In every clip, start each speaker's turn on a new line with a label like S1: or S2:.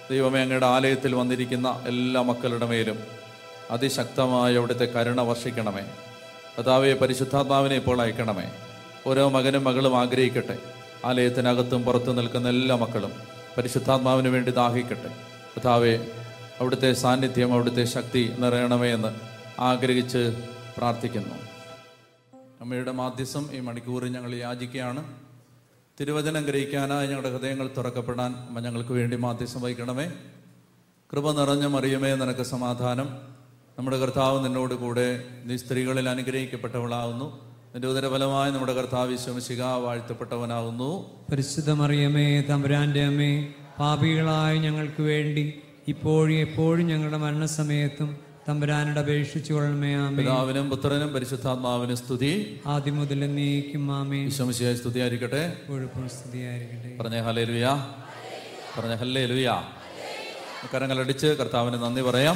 S1: ദൈവമേ അങ്ങയുടെ ആലയത്തിൽ വന്നിരിക്കുന്ന എല്ലാ മക്കളുടെ മേലും അതിശക്തമായ അവിടുത്തെ കരുണ വർഷിക്കണമേ കഥാവെ പരിശുദ്ധാത്മാവിനെ ഇപ്പോൾ അയക്കണമേ ഓരോ മകനും മകളും ആഗ്രഹിക്കട്ടെ ആലയത്തിനകത്തും പുറത്തും നിൽക്കുന്ന എല്ലാ മക്കളും പരിശുദ്ധാത്മാവിന് വേണ്ടി ദാഹിക്കട്ടെ കഥാവെ അവിടുത്തെ സാന്നിധ്യം അവിടുത്തെ ശക്തി നിറയണമേ എന്ന് ആഗ്രഹിച്ച് പ്രാർത്ഥിക്കുന്നു അമ്മയുടെ മാധ്യസം ഈ മണിക്കൂറിൽ ഞങ്ങൾ യാചിക്കുകയാണ് തിരുവചനം ഗ്രഹിക്കാനായി ഞങ്ങളുടെ ഹൃദയങ്ങൾ തുറക്കപ്പെടാൻ അമ്മ ഞങ്ങൾക്ക് വേണ്ടി മാധ്യസം വഹിക്കണമേ കൃപ നിറഞ്ഞ മറിയമേ നിനക്ക് സമാധാനം നമ്മുടെ കർത്താവ് നിന്നോട് കൂടെ നീ സ്ത്രീകളിൽ അനുഗ്രഹിക്കപ്പെട്ടവളാകുന്നു നിന്റെ ഉദരഫലമായി നമ്മുടെ കർത്താവ് വിശ്വസിക വാഴ്ത്തപ്പെട്ടവനാകുന്നു
S2: പരിശുദ്ധ മറിയമേ തമ്പുരാന്റെ അമ്മേ പാപികളായ ഞങ്ങൾക്ക് വേണ്ടി ഇപ്പോഴും എപ്പോഴും ഞങ്ങളുടെ മരണസമയത്തും തമ്പുരാനോട് അപേക്ഷിച്ചു കൊള്ളണമേ ആമേ
S1: പിതാവിനും പുത്രനും പരിശുദ്ധാത്മാവിനും സ്തുതി
S2: ആദ്യം മുതൽ എന്നേക്കും ആമേ
S1: വിശ്വസിയായി സ്തുതിയായിരിക്കട്ടെ
S2: എപ്പോഴും സ്തുതിയായിരിക്കട്ടെ
S1: പറഞ്ഞ ഹലേ ലുയാ പറഞ്ഞ ഹല്ലേ ലുയാ കരങ്ങളടിച്ച് കർത്താവിന് നന്ദി പറയാം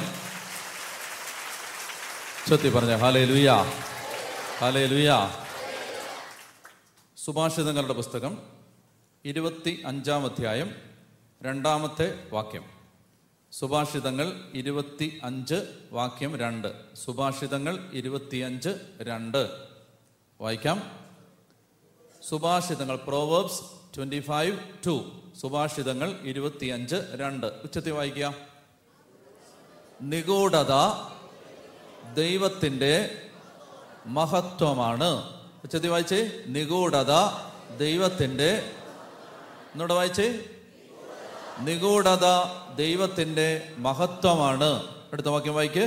S1: ചൊത്തി പറഞ്ഞ ഹാലേ ലുയാ ഹാലേ ലുയാ സുഭാഷിതങ്ങളുടെ പുസ്തകം ഇരുപത്തി അഞ്ചാം അധ്യായം രണ്ടാമത്തെ വാക്യം സുഭാഷിതങ്ങൾ ഇരുപത്തി അഞ്ച് വാക്യം രണ്ട് സുഭാഷിതങ്ങൾ ഇരുപത്തിയഞ്ച് രണ്ട് വായിക്കാം സുഭാഷിതങ്ങൾ പ്രോവേബ്സ് ട്വന്റി ഫൈവ് ടു സുഭാഷിതങ്ങൾ ഇരുപത്തിയഞ്ച് രണ്ട് ഉച്ചത്തിൽ വായിക്കുക നിഗൂഢത ദൈവത്തിന്റെ മഹത്വമാണ് ഉച്ചത്തിൽ വായിച്ചേ നിഗൂഢത ദൈവത്തിന്റെ എന്നോട് വായിച്ചേ നിഗൂഢത ദൈവത്തിന്റെ മഹത്വമാണ് അടുത്ത വാക്യം വായിക്ക്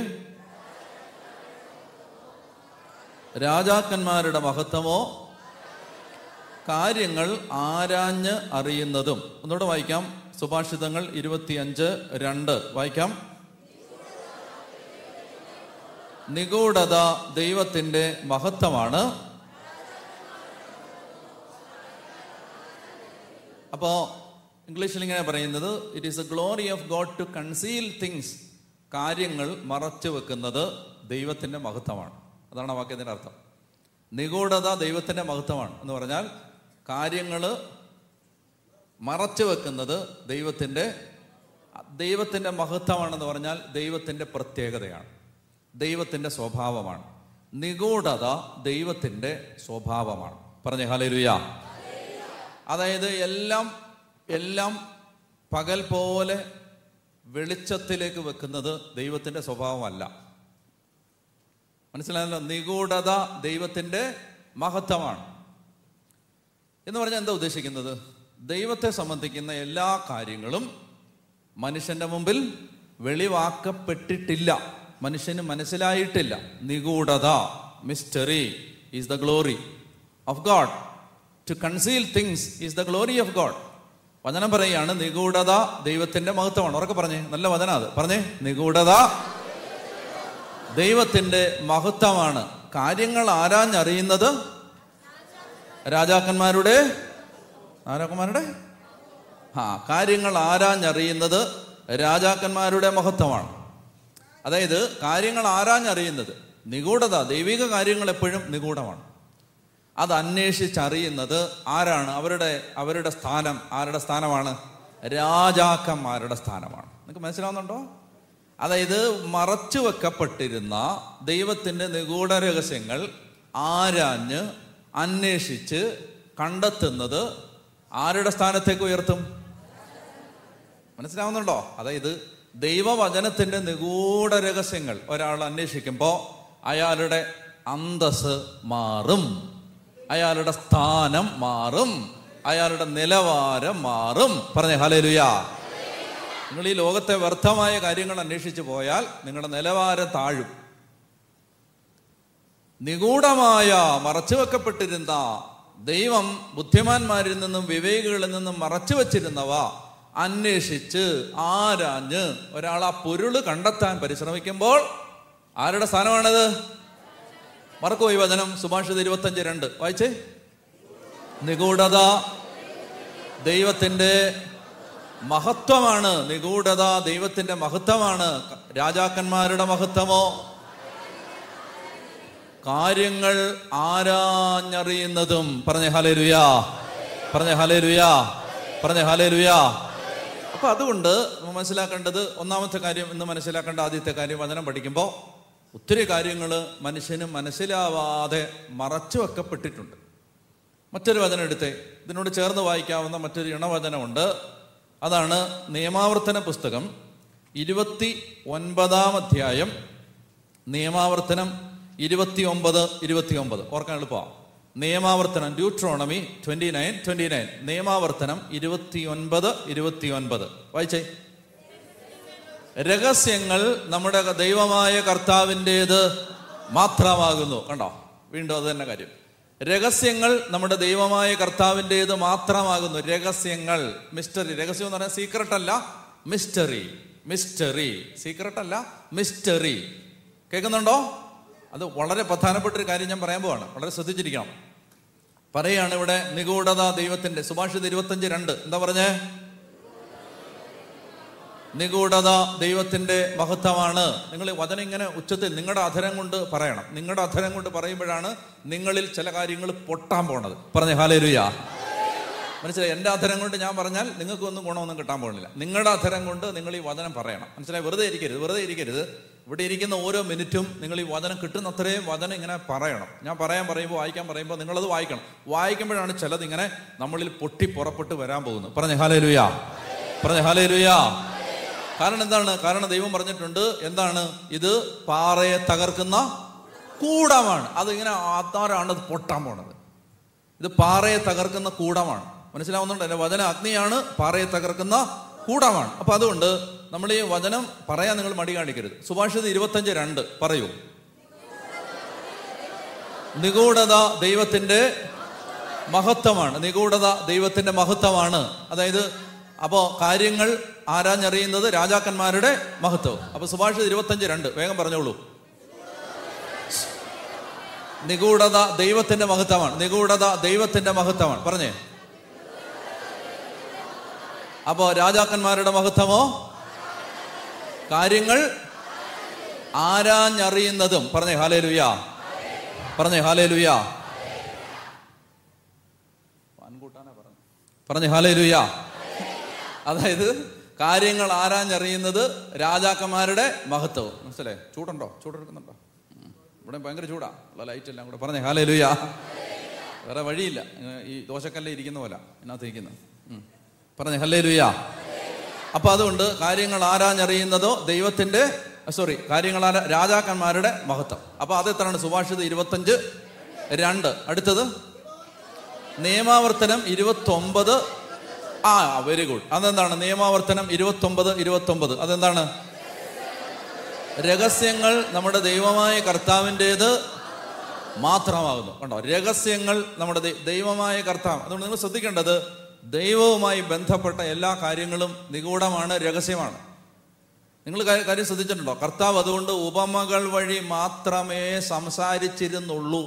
S1: രാജാക്കന്മാരുടെ മഹത്വമോ കാര്യങ്ങൾ ആരാഞ്ഞ് അറിയുന്നതും ഒന്നുകൂടെ വായിക്കാം സുഭാഷിതങ്ങൾ ഇരുപത്തിയഞ്ച് രണ്ട് വായിക്കാം നിഗൂഢത ദൈവത്തിന്റെ മഹത്വമാണ് അപ്പോ ഇംഗ്ലീഷിൽ ഇങ്ങനെ പറയുന്നത് it is a glory of God to conceal things കാര്യങ്ങൾ മറച്ചു വെക്കുന്നത് ദൈവത്തിന്റെ മഹത്വമാണ് അതാണ് ആ വാക്യത്തിന്റെ അർത്ഥം നിഗൂഢത ദൈവത്തിന്റെ മഹത്വമാണ് എന്ന് പറഞ്ഞാൽ കാര്യങ്ങൾ മറച്ചു വെക്കുന്നത് ദൈവത്തിന്റെ ദൈവത്തിന്റെ മഹത്വമാണെന്ന് പറഞ്ഞാൽ ദൈവത്തിന്റെ പ്രത്യേകതയാണ് ദൈവത്തിന്റെ സ്വഭാവമാണ് നിഗൂഢത ദൈവത്തിന്റെ സ്വഭാവമാണ് പറഞ്ഞ ഹലേലുയ അതായത് എല്ലാം എല്ലാം പകൽ പോലെ വെളിച്ചത്തിലേക്ക് വെക്കുന്നത് ദൈവത്തിന്റെ സ്വഭാവമല്ല മനസ്സിലായല്ലോ നിഗൂഢത ദൈവത്തിന്റെ മഹത്വമാണ് എന്ന് പറഞ്ഞാൽ എന്താ ഉദ്ദേശിക്കുന്നത് ദൈവത്തെ സംബന്ധിക്കുന്ന എല്ലാ കാര്യങ്ങളും മനുഷ്യന്റെ മുമ്പിൽ വെളിവാക്കപ്പെട്ടിട്ടില്ല മനുഷ്യന് മനസ്സിലായിട്ടില്ല നിഗൂഢത mystery is the glory of God to conceal things is the glory of God വചനം പറയുകയാണ് നിഗൂഢത ദൈവത്തിന്റെ മഹത്വമാണ് ഉറക്കെ പറഞ്ഞേ നല്ല വചന അത് പറഞ്ഞേ നിഗൂഢത ദൈവത്തിന്റെ മഹത്വമാണ് കാര്യങ്ങൾ ആരാഞ്ഞറിയുന്നത് രാജാക്കന്മാരുടെ രാജാക്കന്മാരുടെ ആ കാര്യങ്ങൾ ആരാഞ്ഞറിയുന്നത് രാജാക്കന്മാരുടെ മഹത്വമാണ് അതായത് കാര്യങ്ങൾ ആരാഞ്ഞറിയുന്നത് നിഗൂഢത ദൈവിക കാര്യങ്ങൾ എപ്പോഴും നിഗൂഢമാണ് അത് അന്വേഷിച്ചറിയുന്നത് ആരാണ് അവരുടെ അവരുടെ സ്ഥാനം ആരുടെ സ്ഥാനമാണ് രാജാക്കന്മാരുടെ സ്ഥാനമാണ് നിങ്ങൾക്ക് മനസ്സിലാവുന്നുണ്ടോ അതായത് മറച്ചു വെക്കപ്പെട്ടിരുന്ന ദൈവത്തിന്റെ നിഗൂഢ രഹസ്യങ്ങൾ ആരാഞ്ഞ് അന്വേഷിച്ച് കണ്ടെത്തുന്നത് ആരുടെ സ്ഥാനത്തേക്ക് ഉയർത്തും മനസ്സിലാവുന്നുണ്ടോ അതായത് ദൈവവചനത്തിന്റെ നിഗൂഢ രഹസ്യങ്ങൾ ഒരാൾ അന്വേഷിക്കുമ്പോൾ അയാളുടെ അന്തസ് മാറും അയാളുടെ സ്ഥാനം മാറും അയാളുടെ നിലവാരം മാറും പറഞ്ഞ ഹലേലുയാ നിങ്ങൾ ഈ ലോകത്തെ വ്യർത്ഥമായ കാര്യങ്ങൾ അന്വേഷിച്ചു പോയാൽ നിങ്ങളുടെ നിലവാരം താഴും നിഗൂഢമായ മറച്ചുവെക്കപ്പെട്ടിരുന്ന ദൈവം ബുദ്ധിമാന്മാരിൽ നിന്നും വിവേകികളിൽ നിന്നും മറച്ചു വച്ചിരുന്നവ അന്വേഷിച്ച് ആരാഞ്ഞ് ഒരാൾ ആ പൊരുള് കണ്ടെത്താൻ പരിശ്രമിക്കുമ്പോൾ ആരുടെ സ്ഥാനമാണത് മറക്കുപോയി വചനം സുഭാഷിത ഇരുപത്തഞ്ച് രണ്ട് വായിച്ചേ നിഗൂഢത ദൈവത്തിന്റെ മഹത്വമാണ് നിഗൂഢത ദൈവത്തിന്റെ മഹത്വമാണ് രാജാക്കന്മാരുടെ മഹത്വമോ കാര്യങ്ങൾ ആരാഞ്ഞറിയുന്നതും പറഞ്ഞ ഹലേലുയാ പറഞ്ഞ ഹലേലുയാ പറഞ്ഞ ഹലേലുയാ അപ്പൊ അതുകൊണ്ട് നമ്മൾ മനസ്സിലാക്കേണ്ടത് ഒന്നാമത്തെ കാര്യം ഇന്ന് മനസ്സിലാക്കേണ്ട ആദ്യത്തെ കാര്യം വചനം പഠിക്കുമ്പോൾ ഒത്തിരി കാര്യങ്ങൾ മനുഷ്യന് മനസ്സിലാവാതെ മറച്ചു വെക്കപ്പെട്ടിട്ടുണ്ട് മറ്റൊരു വചനം എടുത്തേ ഇതിനോട് ചേർന്ന് വായിക്കാവുന്ന മറ്റൊരു ഇണവചനമുണ്ട് അതാണ് നിയമാവർത്തന പുസ്തകം ഇരുപത്തി ഒൻപതാം അധ്യായം നിയമാവർത്തനം ഇരുപത്തി ഒമ്പത് ഇരുപത്തി ഒമ്പത് ഓർക്കാൻ എളുപ്പമാണ് നിയമാവർത്തനം Deuteronomy twenty nine twenty nine നിയമാവർത്തനം ഇരുപത്തി ഒൻപത് ഇരുപത്തി ഒൻപത് വായിച്ചേ രഹസ്യങ്ങൾ നമ്മുടെ ദൈവമായ കർത്താവിൻ്റെത് മാത്രമാകുന്നു കണ്ടോ വീണ്ടും അത് തന്നെ കാര്യം രഹസ്യങ്ങൾ നമ്മുടെ ദൈവമായ കർത്താവിൻ്റെത് മാത്രമാകുന്നു രഹസ്യങ്ങൾ മിസ്റ്ററി രഹസ്യം എന്ന് പറഞ്ഞാൽ സീക്രട്ട് അല്ല മിസ്റ്ററി മിസ്റ്ററി സീക്രട്ട് അല്ല മിസ്റ്ററി കേൾക്കുന്നുണ്ടോ അത് വളരെ പ്രധാനപ്പെട്ട ഒരു കാര്യം ഞാൻ പറയാൻ പോവാണ് വളരെ ശ്രദ്ധിച്ചിരിക്കണം പറയാണ് ഇവിടെ നിഗൂഢത ദൈവത്തിന്റെ സുഭാഷിത ഇരുപത്തഞ്ച് രണ്ട് എന്താ പറഞ്ഞേ നിഗൂഢത ദൈവത്തിന്റെ മഹത്വമാണ് നിങ്ങൾ വചനം ഇങ്ങനെ ഉച്ചത്തിൽ നിങ്ങളുടെ അധരം കൊണ്ട് പറയണം നിങ്ങളുടെ അധരം കൊണ്ട് പറയുമ്പോഴാണ് നിങ്ങളിൽ ചില കാര്യങ്ങൾ പൊട്ടാൻ പോണത് പറഞ്ഞേ ഹാലേലുയാ മനസ്സിലായി എൻ്റെ അധരം കൊണ്ട് ഞാൻ പറഞ്ഞാൽ നിങ്ങൾക്കൊന്നും ഗുണമൊന്നും കിട്ടാൻ പോകുന്നില്ല നിങ്ങളുടെ അധരം കൊണ്ട് നിങ്ങൾ ഈ വചനം പറയണം മനസ്സിലായി വെറുതെ ഇരിക്കരുത് വെറുതെ ഇരിക്കരുത് ഇവിടെ ഇരിക്കുന്ന ഓരോ മിനിറ്റും നിങ്ങൾ ഈ വചനം കിട്ടുന്ന അത്രയും വചനം ഇങ്ങനെ പറയണം ഞാൻ പറയാൻ പറയുമ്പോൾ വായിക്കാൻ പറയുമ്പോൾ നിങ്ങളത് വായിക്കണം വായിക്കുമ്പോഴാണ് ചിലത് ഇങ്ങനെ നമ്മളിൽ പൊട്ടി പുറപ്പെട്ട് വരാൻ പോകുന്നത് പറഞ്ഞേ ഹാലേ ലുയാ പറഞ്ഞേ ഹാലേ ലുയാ കാരണം എന്താണ് കാരണം ദൈവം പറഞ്ഞിട്ടുണ്ട് എന്താണ് ഇത് പാറയെ തകർക്കുന്ന കൂടമാണ് അതിങ്ങനെ ആധാരാണ് അത് പൊട്ടാൻ പോണത് ഇത് പാറയെ തകർക്കുന്ന കൂടമാണ് മനസ്സിലാവുന്നുണ്ട് എന്റെ വചന അഗ്നിയാണ് പാറയെ തകർക്കുന്ന കൂടമാണ് അപ്പൊ അതുകൊണ്ട് നമ്മൾ ഈ വചനം പറയാൻ നിങ്ങൾ മടി കാണിക്കരുത് സുഭാഷിത ഇരുപത്തഞ്ച് രണ്ട് പറയൂ നിഗൂഢത ദൈവത്തിന്റെ മഹത്വമാണ് നിഗൂഢത ദൈവത്തിന്റെ മഹത്വമാണ് അതായത് അപ്പോ കാര്യങ്ങൾ ആരാഞ്ഞറിയുന്നത് രാജാക്കന്മാരുടെ മഹത്വം അപ്പൊ സുഭാഷിത ഇരുപത്തഞ്ച് രണ്ട് വേഗം പറഞ്ഞോളൂ നിഗൂഢത ദൈവത്തിന്റെ മഹത്വമാണ് നിഗൂഢത ദൈവത്തിന്റെ മഹത്വമാണ് പറഞ്ഞേ അപ്പോ രാജാക്കന്മാരുടെ മഹത്വമോ കാര്യങ്ങൾ ആരാഞ്ഞറിയുന്നതും പറഞ്ഞേ ഹാലേ ലുയാ പറഞ്ഞേ ഹാലേ ലുയാ പറഞ്ഞേ ഹാലേ ലുയാ അതായത് കാര്യങ്ങൾ ആരാഞ്ഞറിയുന്നത് രാജാക്കന്മാരുടെ മഹത്വം മനസ്സിലായി ചൂടുണ്ടോ ചൂടെടുക്കുന്നുണ്ടോ ഉം. ഇവിടെ ഭയങ്കര ചൂടാ ഉള്ള ലൈറ്റ് എല്ലാം കൂടെ പറഞ്ഞേ ഹാലേ ലുയാ വേറെ വഴിയില്ല ഇങ്ങനെ ഈ ദോശക്കല്ല് ഇരിക്കുന്ന പോലെ ഇതിനകത്ത് ഇരിക്കുന്നത് ഉം. പറഞ്ഞേ ഹല്ലേ ലുയാ അപ്പൊ അതുകൊണ്ട് കാര്യങ്ങൾ ആരാഞ്ഞറിയുന്നതോ ദൈവത്തിന്റെ സോറി കാര്യങ്ങൾ ആരാ രാജാക്കന്മാരുടെ മഹത്വം അപ്പൊ അത് എത്രയാണ് സുഭാഷിത് ഇരുപത്തഞ്ച് രണ്ട് അടുത്തത് നിയമാവർത്തനം ഇരുപത്തി ഒമ്പത് ആ വെരി ഗുഡ് അതെന്താണ് നിയമാവർത്തനം ഇരുപത്തി ഒമ്പത് ഇരുപത്തി ഒമ്പത് അതെന്താണ് രഹസ്യങ്ങൾ നമ്മുടെ ദൈവമായ കർത്താവിൻ്റെത് മാത്രമാകുന്നു കണ്ടോ രഹസ്യങ്ങൾ നമ്മുടെ ദൈ- ദൈവമായ കർത്താവ് അതുകൊണ്ട് നിങ്ങൾ ശ്രദ്ധിക്കേണ്ടത് ദൈവവുമായി ബന്ധപ്പെട്ട എല്ലാ കാര്യങ്ങളും നിഗൂഢമാണ് രഹസ്യമാണ് നിങ്ങൾ കാ- കാര്യം ശ്രദ്ധിച്ചിട്ടുണ്ടോ കർത്താവ് അതുകൊണ്ട് ഉപമകൾ വഴി മാത്രമേ സംസാരിച്ചിരുന്നുള്ളൂ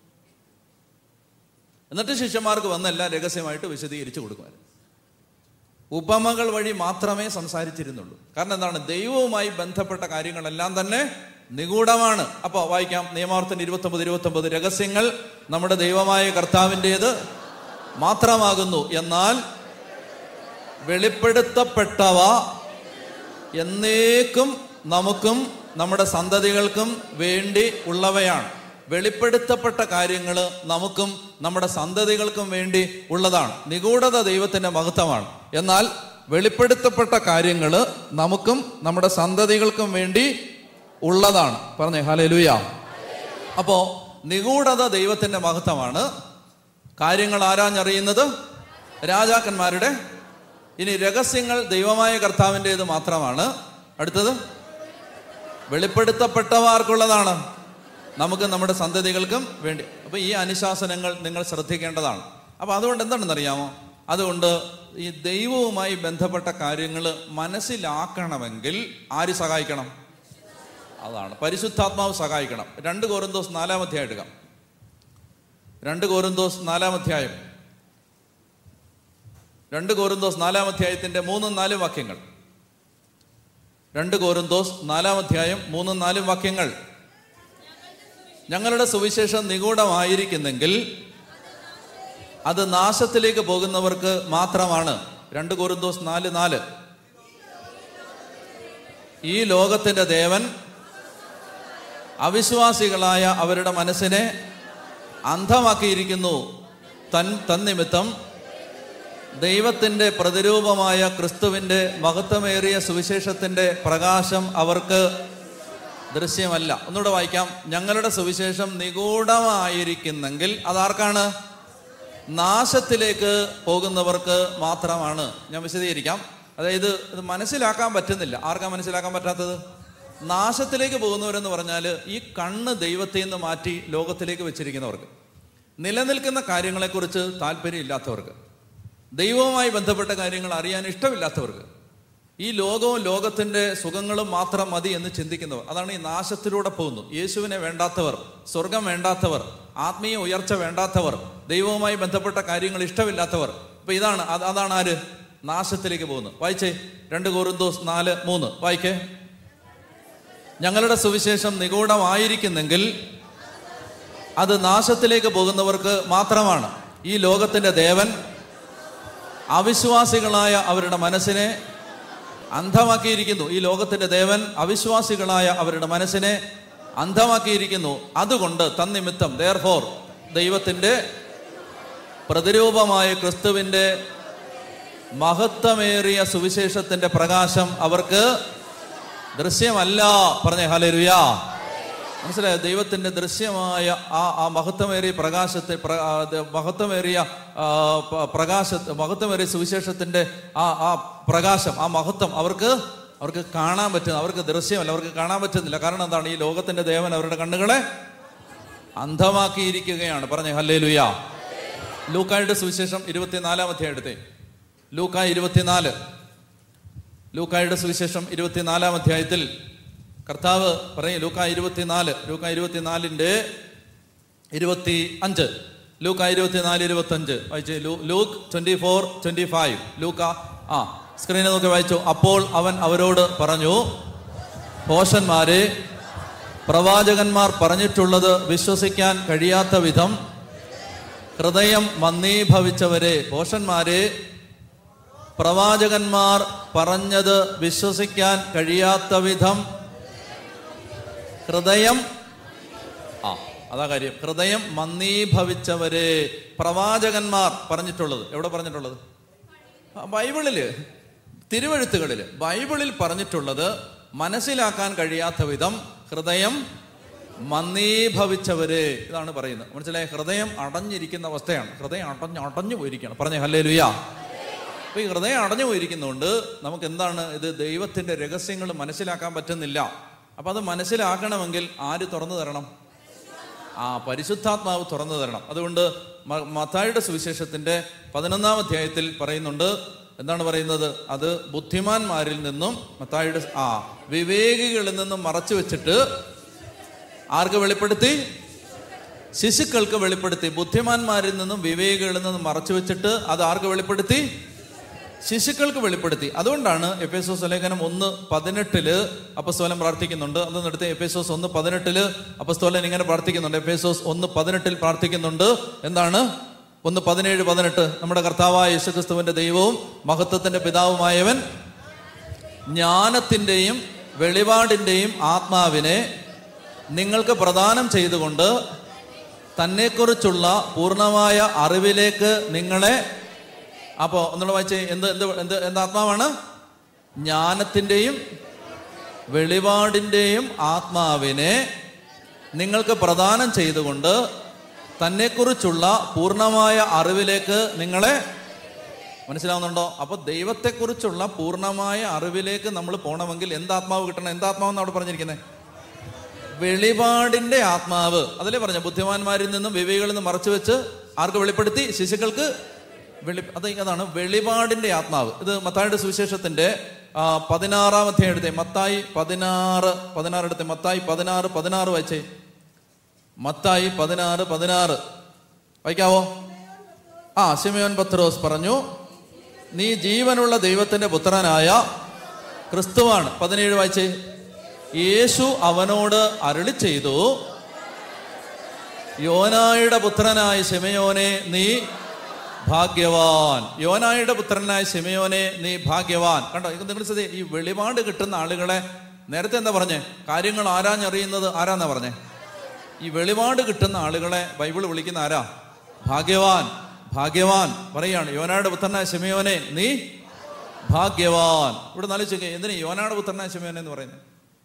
S1: എന്നിട്ട് ശിഷ്യന്മാർക്ക് വന്നെല്ലാം രഹസ്യമായിട്ട് വിശദീകരിച്ചു കൊടുക്കുമായിരുന്നു ഉപമകൾ വഴി മാത്രമേ സംസാരിച്ചിരുന്നുള്ളൂ കാരണം എന്താണ് ദൈവവുമായി ബന്ധപ്പെട്ട കാര്യങ്ങളെല്ലാം തന്നെ നിഗൂഢമാണ് അപ്പോൾ വായിക്കാം നിയമാവർത്തൻ ഇരുപത്തി ഒമ്പത് ഇരുപത്തി ഒമ്പത് രഹസ്യങ്ങൾ നമ്മുടെ ദൈവമായ കർത്താവിൻ്റെത് മാത്രമാകുന്നു എന്നാൽ വെളിപ്പെടുത്തപ്പെട്ടവ എന്നേക്കും നമുക്കും നമ്മുടെ സന്തതികൾക്കും വേണ്ടി ഉള്ളവയാണ് വെളിപ്പെടുത്തപ്പെട്ട കാര്യങ്ങൾ നമുക്കും നമ്മുടെ സന്തതികൾക്കും വേണ്ടി ഉള്ളതാണ് നിഗൂഢത ദൈവത്തിന്റെ മഹത്വമാണ് എന്നാൽ വെളിപ്പെടുത്തപ്പെട്ട കാര്യങ്ങൾ നമുക്കും നമ്മുടെ സന്തതികൾക്കും വേണ്ടി ഉള്ളതാണ് പറഞ്ഞേ ഹലലുയ അപ്പോ നിഗൂഢത ദൈവത്തിന്റെ മഹത്വമാണ് കാര്യങ്ങൾ ആരാഞ്ഞറിയുന്നത് രാജാക്കന്മാരുടെ ഇനി രഹസ്യങ്ങൾ ദൈവമായ കർത്താവിൻ്റെത് മാത്രമാണ് അടുത്തത് വെളിപ്പെടുത്തപ്പെട്ടവർക്കുള്ളതാണ് നമുക്ക് നമ്മുടെ സന്തതികൾക്കും വേണ്ടി അപ്പൊ ഈ അനുശാസനങ്ങൾ നിങ്ങൾ ശ്രദ്ധിക്കേണ്ടതാണ് അപ്പൊ അതുകൊണ്ട് എന്താണെന്ന് അറിയാമോ അതുകൊണ്ട് ഈ ദൈവവുമായി ബന്ധപ്പെട്ട കാര്യങ്ങൾ മനസ്സിലാക്കണമെങ്കിൽ ആര് സഹായിക്കണം അതാണ് പരിശുദ്ധാത്മാവ് സഹായിക്കണം രണ്ട് കോറിന്തോസ് നാലാം അധ്യായം എടുക്കാം രണ്ട് കോറിന്തോസ് നാലാം അധ്യായം രണ്ട് കോറിന്തോസ് നാലാം അധ്യായത്തിന്റെ മൂന്നും നാലും വാക്യങ്ങൾ രണ്ട് കോറിന്തോസ് നാലാം അധ്യായം മൂന്നും നാലും വാക്യങ്ങൾ ഞങ്ങളുടെ സുവിശേഷം നിഗൂഢമായിരിക്കുന്നെങ്കിൽ അത് നാശത്തിലേക്ക് പോകുന്നവർക്ക് മാത്രമാണ് രണ്ട് കോറിന്തോസ് നാല് നാല് ഈ ലോകത്തിന്റെ ദേവൻ അവിശ്വാസികളായ അവരുടെ മനസ്സിനെ അന്ധമാക്കിയിരിക്കുന്നു തൻ തന്നിമിത്തം ദൈവത്തിൻ്റെ പ്രതിരൂപമായ ക്രിസ്തുവിൻ്റെ മഹത്വമേറിയ സുവിശേഷത്തിൻ്റെ പ്രകാശം അവർക്ക് ദൃശ്യമല്ല ഒന്നുകൂടെ വായിക്കാം ഞങ്ങളുടെ സുവിശേഷം നിഗൂഢമായിരിക്കുന്നെങ്കിൽ അതാർക്കാണ് നാശത്തിലേക്ക് പോകുന്നവർക്ക് മാത്രമാണ് ഞാൻ വിശദീകരിക്കാം അതായത് ഇത് മനസ്സിലാക്കാൻ പറ്റുന്നില്ല ആർക്കാ മനസ്സിലാക്കാൻ പറ്റാത്തത് നാശത്തിലേക്ക് പോകുന്നവരെന്ന് പറഞ്ഞാൽ ഈ കണ്ണ് ദൈവത്തിൽ നിന്ന് മാറ്റി ലോകത്തിലേക്ക് വെച്ചിരിക്കുന്നവർക്ക് നിലനിൽക്കുന്ന കാര്യങ്ങളെക്കുറിച്ച് താല്പര്യമില്ലാത്തവർക്ക് ദൈവവുമായി ബന്ധപ്പെട്ട കാര്യങ്ങൾ അറിയാൻ ഇഷ്ടമില്ലാത്തവർക്ക് ഈ ലോകവും ലോകത്തിന്റെ സുഖങ്ങളും മാത്രം മതി എന്ന് ചിന്തിക്കുന്നവർ അതാണ് ഈ നാശത്തിലൂടെ പോകുന്നു യേശുവിനെ വേണ്ടാത്തവർ സ്വർഗം വേണ്ടാത്തവർ ആത്മീയ ഉയർച്ച വേണ്ടാത്തവർ ദൈവവുമായി ബന്ധപ്പെട്ട കാര്യങ്ങൾ ഇഷ്ടമില്ലാത്തവർ അപ്പൊ ഇതാണ് അത് അതാണ് ആര് നാശത്തിലേക്ക് പോകുന്നത് വായിച്ചേ രണ്ട് കോറിന്തോസ് നാല് മൂന്ന് വായിക്കേ ഞങ്ങളുടെ സുവിശേഷം നിഗൂഢമായിരിക്കുന്നെങ്കിൽ അത് നാശത്തിലേക്ക് പോകുന്നവർക്ക് മാത്രമാണ് ഈ ലോകത്തിന്റെ ദേവൻ അവിശ്വാസികളായ അവരുടെ മനസ്സിനെ അന്ധമാക്കിയിരിക്കുന്നു ഈ ലോകത്തിന്റെ ദേവൻ അവിശ്വാസികളായ അവരുടെ മനസ്സിനെ അന്ധമാക്കിയിരിക്കുന്നു അതുകൊണ്ട് തന്നിമിത്തം ദയർഫോർ ദൈവത്തിന്റെ പ്രതിരൂപമായ ക്രിസ്തുവിന്റെ മഹത്വമേറിയ സുവിശേഷത്തിന്റെ പ്രകാശം അവർക്ക് ദൃശ്യമല്ല പറഞ്ഞേ ഹലരുയാ മനസ്സിലായോ ദൈവത്തിന്റെ ദൃശ്യമായ ആ ആ മഹത്വമേറിയ പ്രകാശത്തെ പ്ര- ആ, ദ- മഹത്വമേറിയ ആ, പ- പ്രകാശ മഹത്വമേറിയ സുവിശേഷത്തിന്റെ ആ ആ പ്രകാശം ആ മഹത്വം അവർക്ക് അവർക്ക് കാണാൻ പറ്റുന്ന അവർക്ക് ദൃശ്യമല്ല അവർക്ക് കാണാൻ പറ്റുന്നില്ല കാരണം എന്താണ് ഈ ലോകത്തിന്റെ ദേവൻ അവരുടെ കണ്ണുകളെ അന്ധമാക്കിയിരിക്കുകയാണ് പറഞ്ഞേ ഹല്ലേ ലുയാ ലൂക്കായുടെ സുവിശേഷം ഇരുപത്തിനാലാം അധ്യായത്തെ ലൂക്ക ഇരുപത്തിനാല് ലൂക്കായുടെ സുവിശേഷം ഇരുപത്തിനാലാം അധ്യായത്തിൽ കർത്താവ് പറയും ലൂക്ക ഇരുപത്തിനാല് ലൂക്ക ഇരുപത്തിനാലിന്റെ ഇരുപത്തി അഞ്ച് ലൂക്ക ഇരുപത്തിനാല് ഇരുപത്തി അഞ്ച് വായിച്ചു Luke twenty four twenty five ലൂക്ക ആ സ്ക്രീനിൽ നോക്കി വായിച്ചു അപ്പോൾ അവൻ അവരോട് പറഞ്ഞു പോഷന്മാരെ പ്രവാചകന്മാർ പറഞ്ഞിട്ടുള്ളത് വിശ്വസിക്കാൻ കഴിയാത്ത വിധം ഹൃദയം മന്ദീഭവിച്ചവരെ പോഷന്മാരെ പ്രവാചകന്മാർ പറഞ്ഞത് വിശ്വസിക്കാൻ കഴിയാത്ത വിധം ഹൃദയം ആ അതാ കാര്യം ഹൃദയം മന്ദീഭവിച്ചവരെ പ്രവാചകന്മാർ പറഞ്ഞിട്ടുള്ളത് എവിടെ പറഞ്ഞിട്ടുള്ളത് ആ, ബൈബിളില് തിരുവഴുത്തുകളില് ബൈബിളിൽ പറഞ്ഞിട്ടുള്ളത് മനസ്സിലാക്കാൻ കഴിയാത്ത വിധം ഹൃദയം മന്ദീഭവിച്ചവര് ഇതാണ് പറയുന്നത് മനസ്സിലായ ഹൃദയം അടഞ്ഞിരിക്കുന്ന അവസ്ഥയാണ് ഹൃദയം അടഞ്ഞ് അടഞ്ഞു പോയിരിക്കുകയാണ് പറഞ്ഞേ ഹല്ലേ ലുയാ അപ്പൊ ഈ ഹൃദയം അടഞ്ഞു പോയിരിക്കുന്നതുകൊണ്ട് നമുക്ക് എന്താണ് ഇത് ദൈവത്തിന്റെ രഹസ്യങ്ങൾ മനസ്സിലാക്കാൻ പറ്റുന്നില്ല അപ്പൊ അത് മനസ്സിലാക്കണമെങ്കിൽ ആര് തുറന്നു തരണം ആ പരിശുദ്ധാത്മാവ് തുറന്നു തരണം അതുകൊണ്ട് മ- മത്തായിയുടെ സുവിശേഷത്തിന്റെ പതിനൊന്നാം അധ്യായത്തിൽ പറയുന്നുണ്ട് എന്താണ് പറയുന്നത് അത് ബുദ്ധിമാന്മാരിൽ നിന്നും മത്തായിയുടെ ആ വിവേകികളിൽ നിന്നും മറച്ചു വെച്ചിട്ട് ആർക്ക് വെളിപ്പെടുത്തി ശിശുക്കൾക്ക് വെളിപ്പെടുത്തി ബുദ്ധിമാന്മാരിൽ നിന്നും വിവേകികളിൽ നിന്നും മറച്ചു വെച്ചിട്ട് അത് ആർക്ക് വെളിപ്പെടുത്തി ശിശുക്കൾക്ക് വെളിപ്പെടുത്തി അതുകൊണ്ടാണ് എഫേസോസ് ലേഖനം ഒന്ന് പതിനെട്ടില് അപ്പസ്തോലൻ പ്രാർത്ഥിക്കുന്നുണ്ട് അതൊന്നും എടുത്ത് എഫേസോസ് ഒന്ന് പതിനെട്ടില് അപ്പസ്തോലൻ ഇങ്ങനെ പ്രാർത്ഥിക്കുന്നുണ്ട് എഫേസോസ് ഒന്ന് പതിനെട്ടിൽ പ്രാർത്ഥിക്കുന്നുണ്ട് എന്താണ് ഒന്ന് പതിനേഴ് പതിനെട്ട് നമ്മുടെ കർത്താവായ യേശുക്രിസ്തുവിന്റെ ദൈവവും മഹത്വത്തിന്റെ പിതാവുമായവൻ ജ്ഞാനത്തിൻ്റെയും വെളിപാടിൻ്റെയും ആത്മാവിനെ നിങ്ങൾക്ക് പ്രദാനം ചെയ്തുകൊണ്ട് തന്നെക്കുറിച്ചുള്ള പൂർണ്ണമായ അറിവിലേക്ക് നിങ്ങളെ അപ്പോ ഒന്നുള്ള വായിച്ചേ എന്ത് എന്ത് എന്ത് എന്ത് ആത്മാവാണ് ജ്ഞാനത്തിൻ്റെയും വെളിപാടിൻ്റെയും ആത്മാവിനെ നിങ്ങൾക്ക് പ്രദാനം ചെയ്തുകൊണ്ട് തന്നെക്കുറിച്ചുള്ള പൂർണ്ണമായ അറിവിലേക്ക് നിങ്ങളെ മനസ്സിലാവുന്നുണ്ടോ അപ്പൊ ദൈവത്തെക്കുറിച്ചുള്ള പൂർണ്ണമായ അറിവിലേക്ക് നമ്മൾ പോകണമെങ്കിൽ എന്ത് ആത്മാവ് കിട്ടണം എന്ത് ആത്മാവെന്ന് അവിടെ പറഞ്ഞിരിക്കുന്നത് വെളിപാടിന്റെ ആത്മാവ് അതിലെ പറഞ്ഞ ബുദ്ധിമാന്മാരിൽ നിന്നും വിവേകളിൽ നിന്നും മറച്ചു വെച്ച് ആർക്ക് വെളിപ്പെടുത്തി ശിശുക്കൾക്ക് വെളി അത് അതാണ് വെളിപാടിന്റെ ആത്മാവ് ഇത് മത്തായിയുടെ സുവിശേഷത്തിന്റെ ആ, പതിനാറാം അധ്യായം എടുത്തേ മത്തായി പതിനാറ് പതിനാറ് എടുത്തേ മത്തായി പതിനാറ് പതിനാറ് വായിച്ചേ മത്തായി പതിനാറ് പതിനാറ് വായിക്കാവോ ആ ശിമയോൻ പത്രോസ് പറഞ്ഞു നീ ജീവനുള്ള ദൈവത്തിന്റെ പുത്രനായ ക്രിസ്തുവാണ് പതിനേഴ് വായിച്ചേ യേശു അവനോട് അരുളി ചെയ്തു യോനായുടെ പുത്രനായ ശിമയോനെ നീ ഭാഗ്യവാൻ യോനായുടെ പുത്രനായ ശിമയോനെ നീ ഭാഗ്യവാൻ കണ്ടോ ഇത് നിങ്ങൾ ശ്രദ്ധ ഈ വെളിപാട് കിട്ടുന്ന ആളുകളെ നേരത്തെ എന്താ പറഞ്ഞേ കാര്യങ്ങൾ ആരാഞ്ഞറിയുന്നത് ആരാന്നാ പറഞ്ഞേ ഈ വെളിപാട് കിട്ടുന്ന ആളുകളെ ബൈബിൾ വിളിക്കുന്ന ആരാ ഭാഗ്യവാൻ ഭാഗ്യവാൻ പറയാണ് യോനായുടെ പുത്രനായ ശിമയോനെ നീ ഭാഗ്യവാൻ ഇവിടെ നല്ല ചോദിക്കുക എന്തിനാ യോനായുടെ പുത്രനായ ശിമയോനെ എന്ന് പറയുന്നത്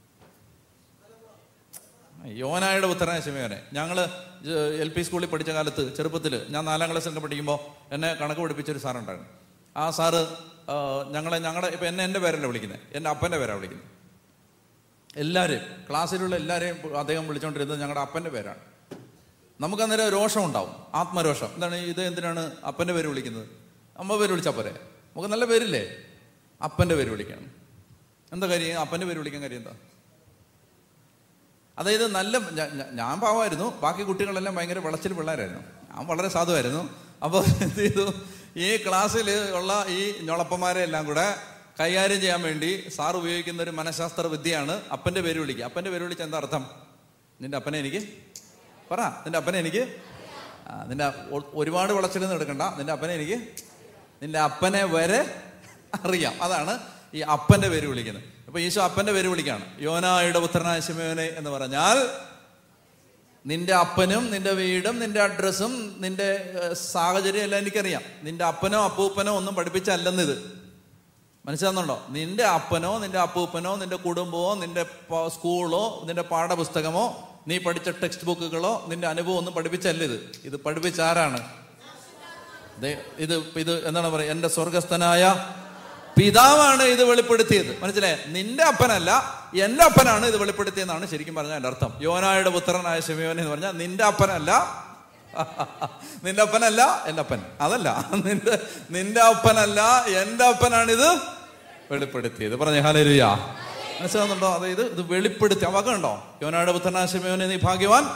S1: യോനായുടെ പുത്രനായ ശിമയോനെ ഞങ്ങൾ എൽ പി സ്കൂളിൽ പഠിച്ച കാലത്ത് ചെറുപ്പത്തിൽ ഞാൻ നാലാം ക്ലാസ്സിലൊക്കെ പഠിക്കുമ്പോൾ എന്നെ കണക്ക് പഠിപ്പിച്ചൊരു സാറുണ്ടായിരുന്നു ആ സാറ് ആ, ഞങ്ങളെ ഞങ്ങളുടെ ഇപ്പം എന്നെ എൻ്റെ പേരല്ല വിളിക്കുന്നത് എൻ്റെ അപ്പൻ്റെ പേരാണ് വിളിക്കുന്നത് എല്ലാവരെയും ക്ലാസ്സിലുള്ള എല്ലാവരെയും അദ്ദേഹം വിളിച്ചുകൊണ്ടിരുന്നത് ഞങ്ങളുടെ അപ്പൻ്റെ പേരാണ് നമുക്ക് അന്നേരം രോഷം ഉണ്ടാവും ആത്മരോഷം എന്താണ് ഇത് എന്തിനാണ് അപ്പൻ്റെ പേര് വിളിക്കുന്നത് അമ്മ പേര് വിളിച്ചാൽ പോരെ നമുക്ക് നല്ല പേരില്ലേ അപ്പൻ്റെ പേര് വിളിക്കണം എന്താ കാര്യം അപ്പൻ്റെ പേര് വിളിക്കാൻ കാര്യം എന്താ അതായത് നല്ല ഞ- ഞ- ഞാൻ പാവമായിരുന്നു ബാക്കി കുട്ടികളെല്ലാം ഭയങ്കര വിളച്ചിൽ പിള്ളേരായിരുന്നു ഞാൻ വളരെ സാധുവായിരുന്നു അപ്പോൾ എന്ത് ചെയ്തു ഈ ക്ലാസ്സിൽ ഉള്ള ഈ ഞൊളപ്പന്മാരെ എല്ലാം കൂടെ കൈകാര്യം ചെയ്യാൻ വേണ്ടി സാർ ഉപയോഗിക്കുന്ന ഒരു മനഃശാസ്ത്ര വിദ്യയാണ് അപ്പൻ്റെ പേര് വിളിക്കുക അപ്പൻ്റെ പേര് വിളിച്ച എന്താ അർത്ഥം നിന്റെ അപ്പനെ എനിക്ക് പറ നിന്റെ അപ്പനെ എനിക്ക് ആ, നിന്റെ ഒ- ഒരുപാട് വിളച്ചിലൊന്നും എടുക്കണ്ട നിന്റെ അപ്പനെ എനിക്ക് നിന്റെ അപ്പനെ വരെ അറിയാം അതാണ് ഈ അപ്പന്റെ പേര് വിളിക്കുന്നത് അപ്പൊ ഈശോ അപ്പന്റെ പേര് വിളിക്കാണ് യോനായുടെ പുത്രനായ ശിമയോനെ എന്ന് പറഞ്ഞാൽ നിന്റെ അപ്പനും നിന്റെ വീടും നിന്റെ അഡ്രസ്സും നിന്റെ ഏഹ്, സാഹചര്യം എല്ലാം എനിക്കറിയാം നിന്റെ അപ്പനോ അപ്പൂപ്പനോ ഒന്നും പഠിപ്പിച്ചല്ലെന്നിത് മനസ്സിലാകുന്നുണ്ടോ നിന്റെ അപ്പനോ നിന്റെ അപ്പൂപ്പനോ നിന്റെ കുടുംബമോ നിന്റെ പ- സ്കൂളോ നിന്റെ പാഠപുസ്തകമോ നീ പഠിച്ച ടെക്സ്റ്റ് ബുക്കുകളോ നിന്റെ അനുഭവം ഒന്നും പഠിപ്പിച്ചല്ല ഇത് ഇത് പഠിപ്പിച്ച ആരാണ് ദേ- ഇത് ഇത് എന്താണ് പറയുക എന്റെ സ്വർഗസ്ഥനായ പിതാവാണ് ഇത് വെളിപ്പെടുത്തിയത് മനസ്സിലായേ നിന്റെ അപ്പനല്ല എന്റെ അപ്പനാണ് ഇത് വെളിപ്പെടുത്തിയെന്നാണ് ശരിക്കും പറഞ്ഞാൽ എൻ്റെ അർത്ഥം യോനായുടെ പുത്രനായ ശിവയോൻ എന്ന് പറഞ്ഞാൽ നിന്റെ അപ്പനല്ല നിന്റെ അപ്പനല്ല എൻ്റെ അപ്പൻ അതല്ല നിന്റെ നിന്റെ അപ്പനല്ല എൻ്റെ അപ്പനാണിത് വെളിപ്പെടുത്തിയത് പറഞ്ഞ ഹാലേലുയാ മനസ്സിലാകുന്നുണ്ടോ അതായത് ഇത് വെളിപ്പെടുത്തി അവകണ്ടോ യോനായുടെ പുത്രനായ ശിവയോനെ നീ ഭാഗ്യവാൻ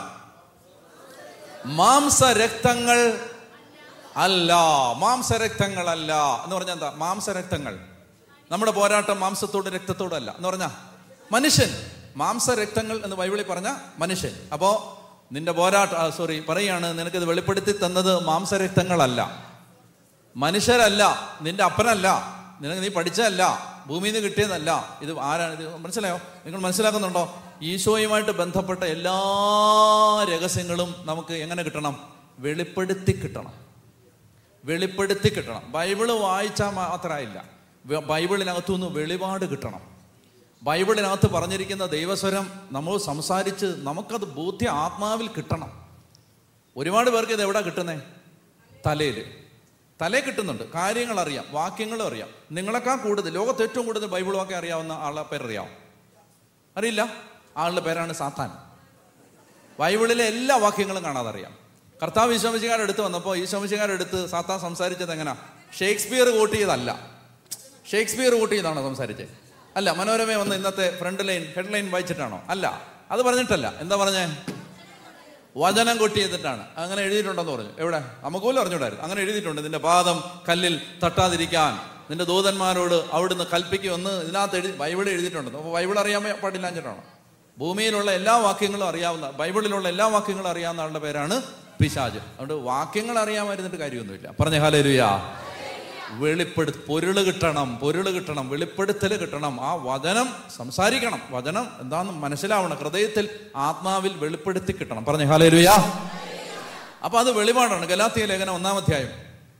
S1: മാംസരക്തങ്ങൾ അല്ല മാംസരക്തങ്ങളല്ല എന്ന് പറഞ്ഞാൽ എന്താ മാംസരക്തങ്ങൾ നമ്മുടെ പോരാട്ടം മാംസത്തോട് രക്തത്തോടും അല്ല എന്ന് പറഞ്ഞാ മനുഷ്യൻ മാംസരക്തങ്ങൾ എന്ന് ബൈബിളിൽ പറഞ്ഞ മനുഷ്യൻ അപ്പോ നിന്റെ പോരാട്ട സോറി പറയാണ് നിനക്കിത് വെളിപ്പെടുത്തി തന്നത് മാംസരക്തങ്ങളല്ല മനുഷ്യരല്ല നിന്റെ അപ്പനല്ല നിനക്ക് നീ പഠിച്ചതല്ല ഭൂമിയിൽ നിന്ന് കിട്ടിയതല്ല ഇത് ആരാണ് ഇത് മനസ്സിലായോ നിങ്ങൾ മനസ്സിലാക്കുന്നുണ്ടോ ഈശോയുമായിട്ട് ബന്ധപ്പെട്ട എല്ലാ രഹസ്യങ്ങളും നമുക്ക് എങ്ങനെ കിട്ടണം വെളിപ്പെടുത്തി കിട്ടണം വെളിപ്പെടുത്തി കിട്ടണം ബൈബിള് വായിച്ചാൽ മാത്രമായില്ല വെ- ബൈബിളിനകത്തുനിന്ന് വെളിപാട് കിട്ടണം ബൈബിളിനകത്ത് പറഞ്ഞിരിക്കുന്ന ദൈവസ്വരം നമ്മൾ സംസാരിച്ച് നമുക്കത് ബോധ്യ ആത്മാവിൽ കിട്ടണം ഒരുപാട് പേർക്ക് ഇത് എവിടെ കിട്ടുന്നേ തലയിൽ തലേ കിട്ടുന്നുണ്ട് കാര്യങ്ങൾ അറിയാം വാക്യങ്ങളും അറിയാം നിങ്ങളെക്കാൾ കൂടുതൽ ലോകത്ത് ഏറ്റവും കൂടുതൽ ബൈബിൾ വാക്യം അറിയാവുന്ന ആളെ പേരറിയാം അറിയില്ല ആളുടെ പേരാണ് സാത്താൻ ബൈബിളിലെ എല്ലാ വാക്യങ്ങളും കാണാതെ അറിയാം കർത്താവ് ഈശോമിശികാരുടെ അടുത്ത് വന്നപ്പോൾ ഈശോമിശികാരുടെ അടുത്ത് സാത്താൻ സംസാരിച്ചത് എങ്ങനെയാ ഷേക്സ്പിയർ കോട്ട് ചെയ്തല്ല ഷേക്സ്പിയർ കോട്ട് ചെയ്താണോ സംസാരിച്ചത് അല്ല മനോരമ വന്ന് ഇന്നത്തെ ഫ്രണ്ട് ലൈൻ ഹെഡ് ലൈൻ വായിച്ചിട്ടാണോ അല്ല അത് പറഞ്ഞിട്ടല്ല എന്താ പറഞ്ഞേ വചനം കൊട്ടി ചെയ്തിട്ടാണ് അങ്ങനെ എഴുതിയിട്ടുണ്ടെന്ന് പറഞ്ഞു എവിടെ നമുക്ക് പോലും അറിഞ്ഞൂടായിരുന്നു അങ്ങനെ എഴുതിയിട്ടുണ്ട് നിന്റെ പാദം കല്ലിൽ തട്ടാതിരിക്കാൻ നിന്റെ ദൂതന്മാരോട് അവിടുന്ന് കൽപ്പിക്കുമെന്ന് ഇതിനകത്ത് എഴുതി ബൈബിൾ എഴുതിയിട്ടുണ്ട് അപ്പോൾ ബൈബിൾ അറിയാൻ പാടില്ലാഞ്ഞിട്ടാണോ ഭൂമിയിലുള്ള എല്ലാ വാക്യങ്ങളും അറിയാവുന്ന ബൈബിളിലുള്ള എല്ലാ വാക്യങ്ങളും അറിയാവുന്ന ആളുടെ പേരാണ് പിശാജ് അതുകൊണ്ട് വാക്യങ്ങൾ അറിയാമായിരുന്നിട്ട് കാര്യമൊന്നുമില്ല പറഞ്ഞ ഹാലേലുയാ വെളിപ്പെടു പൊരുള് കിട്ടണം പൊരുള് കിട്ടണം വെളിപ്പെടുത്തൽ കിട്ടണം ആ വചനം സംസാരിക്കണം വചനം എന്താന്ന് മനസ്സിലാവണം ഹൃദയത്തിൽ ആത്മാവിൽ വെളിപ്പെടുത്തി കിട്ടണം പറഞ്ഞു ഹാലേലുയാ അപ്പൊ അത് വെളിപാടാണ് ഗലാത്തിയ ലേഖനം ഒന്നാം അധ്യായം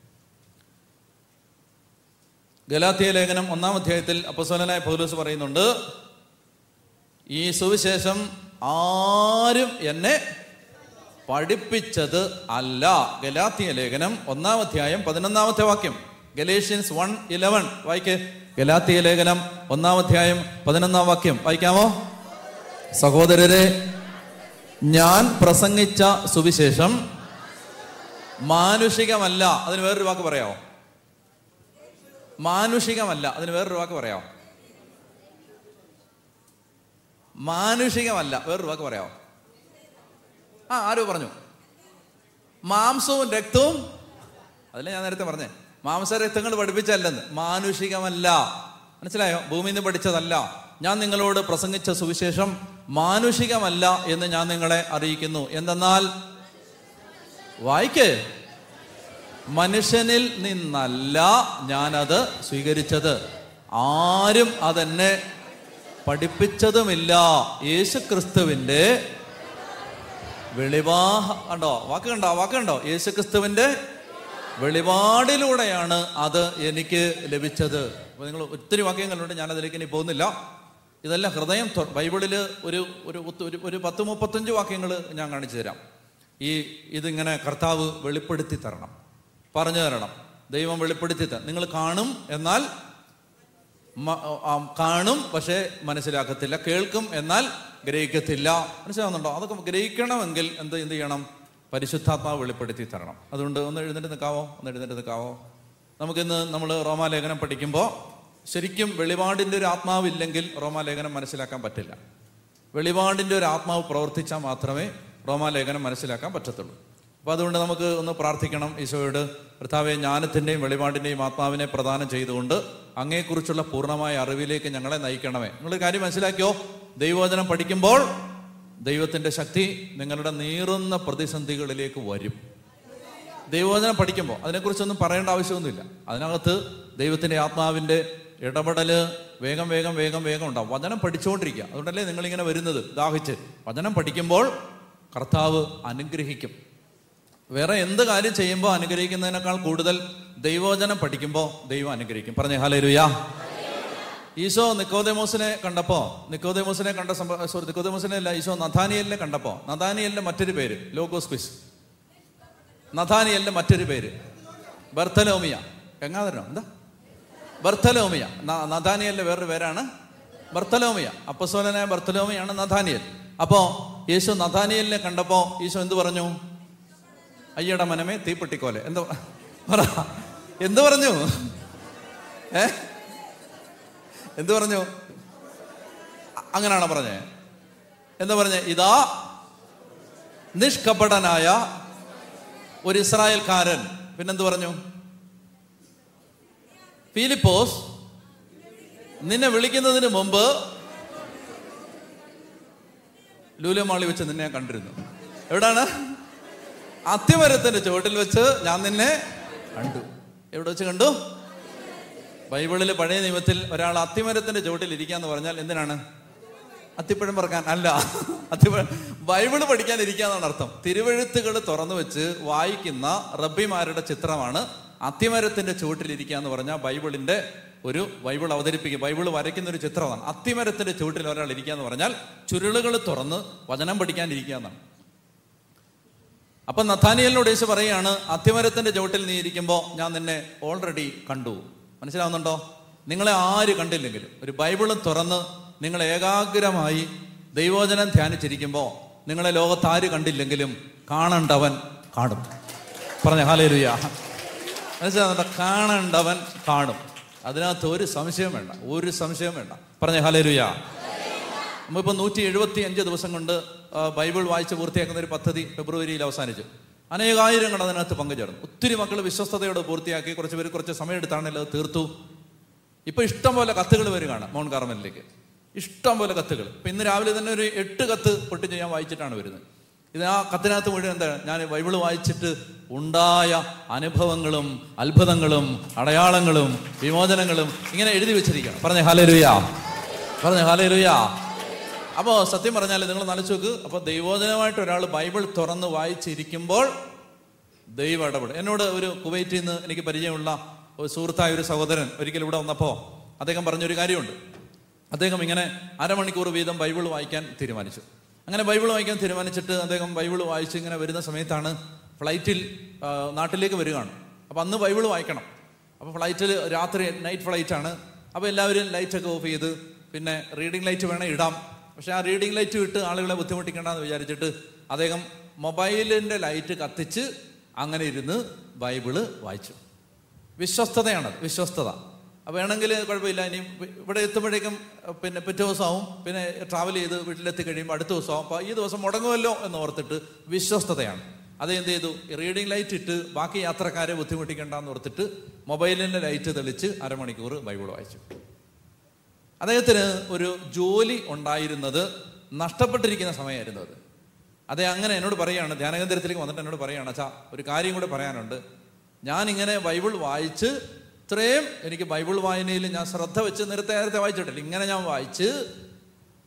S1: ഗലാത്തിയ ലേഖനം ഒന്നാം അധ്യായത്തിൽ അപ്പസ്വലനായ പൗലോസ് പറയുന്നുണ്ട് ഈ സുവിശേഷം ആരും എന്നെ പഠിപ്പിച്ചത് അല്ല ഗലാത്തിയ ലേഖനം ഒന്നാം അധ്യായം പതിനൊന്നാമത്തെ വാക്യം ഗലേഷ്യൻസ് വൺ ഇലവൻ വായിക്ക് ഗലാത്തിയ ലേഖനം ഒന്നാം അധ്യായം പതിനൊന്നാം വാക്യം വായിക്കാമോ സഹോദരരെ ഞാൻ പ്രസംഗിച്ച സുവിശേഷം മാനുഷികമല്ല അതിന് വേറൊരു വാക്ക് പറയാമോ മാനുഷികമല്ല അതിന് വേറൊരു വാക്ക് പറയാമോ മാനുഷികമല്ല വേറൊരു വാക്ക് പറയാമോ ആ ആരോ പറഞ്ഞു മാംസവും രക്തവും അതല്ലേ ഞാൻ നേരത്തെ പറഞ്ഞേ മാംസരക്തങ്ങൾ പഠിപ്പിച്ചല്ലെന്ന് മാനുഷികമല്ല മനസ്സിലായോ ഭൂമിയിൽ നിന്ന് പഠിച്ചതല്ല ഞാൻ നിങ്ങളോട് പ്രസംഗിച്ച സുവിശേഷം മാനുഷികമല്ല എന്ന് ഞാൻ നിങ്ങളെ അറിയിക്കുന്നു എന്തെന്നാൽ വായിക്ക് മനുഷ്യനിൽ നിന്നല്ല ഞാനത് സ്വീകരിച്ചത് ആരും അതെന്നെ പഠിപ്പിച്ചതുമില്ല യേശു ക്രിസ്തുവിന്റെ വെളിവാഹ കണ്ടോ വാക്ക് കണ്ടോ വാക്ക് കണ്ടോ യേശു ക്രിസ്തുവിന്റെ വെളിപാടിലൂടെയാണ് അത് എനിക്ക് ലഭിച്ചത് അപ്പൊ നിങ്ങൾ ഒത്തിരി വാക്യങ്ങളുണ്ട് ഞാൻ അതിലേക്ക് ഇനി പോകുന്നില്ല ഇതെല്ലാം ഹൃദയം തൊ- ബൈബിളില് ഒരു ഒരു ഒത്ത് ഒരു ഒരു പത്ത് മുപ്പത്തഞ്ച് വാക്യങ്ങൾ ഞാൻ കാണിച്ചു തരാം ഈ ഇതിങ്ങനെ കർത്താവ് വെളിപ്പെടുത്തി തരണം പറഞ്ഞു തരണം ദൈവം വെളിപ്പെടുത്തി തരണം നിങ്ങൾ കാണും എന്നാൽ മ- ആ, കാണും പക്ഷേ മനസ്സിലാക്കത്തില്ല കേൾക്കും എന്നാൽ ഗ്രഹിക്കത്തില്ല മനസ്സിലാവുന്നുണ്ടോ അതൊക്കെ ഗ്രഹിക്കണമെങ്കിൽ എന്ത് എന്ത് ചെയ്യണം പരിശുദ്ധാത്മാവ് വെളിപ്പെടുത്തി തരണം അതുകൊണ്ട് ഒന്ന് എഴുന്നേറ്റ് നിൽക്കാവോ ഒന്ന് എഴുന്നേറ്റ് നിൽക്കാവോ നമുക്കിന്ന് നമ്മൾ റോമാലേഖനം പഠിക്കുമ്പോൾ ശരിക്കും വെളിപാടിൻ്റെ ഒരു ആത്മാവില്ലെങ്കിൽ റോമാലേഖനം മനസ്സിലാക്കാൻ പറ്റില്ല വെളിപാടിൻ്റെ ഒരു ആത്മാവ് പ്രവർത്തിച്ചാൽ മാത്രമേ റോമാലേഖനം മനസ്സിലാക്കാൻ പറ്റത്തുള്ളൂ അപ്പോൾ അതുകൊണ്ട് നമുക്ക് ഒന്ന് പ്രാർത്ഥിക്കണം ഈശോയോട് കർത്താവെ ജ്ഞാനത്തിൻ്റെയും വെളിപാടിൻ്റെയും ആത്മാവിനെ പ്രദാനം ചെയ്തുകൊണ്ട് അങ്ങയെക്കുറിച്ചുള്ള പൂർണ്ണമായ അറിവിലേക്ക് ഞങ്ങളെ നയിക്കണമേ നിങ്ങൾ കാര്യം മനസ്സിലാക്കിയോ ദൈവവചനം പഠിക്കുമ്പോൾ ദൈവത്തിൻ്റെ ശക്തി നിങ്ങളുടെ നീറുന്ന പ്രതിസന്ധികളിലേക്ക് വരും ദൈവവചനം പഠിക്കുമ്പോൾ അതിനെക്കുറിച്ചൊന്നും പറയേണ്ട ആവശ്യമൊന്നുമില്ല അതിനകത്ത് ദൈവത്തിൻ്റെ ആത്മാവിൻ്റെ ഇടപെടല് വേഗം വേഗം വേഗം വേഗം ഉണ്ടാവും വചനം പഠിച്ചുകൊണ്ടിരിക്കുക അതുകൊണ്ടല്ലേ നിങ്ങളിങ്ങനെ വരുന്നത് ദാഹിച്ച് വചനം പഠിക്കുമ്പോൾ കർത്താവ് അനുഗ്രഹിക്കും വേറെ എന്ത് കാര്യം ചെയ്യുമ്പോൾ അനുഗ്രഹിക്കുന്നതിനേക്കാൾ കൂടുതൽ ദൈവവചനം പഠിക്കുമ്പോൾ ദൈവം അനുഗ്രഹിക്കും പറഞ്ഞേ ഹലേലുയാ ഈശോ നിക്കോദേമോസിനെ കണ്ടപ്പോ നിക്കോദേമോസിനെ കണ്ട സംഭവ സോറി നിക്കോദേമോസിനെ അല്ല ഈശോ നഥാനിയലിനെ കണ്ടപ്പോ നഥാനിയലിന്റെ മറ്റൊരു പേര് ലോഗോസ് ക്വിസ് നഥാനിയലിന്റെ മറ്റൊരു പേര് ബർത്തലോമിയ എങ്ങാതരോ എന്താ ബർത്തലോമിയ ന- നഥാനിയലിന്റെ വേറൊരു പേരാണ് ബർത്തലോമിയ അപ്പസോലനായ ബർത്തലോമിയാണ് നഥാനിയൽ അപ്പോ യേശു നഥാനിയലിനെ കണ്ടപ്പോ ഈശോ എന്ത് പറഞ്ഞു അയ്യട മനമേ തീപ്പെട്ടിക്കോലെ എന്ത് പറ എന്ത് പറഞ്ഞു ഏ എന്ത് പറഞ്ഞു അ- അങ്ങനാണോ പറഞ്ഞേ എന്താ പറഞ്ഞേ ഇതാ നിഷ്കപടനായ ഒരു ഇസ്രായേൽക്കാരൻ പിന്നെന്ത് പറഞ്ഞു ഫിലിപ്പോസ് നിന്നെ വിളിക്കുന്നതിന് മുമ്പ് ലൂലമാളി വെച്ച് നിന്നെ ഞാൻ കണ്ടിരുന്നു എവിടാണ് അത്തിമരത്തിന്റെ ചുവട്ടിൽ വെച്ച് ഞാൻ നിന്നെ കണ്ടു എവിടെ വെച്ച് കണ്ടു ബൈബിളിലെ പഴയ നിയമത്തിൽ ഒരാൾ അത്തിമരത്തിന്റെ ചുവട്ടിൽ ഇരിക്കാന്ന് പറഞ്ഞാൽ എന്തിനാണ് അത്തിപ്പഴം പറക്കാൻ അല്ല അത്തിപ്പഴം ബൈബിള് പഠിക്കാൻ ഇരിക്കാന്നാണ് അർത്ഥം തിരുവഴുത്തുകൾ തുറന്നു വെച്ച് വായിക്കുന്ന റബ്ബിമാരുടെ ചിത്രമാണ് അത്തിമരത്തിന്റെ ചുവട്ടിൽ ഇരിക്കുക എന്ന് പറഞ്ഞാൽ ബൈബിളിന്റെ ഒരു ബൈബിൾ അവതരിപ്പിക്കുക ബൈബിൾ വരയ്ക്കുന്ന ഒരു ചിത്രമാണ് അത്തിമരത്തിന്റെ ചുവട്ടിൽ ഒരാൾ ഇരിക്കുക എന്ന് പറഞ്ഞാൽ ചുരുളുകൾ തുറന്ന് വചനം പഠിക്കാൻ ഇരിക്കുക എന്നാണ് അപ്പൊ നഥാനിയലിനോട് യേശു പറയാണ് അത്തിമരത്തിന്റെ ചുവട്ടിൽ നീ ഇരിക്കുമ്പോൾ ഞാൻ നിന്നെ ഓൾറെഡി കണ്ടു മനസ്സിലാവുന്നുണ്ടോ നിങ്ങളെ ആര് കണ്ടില്ലെങ്കിലും ഒരു ബൈബിളും തുറന്ന് നിങ്ങൾ ഏകാഗ്രമായി ദൈവോചനം ധ്യാനിച്ചിരിക്കുമ്പോൾ നിങ്ങളെ ലോകത്ത് ആര് കണ്ടില്ലെങ്കിലും കാണണ്ടവൻ കാണും പറഞ്ഞ ഹാലേലുയ മനസ്സിലാവുന്നുണ്ടോ കാണണ്ടവൻ കാണും അതിനകത്ത് ഒരു സംശയം വേണ്ട ഒരു സംശയം വേണ്ട പറഞ്ഞ ഹാലേലുയ നമ്മളിപ്പോൾ നൂറ്റി എഴുപത്തി അഞ്ച് ദിവസം കൊണ്ട് ആ, ബൈബിൾ വായിച്ച് പൂർത്തിയാക്കുന്ന ഒരു പദ്ധതി ഫെബ്രുവരിയിൽ അവസാനിച്ചു അനേകായിരങ്ങൾ അതിനകത്ത് പങ്കുചേർന്നു ഒത്തിരി മക്കൾ വിശ്വസ്തയോടെ പൂർത്തിയാക്കി കുറച്ച് പേര് കുറച്ച് സമയം എടുത്താണല്ലോ അത് തീർത്തു ഇപ്പൊ ഇഷ്ടം പോലെ കത്തുകൾ വരികയാണ് മൗണ്ട് കാർമലിലേക്ക് ഇഷ്ടം പോലെ കത്തുകൾ ഇപ്പൊ ഇന്ന് രാവിലെ തന്നെ ഒരു എട്ട് കത്ത് പൊട്ടിച്ച് ഞാൻ വായിച്ചിട്ടാണ് വരുന്നത് ഇത് ആ കത്തിനകത്ത് മുഴുവൻ എന്താ ഞാൻ ബൈബിള് വായിച്ചിട്ട് ഉണ്ടായ അനുഭവങ്ങളും അത്ഭുതങ്ങളും അടയാളങ്ങളും വിമോചനങ്ങളും ഇങ്ങനെ എഴുതി വെച്ചിരിക്കണം പറഞ്ഞ ഹാലേലുയാ പറഞ്ഞ ഹാലേലുയാ അപ്പോൾ സത്യം പറഞ്ഞാൽ നിങ്ങൾ നനച്ചു നോക്ക് അപ്പോൾ ദൈവോചനമായിട്ട് ഒരാൾ ബൈബിൾ തുറന്ന് വായിച്ചിരിക്കുമ്പോൾ ദൈവം ഇടപെടും എന്നോട് ഒരു കുവൈറ്റിൽ നിന്ന് എനിക്ക് പരിചയമുള്ള ഒരു സുഹൃത്തായ ഒരു സഹോദരൻ ഒരിക്കലും ഇവിടെ വന്നപ്പോൾ അദ്ദേഹം പറഞ്ഞൊരു കാര്യമുണ്ട് അദ്ദേഹം ഇങ്ങനെ അരമണിക്കൂർ വീതം ബൈബിൾ വായിക്കാൻ തീരുമാനിച്ചു അങ്ങനെ ബൈബിൾ വായിക്കാൻ തീരുമാനിച്ചിട്ട് അദ്ദേഹം ബൈബിൾ വായിച്ച് ഇങ്ങനെ വരുന്ന സമയത്താണ് ഫ്ലൈറ്റിൽ ആ, നാട്ടിലേക്ക് വരികയാണ് അപ്പോൾ അന്ന് ബൈബിൾ വായിക്കണം അപ്പോൾ ഫ്ലൈറ്റിൽ രാത്രി നൈറ്റ് ഫ്ലൈറ്റ് ആണ് അപ്പോൾ എല്ലാവരും ലൈറ്റൊക്കെ ഓഫ് ചെയ്ത് പിന്നെ റീഡിംഗ് ലൈറ്റ് വേണേൽ ഇടാം പക്ഷെ ആ റീഡിംഗ് ലൈറ്റ് ഇട്ട് ആളുകളെ ബുദ്ധിമുട്ടിക്കണ്ടെന്ന് വിചാരിച്ചിട്ട് അദ്ദേഹം മൊബൈലിന്റെ ലൈറ്റ് കത്തിച്ച് അങ്ങനെ ഇരുന്ന് ബൈബിള് വായിച്ചു വിശ്വസ്തതയാണത് വിശ്വസ്തത അപ്പോൾ വേണമെങ്കിൽ കുഴപ്പമില്ല ഇനി ഇവിടെ എത്തുമ്പോഴേക്കും അഹ് പിന്നെ പിറ്റേ ദിവസമാവും പിന്നെ ട്രാവൽ ചെയ്ത് വീട്ടിലെത്തി കഴിയുമ്പോൾ അടുത്ത ദിവസമാവും അപ്പോൾ ഈ ദിവസം മുടങ്ങുമല്ലോ എന്ന് ഓർത്തിട്ട് വിശ്വസ്തതയാണ് അത് എന്ത് ചെയ്തു റീഡിംഗ് ലൈറ്റ് ഇട്ട് ബാക്കി യാത്രക്കാരെ ബുദ്ധിമുട്ടിക്കണ്ടെന്ന് ഓർത്തിട്ട് മൊബൈലിൻ്റെ ലൈറ്റ് തെളിച്ച് അരമണിക്കൂർ ബൈബിൾ വായിച്ചു അദ്ദേഹത്തിന് ഒരു ജോലി ഉണ്ടായിരുന്നത് നഷ്ടപ്പെട്ടിരിക്കുന്ന സമയമായിരുന്നു അത് അതെ അങ്ങനെ എന്നോട് പറയുകയാണ് ധ്യാനകേന്ദ്രത്തിലേക്ക് വന്നിട്ട് എന്നോട് പറയുകയാണ് അച്ഛാ ഒരു കാര്യം കൂടെ പറയാനുണ്ട് ഞാൻ ഇങ്ങനെ ബൈബിൾ വായിച്ച് ഇത്രയും എനിക്ക് ബൈബിൾ വായനയിൽ ഞാൻ ശ്രദ്ധ വെച്ച് നേരത്തെ നേരത്തെ വായിച്ചിട്ടില്ല ഇങ്ങനെ ഞാൻ വായിച്ച്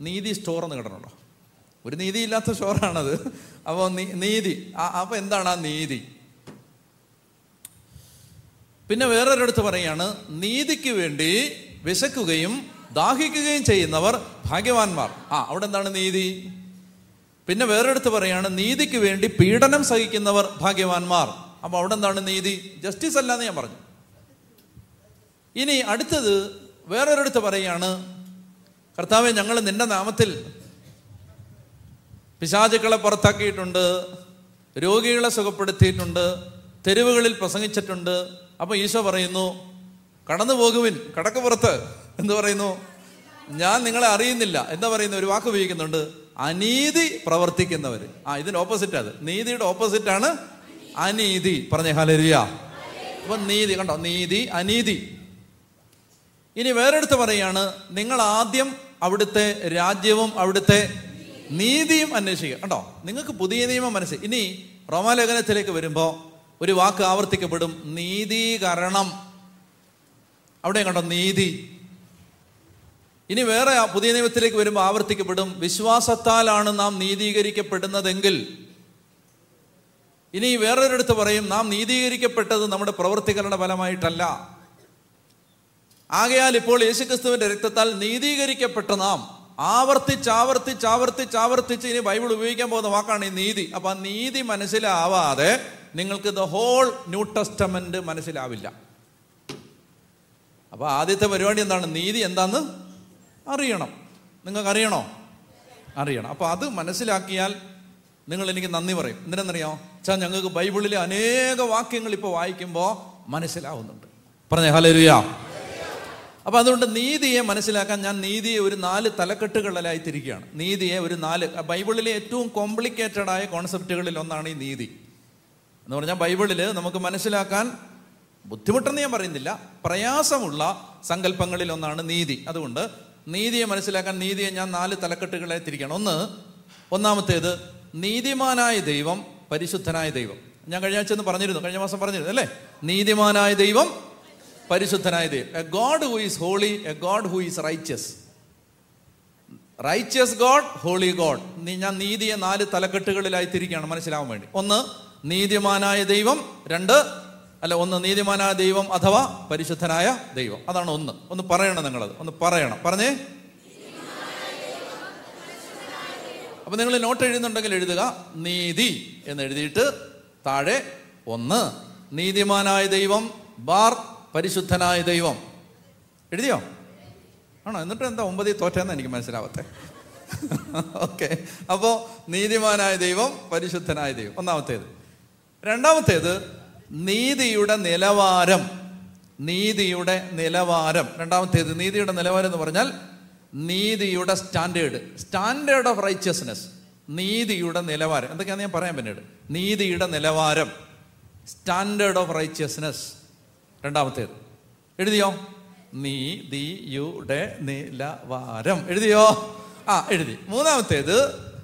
S1: നീതി സ്റ്റോർ എന്ന് കേട്ടിട്ടുണ്ടോ ഒരു നീതിയില്ലാത്ത സ്റ്റോറാണത് അപ്പോൾ നീതി ആ- അപ്പോൾ എന്താണ് ആ നീതി പിന്നെ വേറൊരിടത്ത് പറയാണ് നീതിക്ക് വേണ്ടി വിശക്കുകയും ദാഹിക്കുകയും ചെയ്യുന്നവർ ഭാഗ്യവാന്മാർ ആ അവിടെ എന്താണ് നീതി പിന്നെ വേറൊരിടത്ത് പറയാണ് നീതിക്ക് വേണ്ടി പീഡനം സഹിക്കുന്നവർ ഭാഗ്യവാന്മാർ അപ്പൊ അവിടെ എന്താണ് നീതി ജസ്റ്റിസ് അല്ല എന്ന് ഞാൻ പറഞ്ഞു ഇനി അടുത്തത് വേറൊരിടത്ത് പറയാണ് കർത്താവെ ഞങ്ങൾ നിന്റെ നാമത്തിൽ പിശാചുക്കളെ പുറത്താക്കിയിട്ടുണ്ട് രോഗികളെ സുഖപ്പെടുത്തിയിട്ടുണ്ട് തെരുവുകളിൽ പ്രസംഗിച്ചിട്ടുണ്ട് അപ്പൊ ഈശോ പറയുന്നു കടന്നു പോകുവിൻ കടക്ക് പുറത്ത് എന്ന് പറയുന്നു ഞാൻ നിങ്ങളെ അറിയുന്നില്ല എന്താ പറയുന്ന ഒരു വാക്ക് ഉപയോഗിക്കുന്നുണ്ട് അനീതി പ്രവർത്തിക്കുന്നവർ ആ ഇതിന് ഓപ്പോസിറ്റ് അത് നീതിയുടെ ഓപ്പോസിറ്റ് ആണ് അനീതി പറഞ്ഞേ ഹലരിയ അപ്പൊ നീതി കണ്ടോ നീതി അനീതി ഇനി വേറെടുത്ത് പറയാണ് നിങ്ങൾ ആദ്യം അവിടുത്തെ രാജ്യവും അവിടുത്തെ നീതിയും അന്വേഷിക്കുക കണ്ടോ നിങ്ങൾക്ക് പുതിയ നിയമം മനസ്സിൽ ഇനി റോമാലേഖനത്തിലേക്ക് വരുമ്പോൾ ഒരു വാക്ക് ആവർത്തിക്കപ്പെടും നീതീകരണം അവിടെ കണ്ടോ നീതി ഇനി വേറെ ആ പുതിയ നിയമത്തിലേക്ക് വരുമ്പോൾ ആവർത്തിക്കപ്പെടും വിശ്വാസത്താലാണ് നാം നീതീകരിക്കപ്പെടുന്നതെങ്കിൽ ഇനി വേറൊരിടത്ത് പറയും നാം നീതീകരിക്കപ്പെട്ടത് നമ്മുടെ പ്രവർത്തികളുടെ ഫലമായിട്ടല്ല ആകയാൽ ഇപ്പോൾ യേശുക്രിസ്തുവിന്റെ രക്തത്താൽ നീതീകരിക്കപ്പെട്ട നാം ആവർത്തിച്ച് ആവർത്തിച്ച് ആവർത്തിച്ച് ആവർത്തിച്ച് ഇനി ബൈബിൾ ഉപയോഗിക്കാൻ പോകുന്ന വാക്കാണ് ഈ നീതി അപ്പൊ ആ നീതി മനസ്സിലാവാതെ നിങ്ങൾക്ക് ദ ഹോൾ ന്യൂ ടെസ്റ്റമെന്റ് മനസ്സിലാവില്ല അപ്പൊ ആദ്യത്തെ പരിപാടി എന്താണ് നീതി എന്താന്ന് അറിയണം നിങ്ങൾക്ക് അറിയണോ അറിയണം അപ്പൊ അത് മനസ്സിലാക്കിയാൽ നിങ്ങൾ എനിക്ക് നന്ദി പറയും എന്തിനെന്നറിയാമോ വെച്ചാൽ ഞങ്ങൾക്ക് ബൈബിളിലെ അനേക വാക്യങ്ങൾ ഇപ്പോൾ വായിക്കുമ്പോൾ മനസ്സിലാവുന്നുണ്ട് പറഞ്ഞേ ഹലരുയാ അപ്പൊ അതുകൊണ്ട് നീതിയെ മനസ്സിലാക്കാൻ ഞാൻ നീതിയെ ഒരു നാല് തലക്കെട്ടുകളിലായി തിരിക്കുകയാണ് നീതിയെ ഒരു നാല് ബൈബിളിലെ ഏറ്റവും കോംപ്ലിക്കേറ്റഡ് ആയ കോൺസെപ്റ്റുകളിൽ ഒന്നാണ് ഈ നീതി എന്ന് പറഞ്ഞാൽ ബൈബിളിൽ നമുക്ക് മനസ്സിലാക്കാൻ ബുദ്ധിമുട്ടെന്ന് ഞാൻ പറയുന്നില്ല പ്രയാസമുള്ള സങ്കല്പങ്ങളിൽ ഒന്നാണ് നീതി അതുകൊണ്ട് നീതിയെ മനസ്സിലാക്കാൻ നീതിയെ ഞാൻ നാല് തലക്കെട്ടുകളായി തിരിക്കുകയാണ് ഒന്ന് ഒന്നാമത്തേത് നീതിമാനായ ദൈവം പരിശുദ്ധനായ ദൈവം ഞാൻ കഴിഞ്ഞ ആഴ്ച ഒന്ന് പറഞ്ഞിരുന്നു കഴിഞ്ഞ മാസം പറഞ്ഞിരുന്നു അല്ലേ നീതിമാനായ ദൈവം പരിശുദ്ധനായ ദൈവം a God who is holy a God who is righteous righteous God holy God നീ ഞാൻ നീതിയെ നാല് തലക്കെട്ടുകളിലായി തിരിക്കുകയാണ് മനസ്സിലാവാൻ വേണ്ടി ഒന്ന് നീതിമാനായ ദൈവം രണ്ട് അല്ല ഒന്ന് നീതിമാനായ ദൈവം അഥവാ പരിശുദ്ധനായ ദൈവം അതാണ് ഒന്ന് ഒന്ന് പറയണം നിങ്ങളത് ഒന്ന് പറയണം പറഞ്ഞേ അപ്പൊ നിങ്ങൾ നോട്ട് എഴുതുന്നുണ്ടെങ്കിൽ എഴുതുക നീതി എന്ന് എഴുതിയിട്ട് താഴെ ഒന്ന് നീതിമാനായ ദൈവം ബാർ പരിശുദ്ധനായ ദൈവം എഴുതിയോ ആണോ എന്നിട്ട് എന്താ ഒമ്പതിൽ തോറ്റെന്ന് എനിക്ക് മനസ്സിലാവത്തെ ഓക്കെ അപ്പോ നീതിമാനായ ദൈവം പരിശുദ്ധനായ ദൈവം ഒന്നാമത്തേത് രണ്ടാമത്തേത് നീതിയുടെ നിലവാരം നീതിയുടെ നിലവാരം രണ്ടാമത്തേത് നീതിയുടെ നിലവാരം എന്ന് പറഞ്ഞാൽ നീതിയുടെ സ്റ്റാൻഡേർഡ് സ്റ്റാൻഡേർഡ് ഓഫ് റൈച്ചസ്നെസ് നീതിയുടെ നിലവാരം എന്തൊക്കെയാണെന്ന് ഞാൻ പറയാൻ പിന്നീട് നീതിയുടെ നിലവാരം സ്റ്റാൻഡേർഡ് ഓഫ് റൈച്ചസ്നെസ് രണ്ടാമത്തേത് എഴുതിയോ നീതിയുടെ നിലവാരം എഴുതിയോ ആ എഴുതി മൂന്നാമത്തേത്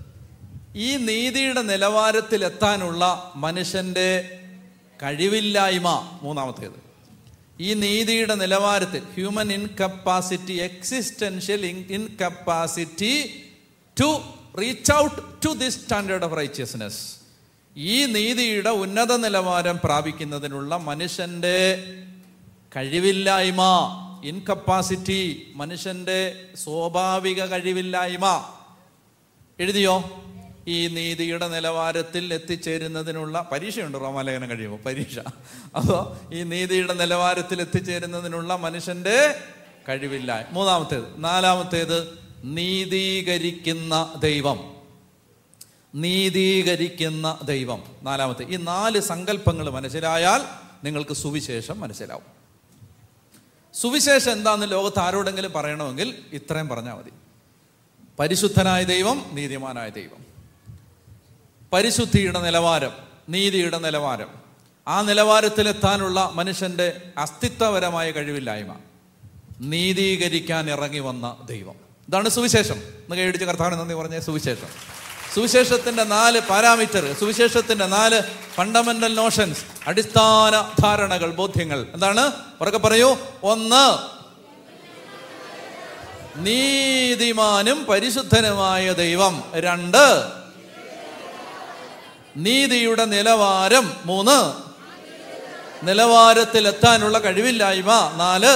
S1: ഈ നീതിയുടെ നിലവാരത്തിൽ എത്താനുള്ള മനുഷ്യന്റെ കഴിവില്ലായ്മ മൂന്നാമത്തേത് ഈ നീതിയുടെ നിലവാരത്തിൽ human incapacity existential incapacity to reach out to this standard of righteousness ഈ നീതിയുടെ ഉന്നത നിലവാരം പ്രാപിക്കുന്നതിനുള്ള മനുഷ്യന്റെ കഴിവില്ലായ്മ ഇൻകപ്പാസിറ്റി മനുഷ്യന്റെ സ്വാഭാവിക കഴിവില്ലായ്മ എഴുതിയോ ഈ നീതിയുടെ നിലവാരത്തിൽ എത്തിച്ചേരുന്നതിനുള്ള പരീക്ഷയുണ്ട് റോമാലേഖനം കഴിയുമ്പോൾ പരീക്ഷ അപ്പോൾ ഈ നീതിയുടെ നിലവാരത്തിൽ എത്തിച്ചേരുന്നതിനുള്ള മനുഷ്യന്റെ കഴിവില്ല മൂന്നാമത്തേത് നാലാമത്തേത് നീതീകരിക്കുന്ന ദൈവം നീതീകരിക്കുന്ന ദൈവം നാലാമത്തെ ഈ നാല് സങ്കല്പങ്ങൾ മനസ്സിലായാൽ നിങ്ങൾക്ക് സുവിശേഷം മനസ്സിലാവും സുവിശേഷം എന്താന്ന് ലോകത്ത് ആരോടെങ്കിലും പറയണമെങ്കിൽ ഇത്രയും പറഞ്ഞാൽ മതി പരിശുദ്ധനായ ദൈവം നീതിമാനായ ദൈവം പരിശുദ്ധിയുടെ നിലവാരം നീതിയുടെ നിലവാരം ആ നിലവാരത്തിലെത്താനുള്ള മനുഷ്യന്റെ അസ്തിത്വപരമായ കഴിവില്ലായ്മ നീതീകരിക്കാൻ ഇറങ്ങി വന്ന ദൈവം ഇതാണ് സുവിശേഷം എന്ന് കൈയടിച്ച് കർത്താവിന് നന്ദി പറഞ്ഞ സുവിശേഷം സുവിശേഷത്തിന്റെ നാല് പാരാമീറ്റർ സുവിശേഷത്തിന്റെ നാല് ഫണ്ടമെന്റൽ നോഷൻസ് അടിസ്ഥാന ധാരണകൾ ബോധ്യങ്ങൾ എന്താണ് ഉറക്കെ പറയൂ ഒന്ന് നീതിമാനും പരിശുദ്ധനുമായ ദൈവം രണ്ട് നീതിയുടെ നിലവാരം മൂന്ന് നിലവാരത്തിൽ എത്താനുള്ള കഴിവില്ലായ്മ നാല്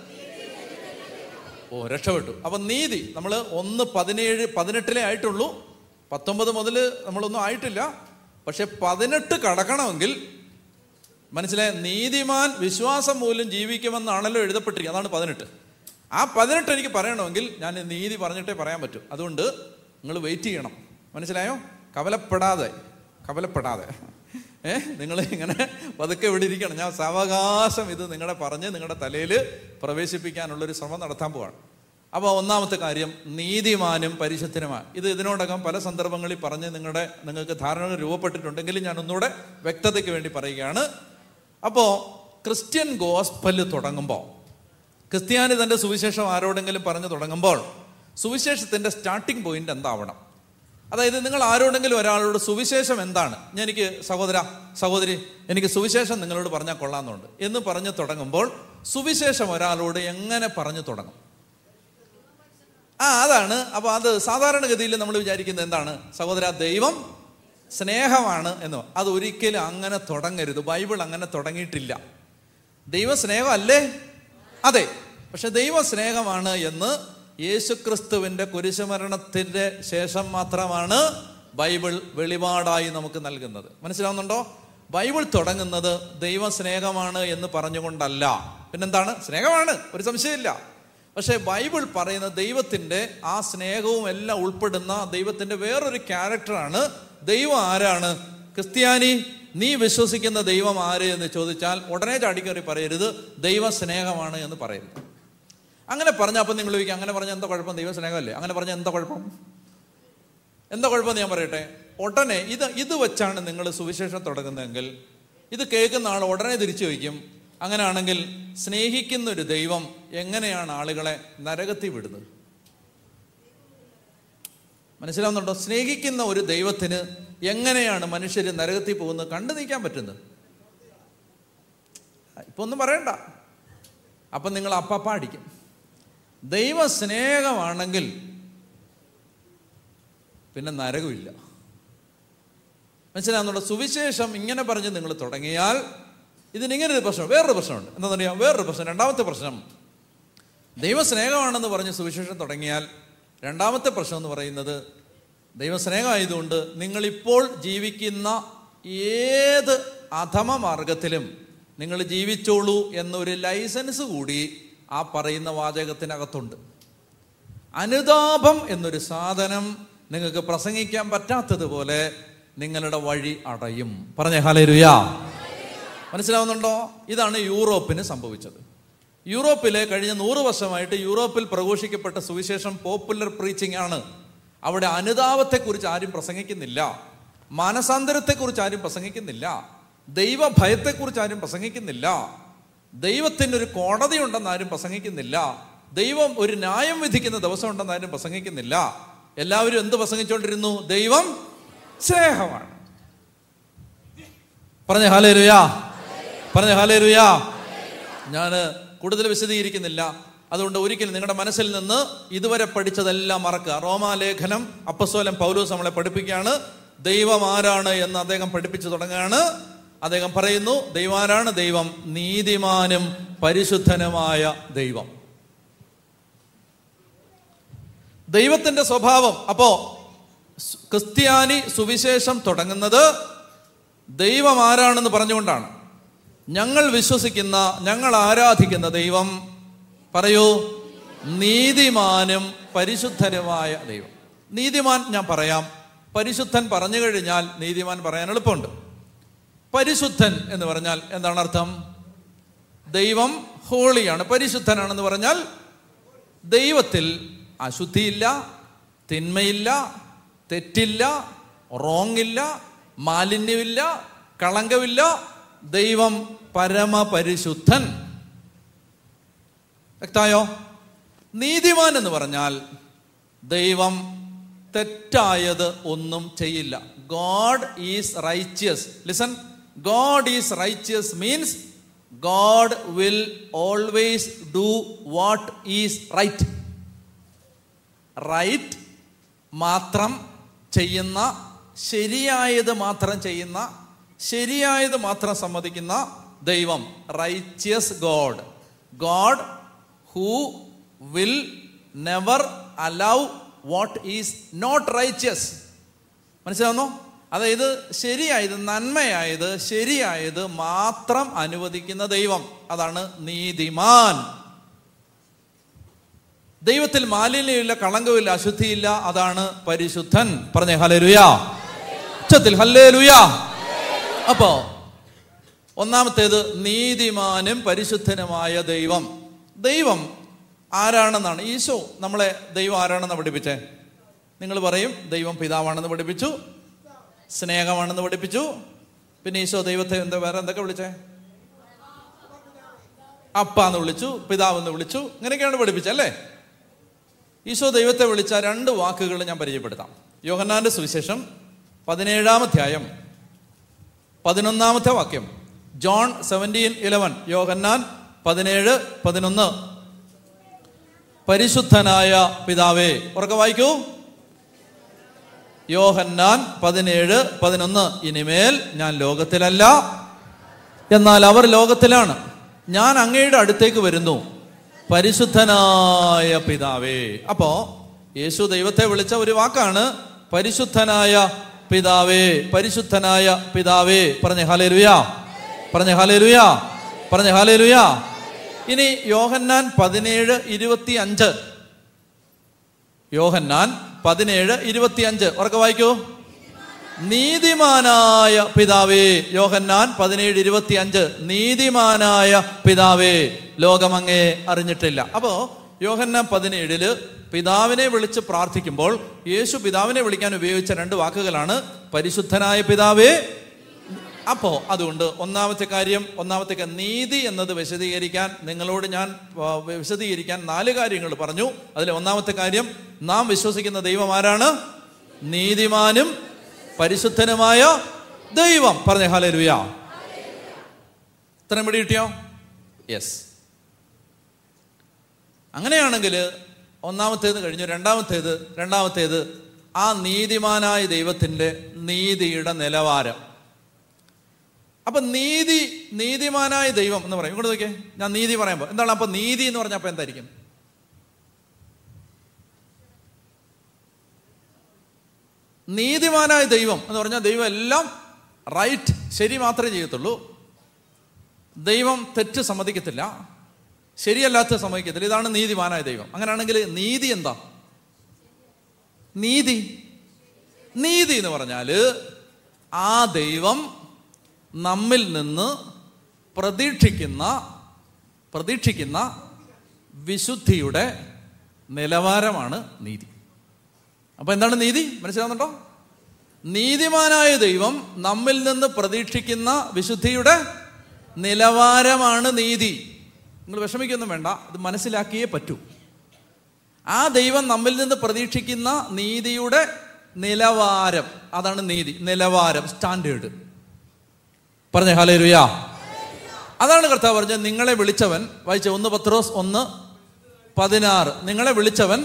S1: ഓ രക്ഷപ്പെട്ടു അപ്പൊ നീതി നമ്മൾ ഒന്ന് പതിനേഴ് പതിനെട്ടിലേ ആയിട്ടുള്ളൂ പത്തൊമ്പത് മുതൽ നമ്മളൊന്നും ആയിട്ടില്ല പക്ഷെ പതിനെട്ട് കടക്കണമെങ്കിൽ മനസ്സിലായ നീതിമാൻ വിശ്വാസം മൂലം ജീവിക്കുമെന്നാണല്ലോ എഴുതപ്പെട്ടിരിക്കുന്നത് അതാണ് പതിനെട്ട് ആ പതിനെട്ട് എനിക്ക് പറയണമെങ്കിൽ ഞാൻ നീതി പറഞ്ഞിട്ടേ പറയാൻ പറ്റും അതുകൊണ്ട് നിങ്ങൾ വെയിറ്റ് ചെയ്യണം മനസ്സിലായോ കവലപ്പെടാതെ കവലപ്പെടാതെ ഏ നിങ്ങൾ ഇങ്ങനെ പതുക്കെ ഇവിടെ ഇരിക്കണം ഞാൻ സാവകാശം ഇത് നിങ്ങളെ പറഞ്ഞ് നിങ്ങളുടെ തലയിൽ പ്രവേശിപ്പിക്കാനുള്ളൊരു ശ്രമം നടത്താൻ പോവാണ് അപ്പോൾ ഒന്നാമത്തെ കാര്യം നീതിമാനും പരിശുദ്ധനുമാണ് ഇത് ഇതിനോടകം പല സന്ദർഭങ്ങളിൽ പറഞ്ഞ് നിങ്ങളുടെ നിങ്ങൾക്ക് ധാരണകൾ രൂപപ്പെട്ടിട്ടുണ്ടെങ്കിലും ഞാൻ ഒന്നുകൂടെ വ്യക്തതയ്ക്ക് വേണ്ടി പറയുകയാണ് അപ്പോൾ ക്രിസ്ത്യൻ ഗോസ്പല് തുടങ്ങുമ്പോൾ ക്രിസ്ത്യാനി തൻ്റെ സുവിശേഷം ആരോടെങ്കിലും പറഞ്ഞു തുടങ്ങുമ്പോൾ സുവിശേഷത്തിൻ്റെ സ്റ്റാർട്ടിംഗ് പോയിന്റ് എന്താവണം അതായത് നിങ്ങൾ ആരോടെങ്കിലും ഒരാളോട് സുവിശേഷം എന്താണ് ഞാൻ എനിക്ക് സഹോദര സഹോദരി എനിക്ക് സുവിശേഷം നിങ്ങളോട് പറഞ്ഞാൽ കൊള്ളാമെന്നുണ്ട് എന്ന് പറഞ്ഞു തുടങ്ങുമ്പോൾ സുവിശേഷം ഒരാളോട് എങ്ങനെ പറഞ്ഞു തുടങ്ങും ആ അതാണ് അപ്പൊ അത് സാധാരണഗതിയിൽ നമ്മൾ വിചാരിക്കുന്നത് എന്താണ് സഹോദര ദൈവം സ്നേഹമാണ് എന്ന് അത് ഒരിക്കലും അങ്ങനെ തുടങ്ങരുത് ബൈബിൾ അങ്ങനെ തുടങ്ങിയിട്ടില്ല ദൈവ സ്നേഹമല്ലേ അതെ പക്ഷെ ദൈവ സ്നേഹമാണ് എന്ന് യേശുക്രിസ്തുവിന്റെ കുരിശുമരണത്തിന്റെ ശേഷം മാത്രമാണ് ബൈബിൾ വെളിപാടായി നമുക്ക് നൽകുന്നത് മനസ്സിലാവുന്നുണ്ടോ ബൈബിൾ തുടങ്ങുന്നത് ദൈവ സ്നേഹമാണ് എന്ന് പറഞ്ഞുകൊണ്ടല്ല പിന്നെന്താണ് സ്നേഹമാണ് ഒരു സംശയമില്ല പക്ഷേ ബൈബിൾ പറയുന്ന ദൈവത്തിന്റെ ആ സ്നേഹവും എല്ലാം ഉൾപ്പെടുന്ന ദൈവത്തിന്റെ വേറൊരു ക്യാരക്ടറാണ് ദൈവം ആരാണ് ക്രിസ്ത്യാനി നീ വിശ്വസിക്കുന്ന ദൈവം ആര് എന്ന് ചോദിച്ചാൽ ഉടനെ ചാടിക്കറി പറയരുത് ദൈവ സ്നേഹമാണ് എന്ന് പറയരുത് അങ്ങനെ പറഞ്ഞ അപ്പം നിങ്ങൾ ചോദിക്കുക അങ്ങനെ പറഞ്ഞ എന്താ കുഴപ്പം ദൈവ സ്നേഹമല്ലേ അങ്ങനെ പറഞ്ഞ എന്താ കുഴപ്പം എന്താ കുഴപ്പം ഞാൻ പറയട്ടെ ഉടനെ ഇത് ഇത് വെച്ചാണ് നിങ്ങൾ സുവിശേഷം തുടങ്ങുന്നതെങ്കിൽ ഇത് കേൾക്കുന്ന ആൾ ഉടനെ തിരിച്ചു വയ്ക്കും അങ്ങനെയാണെങ്കിൽ സ്നേഹിക്കുന്ന ഒരു ദൈവം എങ്ങനെയാണ് ആളുകളെ നരകത്തിൽ വിടുന്നത് മനസ്സിലാവുന്നുണ്ടോ സ്നേഹിക്കുന്ന ഒരു ദൈവത്തിന് എങ്ങനെയാണ് മനുഷ്യർ നരകത്തിൽ പോകുന്നത് കണ്ടു നീക്കാൻ പറ്റുന്നത് ഇപ്പൊ ഒന്നും പറയണ്ട അപ്പം നിങ്ങൾ അപ്പപ്പ അടിക്കും ദൈവ സ്നേഹമാണെങ്കിൽ പിന്നെ നരകമില്ല മനസ്സിലാവുന്നുണ്ടോ സുവിശേഷം ഇങ്ങനെ പറഞ്ഞ് നിങ്ങൾ തുടങ്ങിയാൽ ഇതിനിങ്ങനെ ഒരു പ്രശ്നം വേറൊരു പ്രശ്നമുണ്ട് എന്താണെന്നറിയാം വേറൊരു പ്രശ്നം രണ്ടാമത്തെ പ്രശ്നം ദൈവസ്നേഹമാണെന്ന് പറഞ്ഞ് സുവിശേഷം തുടങ്ങിയാൽ രണ്ടാമത്തെ പ്രശ്നം എന്ന് പറയുന്നത് ദൈവസ്നേഹമായതുകൊണ്ട് നിങ്ങളിപ്പോൾ ജീവിക്കുന്ന ഏത് അധമ മാർഗത്തിലും നിങ്ങൾ ജീവിച്ചോളൂ എന്നൊരു ലൈസൻസ് കൂടി ആ പറയുന്ന വാചകത്തിനകത്തുണ്ട് അനുതാപം എന്നൊരു സാധനം നിങ്ങൾക്ക് പ്രസംഗിക്കാൻ പറ്റാത്തതുപോലെ നിങ്ങളുടെ വഴി അടയും പറഞ്ഞേ ഹലേരുയാ മനസ്സിലാവുന്നുണ്ടോ ഇതാണ് യൂറോപ്പിന് സംഭവിച്ചത് യൂറോപ്പിലെ കഴിഞ്ഞ നൂറ് വർഷമായിട്ട് യൂറോപ്പിൽ പ്രഘോഷിക്കപ്പെട്ട സുവിശേഷം പോപ്പുലർ പ്രീച്ചിങ് ആണ് അവിടെ അനുതാപത്തെക്കുറിച്ച് ആരും പ്രസംഗിക്കുന്നില്ല മാനസാന്തരത്തെക്കുറിച്ച് ആരും പ്രസംഗിക്കുന്നില്ല ദൈവഭയത്തെക്കുറിച്ച് ആരും പ്രസംഗിക്കുന്നില്ല ദൈവത്തിന് ഒരു കോടതി ഉണ്ടെന്ന് ആരും പ്രസംഗിക്കുന്നില്ല ദൈവം ഒരു ന്യായം വിധിക്കുന്ന ദിവസം ഉണ്ടെന്ന് ആരും പ്രസംഗിക്കുന്നില്ല എല്ലാവരും എന്ത് പ്രസംഗിച്ചുകൊണ്ടിരുന്നു ദൈവം സ്നേഹമാണ് പറഞ്ഞ ഹാലേ രുയാ പറഞ്ഞ ഹാലേ രുയാ ഞാൻ കൂടുതൽ വിശദീകരിക്കുന്നില്ല അതുകൊണ്ട് ഒരിക്കലും നിങ്ങളുടെ മനസ്സിൽ നിന്ന് ഇതുവരെ പഠിച്ചതെല്ലാം മറക്കുക റോമാലേഖനം അപ്പസ്വലം പൗലോസ് നമ്മളെ പഠിപ്പിക്കുകയാണ് ദൈവം ആരാണ് എന്ന് അദ്ദേഹം പഠിപ്പിച്ചു തുടങ്ങുകയാണ് അദ്ദേഹം പറയുന്നു ദൈവം ആരാണ് ദൈവം നീതിമാനും പരിശുദ്ധനുമായ ദൈവം ദൈവത്തിന്റെ സ്വഭാവം അപ്പോ സു- ക്രിസ്ത്യാനി സുവിശേഷം തുടങ്ങുന്നത് ദൈവം ആരാണെന്ന് പറഞ്ഞുകൊണ്ടാണ് ഞങ്ങൾ വിശ്വസിക്കുന്ന ഞങ്ങൾ ആരാധിക്കുന്ന ദൈവം പറയൂ നീതിമാനും പരിശുദ്ധനുമായ ദൈവം നീതിമാൻ ഞാൻ പറയാം പരിശുദ്ധൻ പറഞ്ഞു കഴിഞ്ഞാൽ നീതിമാൻ പറയാൻ എളുപ്പമുണ്ട് പരിശുദ്ധൻ എന്ന് പറഞ്ഞാൽ എന്താണ് അർത്ഥം ദൈവം ഹോളിയാണ് പരിശുദ്ധനാണെന്ന് പറഞ്ഞാൽ ദൈവത്തിൽ അശുദ്ധിയില്ല തിന്മയില്ല തെറ്റില്ല റോങ്ങില്ല മാലിന്യമില്ല കളങ്കമില്ല ദൈവം പരമപരിശുദ്ധൻ വ്യക്തായോ നീതിമാൻ എന്ന് പറഞ്ഞാൽ ദൈവം തെറ്റായത് ഒന്നും ചെയ്യില്ല God is righteous listen God is righteous means God will always do what is right right മാത്രം ചെയ്യുന്ന ശരിയായത് മാത്രം ചെയ്യുന്ന ശരിയായത് മാത്രം സമ്മതിക്കുന്ന ദൈവം righteous God God who will never allow what is not righteous മനസ്സിലാവുന്നു അതായത് ശരിയായത് നന്മയായത് ശരിയായത് മാത്രം അനുവദിക്കുന്ന ദൈവം അതാണ് നീതിമാൻ ദൈവത്തിൽ മാലിന്യമില്ല കളങ്കമില്ല അശുദ്ധിയില്ല അതാണ് പരിശുദ്ധൻ പറഞ്ഞേ ഹലേലുയാ ഉച്ചത്തിൽ ഹല്ലേലുയാ അപ്പോ ഒന്നാമത്തേത് നീതിമാനും പരിശുദ്ധനുമായ ദൈവം ദൈവം ആരാണെന്നാണ് ഈശോ നമ്മളെ ദൈവം ആരാണെന്ന് പഠിപ്പിച്ചേ നിങ്ങൾ പറയും ദൈവം പിതാവാണെന്ന് പഠിപ്പിച്ചു സ്നേഹമാണെന്ന് പഠിപ്പിച്ചു പിന്നെ ഈശോ ദൈവത്തെ എന്താ വേറെ എന്തൊക്കെ വിളിച്ചേ അപ്പ എന്ന് വിളിച്ചു പിതാവ് എന്ന് വിളിച്ചു ഇങ്ങനെയൊക്കെയാണ് പഠിപ്പിച്ചല്ലേ ഈശോ ദൈവത്തെ വിളിച്ച രണ്ട് വാക്കുകൾ ഞാൻ പരിചയപ്പെടുത്താം യോഹന്നാന്റെ സുവിശേഷം പതിനേഴാം അധ്യായം പതിനൊന്നാമത്തെ വാക്യം ജോൺ സെവൻറ്റീൻ ഇലവൻ യോഹന്നാൻ പതിനേഴ് പതിനൊന്ന് പരിശുദ്ധനായ പിതാവേ ഉറക്കെ വായിക്കൂ യോഹന്നാൻ പതിനേഴ് പതിനൊന്ന് ഇനിമേൽ ഞാൻ ലോകത്തിലല്ല എന്നാൽ അവർ ലോകത്തിലാണ് ഞാൻ അങ്ങയുടെ അടുത്തേക്ക് വരുന്നു പരിശുദ്ധനായ പിതാവേ അപ്പോ യേശു ദൈവത്തെ വിളിച്ച ഒരു വാക്കാണ് പരിശുദ്ധനായ പിതാവേ പരിശുദ്ധനായ പിതാവേ പറഞ്ഞ ഹാലേലുയാ പറഞ്ഞ ഹാലേലുയാ പറഞ്ഞ ഹാലേലുയാ ഇനി യോഹന്നാൻ പതിനേഴ് ഇരുപത്തി അഞ്ച് യോഹന്നാൻ പതിനേഴ് ഇരുപത്തി അഞ്ച് ഉറക്കെ വായിക്കൂ നീതിമാനായ പിതാവേ യോഹന്നാൻ പതിനേഴ് ഇരുപത്തി അഞ്ച് നീതിമാനായ പിതാവേ ലോകമങ്ങേ അറിഞ്ഞിട്ടില്ല അപ്പോ യോഹന്നാൻ പതിനേഴില് പിതാവിനെ വിളിച്ച് പ്രാർത്ഥിക്കുമ്പോൾ യേശു പിതാവിനെ വിളിക്കാൻ ഉപയോഗിച്ച രണ്ട് വാക്കുകളാണ് പരിശുദ്ധനായ പിതാവേ അപ്പോ അതുകൊണ്ട് ഒന്നാമത്തെ കാര്യം ഒന്നാമത്തെ കാര്യം നീതി എന്നത് വിശദീകരിക്കാൻ നിങ്ങളോട് ഞാൻ ആ, വിശദീകരിക്കാൻ നാല് കാര്യങ്ങൾ പറഞ്ഞു അതിൽ ഒന്നാമത്തെ കാര്യം നാം വിശ്വസിക്കുന്ന ദൈവം ആരാണ് നീതിമാനും പരിശുദ്ധനുമായ ദൈവം പറഞ്ഞ ഹാലരുയാ ഇത്രയും പിടി കിട്ടിയോ യെസ് അങ്ങനെയാണെങ്കിൽ ഒന്നാമത്തേത് കഴിഞ്ഞു രണ്ടാമത്തേത് രണ്ടാമത്തേത് ആ നീതിമാനായ ദൈവത്തിന്റെ നീതിയുടെ നിലവാരം അപ്പൊ നീതി നീതിമാനായ ദൈവം എന്ന് പറയും ഇങ്ങോട്ട് നോക്കിയേ ഞാൻ നീതി പറയുമ്പോൾ എന്താണ് അപ്പൊ നീതി എന്ന് പറഞ്ഞപ്പോ എന്തായിരിക്കും നീതിമാനായ ദൈവം എന്ന് പറഞ്ഞാൽ ദൈവം എല്ലാം റൈറ്റ് ശരി മാത്രമേ ചെയ്യത്തുള്ളൂ ദൈവം തെറ്റ് സമ്മതിക്കത്തില്ല ശരിയല്ലാത്ത സമ്മതിക്കത്തില്ല ഇതാണ് നീതിമാനായ ദൈവം അങ്ങനെയാണെങ്കിൽ നീതി എന്താ നീതി നീതി എന്ന് പറഞ്ഞാല് ആ ദൈവം നമ്മിൽ നിന്ന് പ്രതീക്ഷിക്കുന്ന പ്രതീക്ഷിക്കുന്ന വിശുദ്ധിയുടെ നിലവാരമാണ് നീതി അപ്പൊ എന്താണ് നീതി മനസ്സിലാവുന്നുണ്ടോ നീതിമാനായ ദൈവം നമ്മിൽ നിന്ന് പ്രതീക്ഷിക്കുന്ന വിശുദ്ധിയുടെ നിലവാരമാണ് നീതി നിങ്ങൾ വിഷമിക്കൊന്നും വേണ്ട ഇത് മനസ്സിലാക്കിയേ പറ്റൂ ആ ദൈവം നമ്മിൽ നിന്ന് പ്രതീക്ഷിക്കുന്ന നീതിയുടെ നിലവാരം അതാണ് നീതി നിലവാരം സ്റ്റാൻഡേർഡ് പറഞ്ഞ ഹാലേ രുയാ അതാണ് കർത്താവ് പറഞ്ഞത് നിങ്ങളെ വിളിച്ചവൻ വായിച്ച ഒന്ന് പത്രോസ് ഒന്ന് പതിനാറ് നിങ്ങളെ വിളിച്ചവൻ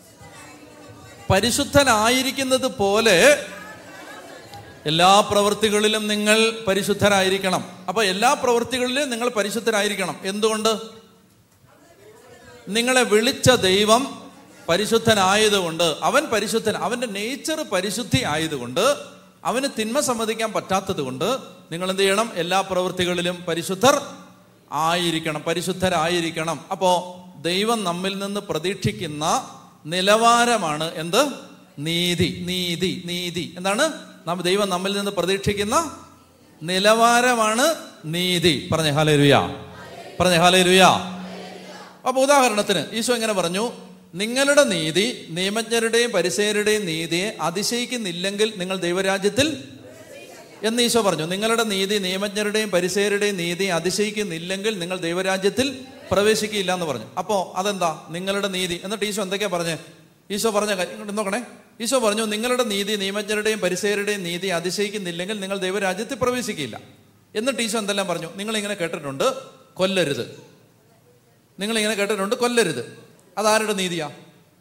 S1: പരിശുദ്ധനായിരിക്കുന്നത് പോലെ എല്ലാ പ്രവൃത്തികളിലും നിങ്ങൾ പരിശുദ്ധരായിരിക്കണം അപ്പൊ എല്ലാ പ്രവൃത്തികളിലും നിങ്ങൾ പരിശുദ്ധരായിരിക്കണം എന്തുകൊണ്ട് നിങ്ങളെ വിളിച്ച ദൈവം പരിശുദ്ധനായതുകൊണ്ട് അവൻ പരിശുദ്ധൻ അവന്റെ നേച്ചർ പരിശുദ്ധി ആയതുകൊണ്ട് അവന് തിന്മ സമ്മതിക്കാൻ പറ്റാത്തത് കൊണ്ട് നിങ്ങൾ എന്ത് ചെയ്യണം എല്ലാ പ്രവൃത്തികളിലും പരിശുദ്ധർ ആയിരിക്കണം പരിശുദ്ധരായിരിക്കണം അപ്പോ ദൈവം നമ്മിൽ നിന്ന് പ്രതീക്ഷിക്കുന്ന നിലവാരമാണ് എന്ത് നീതി നീതി നീതി എന്താണ് നാം ദൈവം നമ്മിൽ നിന്ന് പ്രതീക്ഷിക്കുന്ന നിലവാരമാണ് നീതി പറഞ്ഞ ഹാലേരുയ പറഞ്ഞ ഹാലേരുയ അപ്പൊ ഉദാഹരണത്തിന് ഈശോ ഇങ്ങനെ പറഞ്ഞു നിങ്ങളുടെ നീതി നിയമജ്ഞരുടെയും പരിസയരുടെയും നീതിയെ അതിശയിക്കുന്നില്ലെങ്കിൽ നിങ്ങൾ ദൈവരാജ്യത്തിൽ എന്ന് ഈശോ പറഞ്ഞു നിങ്ങളുടെ നീതി നിയമജ്ഞരുടെയും പരിസയരുടെയും നീതി അതിശയിക്കുന്നില്ലെങ്കിൽ നിങ്ങൾ ദൈവരാജ്യത്തിൽ പ്രവേശിക്കില്ല എന്ന് പറഞ്ഞു അപ്പോ അതെന്താ നിങ്ങളുടെ നീതി എന്നിട്ട് ഈശോ എന്തൊക്കെയാ പറഞ്ഞേ ഈശോ പറഞ്ഞ കാര്യം ഇങ്ങോട്ട് നോക്കണേ ഈശോ പറഞ്ഞു നിങ്ങളുടെ നീതി നിയമജ്ഞരുടെയും പരിസയരുടെയും നീതി അതിശയിക്കുന്നില്ലെങ്കിൽ നിങ്ങൾ ദൈവരാജ്യത്തിൽ പ്രവേശിക്കില്ല എന്നിട്ട് ഈശോ എന്തെല്ലാം പറഞ്ഞു നിങ്ങൾ ഇങ്ങനെ കേട്ടിട്ടുണ്ട് കൊല്ലരുത് നിങ്ങൾ ഇങ്ങനെ കേട്ടിട്ടുണ്ട് കൊല്ലരുത് അതാരുടെ നീതിയാ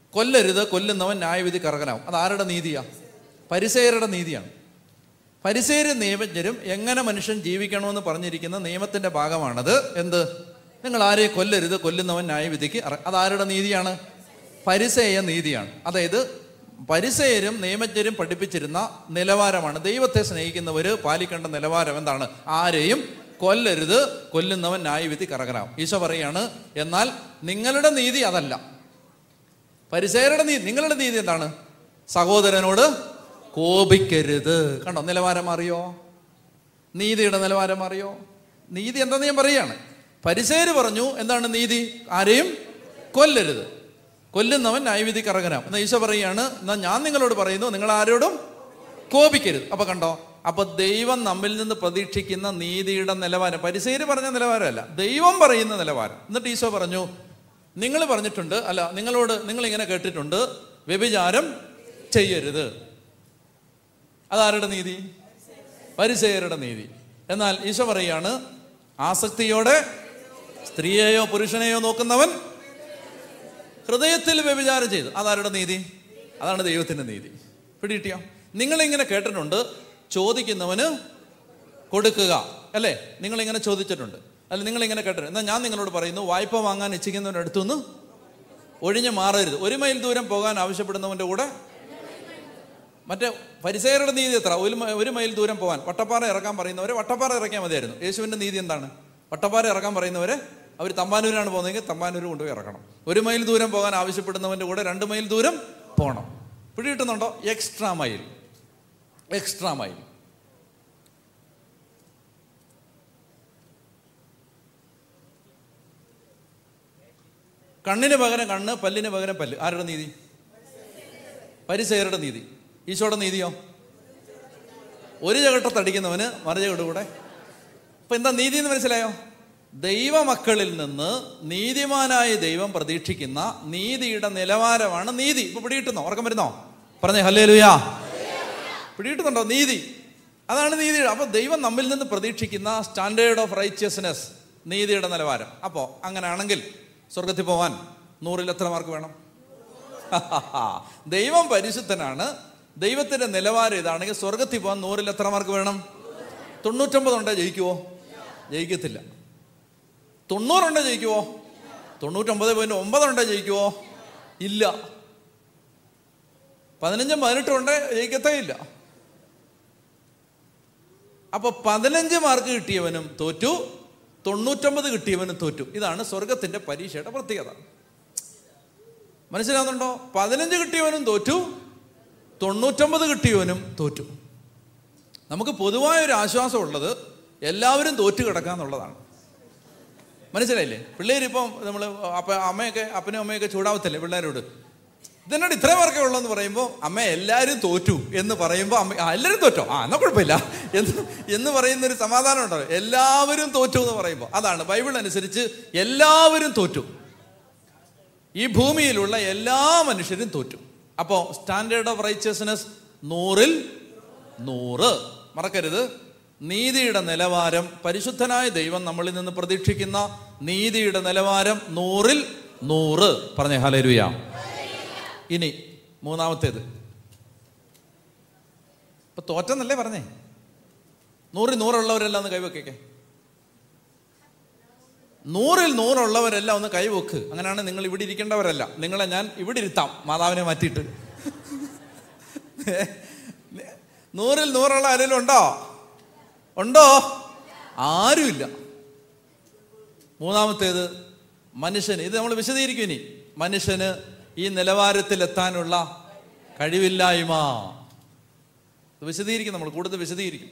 S1: കൊല്ലരുത് കൊല്ലുന്നവൻ ന്യായവിധി കറകനാവും അത് ആരുടെ നീതിയാ പരിസേരുടെ നീതിയാണ് പരിസേരും നിയമജ്ഞരും എങ്ങനെ മനുഷ്യൻ ജീവിക്കണമെന്ന് പറഞ്ഞിരിക്കുന്ന നിയമത്തിന്റെ ഭാഗമാണത് എന്ത് നിങ്ങൾ ആരെയും കൊല്ലരുത് കൊല്ലുന്നവൻ ന്യായവിധിക്ക് അറ- അത് ആരുടെ നീതിയാണ് പരിസേയ നീതിയാണ് അതായത് പരിസയരും നിയമജ്ഞരും പഠിപ്പിച്ചിരുന്ന നിലവാരമാണ് ദൈവത്തെ സ്നേഹിക്കുന്നവര് പാലിക്കേണ്ട നിലവാരം എന്താണ് ആരെയും കൊല്ലരുത് കൊല്ലുന്നവൻ ന്യായവിധി കറകനാവും ഈശോ പറയാണ് എന്നാൽ നിങ്ങളുടെ നീതി അതല്ല പരിസയരുടെ നീതി നിങ്ങളുടെ നീതി എന്താണ് സഹോദരനോട് കോപിക്കരുത് കണ്ടോ നിലവാരം അറിയോ നീതിയുടെ നിലവാരം അറിയോ നീതി എന്താന്ന് ഞാൻ പറയാണ് പരിസേര് പറഞ്ഞു എന്താണ് നീതി ആരെയും കൊല്ലരുത് കൊല്ലുന്നവൻ ന്യായവിധി കറങ്ങനാം എന്നാ ഈശോ പറയാണ് എന്നാ ഞാൻ നിങ്ങളോട് പറയുന്നു നിങ്ങൾ ആരോടും കോപിക്കരുത് അപ്പൊ കണ്ടോ അപ്പൊ ദൈവം നമ്മിൽ നിന്ന് പ്രതീക്ഷിക്കുന്ന നീതിയുടെ നിലവാരം പരിസേര് പറഞ്ഞ നിലവാരമല്ല ദൈവം പറയുന്ന നിലവാരം എന്നിട്ട് ഈശോ പറഞ്ഞു നിങ്ങൾ പറഞ്ഞിട്ടുണ്ട് അല്ല നിങ്ങളോട് നിങ്ങൾ ഇങ്ങനെ കേട്ടിട്ടുണ്ട് വ്യഭിചാരം ചെയ്യരുത് അതാരുടെ നീതി പരിസയരുടെ നീതി എന്നാൽ ഈശോ പറയാണ് ആസക്തിയോടെ സ്ത്രീയെയോ പുരുഷനെയോ നോക്കുന്നവൻ ഹൃദയത്തിൽ വ്യഭിചാരം ചെയ്തു അതാരുടെ നീതി അതാണ് ദൈവത്തിന്റെ നീതി പിടികിട്ടിയോ നിങ്ങളിങ്ങനെ കേട്ടിട്ടുണ്ട് ചോദിക്കുന്നവന് കൊടുക്കുക അല്ലേ നിങ്ങളിങ്ങനെ ചോദിച്ചിട്ടുണ്ട് അല്ല നിങ്ങളിങ്ങനെ കേട്ടിട്ടുണ്ട് എന്നാൽ ഞാൻ നിങ്ങളോട് പറയുന്നു വായ്പ വാങ്ങാൻ ഇച്ഛിക്കുന്നവൻ്റെ അടുത്തുനിന്ന് ഒഴിഞ്ഞു മാറരുത് ഒരു മൈൽ ദൂരം പോകാൻ ആവശ്യപ്പെടുന്നവൻ്റെ കൂടെ മറ്റേ പരിസയരുടെ നീതി എത്ര ഒരു മ- ഒരു മൈൽ ദൂരം പോകാൻ വട്ടപ്പാറ ഇറക്കാൻ പറയുന്നവരെ വട്ടപ്പാറ ഇറക്കിയാൽ മതിയായിരുന്നു യേശുവിന്റെ നീതി എന്താണ് വട്ടപ്പാറ ഇറക്കാൻ പറയുന്നവരെ അവർ തമ്പാനൂരാണ് പോകുന്നതെങ്കിൽ തമ്പാനൂർ കൊണ്ടുപോയി ഇറക്കണം ഒരു മൈൽ ദൂരം പോകാൻ ആവശ്യപ്പെടുന്നവന്റെ കൂടെ രണ്ട് മൈൽ ദൂരം പോകണം പിടികിട്ടുന്നുണ്ടോ എക്സ്ട്രാ മൈൽ എക്സ്ട്രാ മൈൽ കണ്ണിന് പകരം കണ്ണ് പല്ലിന് പകരം പല്ല് ആരുടെ നീതി പരിസയരുടെ നീതി ഈശോയുടെ നീതിയോ ഒരു ചകട്ടത്തടിക്കുന്നവന് മറുചകട് കൂടെ അപ്പൊ എന്താ നീതി എന്ന് മനസ്സിലായോ ദൈവമക്കളിൽ നിന്ന് നീതിമാനായ ദൈവം പ്രതീക്ഷിക്കുന്ന നീതിയുടെ നിലവാരമാണ് നീതി ഇപ്പൊ പിടികിട്ടുന്നോ ഉറക്കം വരുന്നോ പറഞ്ഞേ ഹല്ലേ ലുയാ പിടികിട്ടുന്നുണ്ടോ നീതി അതാണ് നീതി അപ്പൊ ദൈവം നമ്മിൽ നിന്ന് പ്രതീക്ഷിക്കുന്ന സ്റ്റാൻഡേർഡ് ഓഫ് റൈച്ചിയസ്നെസ് നീതിയുടെ നിലവാരം അപ്പോ അങ്ങനെയാണെങ്കിൽ സ്വർഗത്തിൽ പോവാൻ നൂറിൽ എത്ര മാർക്ക് വേണം ദൈവം പരിശുദ്ധനാണ് ദൈവത്തിന്റെ നിലവാരം ഇതാണെങ്കിൽ സ്വർഗത്തിൽ പോകാൻ നൂറിൽ എത്ര മാർക്ക് വേണം തൊണ്ണൂറ്റൊമ്പത് ഉണ്ടേ ജയിക്കുവോ ജയിക്കത്തില്ല തൊണ്ണൂറുണ്ടേ ജയിക്കുവോ തൊണ്ണൂറ്റൊമ്പത് പോയിന്റ് ഒമ്പതുണ്ടേ ജയിക്കുവോ ഇല്ല പതിനഞ്ചും പതിനെട്ടും ഉണ്ടേ ജയിക്കത്തേ ഇല്ല അപ്പൊ പതിനഞ്ച് മാർക്ക് കിട്ടിയവനും തോറ്റു തൊണ്ണൂറ്റൊമ്പത് കിട്ടിയവനും തോറ്റു ഇതാണ് സ്വർഗത്തിന്റെ പരീക്ഷയുടെ പ്രത്യേകത മനസ്സിലാവുന്നുണ്ടോ പതിനഞ്ച് കിട്ടിയവനും തോറ്റു തൊണ്ണൂറ്റൊമ്പത് കിട്ടിയവനും തോറ്റു നമുക്ക് പൊതുവായ ഒരു ആശ്വാസം ഉള്ളത് എല്ലാവരും തോറ്റു കിടക്കാന്നുള്ളതാണ് മനസ്സിലായില്ലേ പിള്ളേരിപ്പം നമ്മൾ അപ്പ അമ്മയൊക്കെ അപ്പനും അമ്മയൊക്കെ ചൂടാവത്തില്ലേ പിള്ളേരോട് ഇതിനോട് ഇത്ര മാർക്കേ ഉള്ളൂ പറയുമ്പോൾ അമ്മ എല്ലാവരും തോറ്റു എന്ന് പറയുമ്പോൾ അമ്മ ആ എല്ലാവരും തോറ്റോ ആ എന്നാ കുഴപ്പമില്ല എന്ന് എന്ന് പറയുന്ന ഒരു സമാധാനം ഉണ്ടല്ലോ എല്ലാവരും തോറ്റു എന്ന് പറയുമ്പോൾ അതാണ് ബൈബിൾ അനുസരിച്ച് എല്ലാവരും തോറ്റു ഈ ഭൂമിയിലുള്ള എല്ലാ മനുഷ്യരും തോറ്റു അപ്പോൾ സ്റ്റാൻഡേർഡ് ഓഫ് റൈച്ചസ്നെസ് നൂറിൽ നൂറ് മറക്കരുത് നീതിയുടെ നിലവാരം പരിശുദ്ധനായ ദൈവം നമ്മളിൽ നിന്ന് പ്രതീക്ഷിക്കുന്ന നീതിയുടെ നിലവാരം നൂറിൽ നൂറ് പറഞ്ഞേ ഹലരുയ ഇനി മൂന്നാമത്തേത് ഇപ്പൊ തോറ്റെന്നല്ലേ പറഞ്ഞേ നൂറിൽ നൂറുള്ളവരെല്ലാം ഒന്ന് കൈവെക്കേ നൂറിൽ നൂറുള്ളവരെല്ലാം ഒന്ന് കൈവെക്ക് അങ്ങനെയാണ് നിങ്ങൾ ഇവിടെ ഇരിക്കേണ്ടവരല്ല നിങ്ങളെ ഞാൻ ഇവിടെ ഇരുത്താം മാതാവിനെ മാറ്റിയിട്ട് നൂറിൽ നൂറുള്ള ആരെങ്കിലും ഉണ്ടോ ഉണ്ടോ ആരുമില്ല മൂന്നാമത്തേത് മനുഷ്യന് ഇത് നമ്മൾ വിശദീകരിക്കും ഇനി മനുഷ്യന് ഈ നിലവാരത്തിൽ എത്താനുള്ള കഴിവില്ലായ്മ ഇത് വിശദീകരിക്കും നമ്മൾ കൂടുതൽ വിശദീകരിക്കും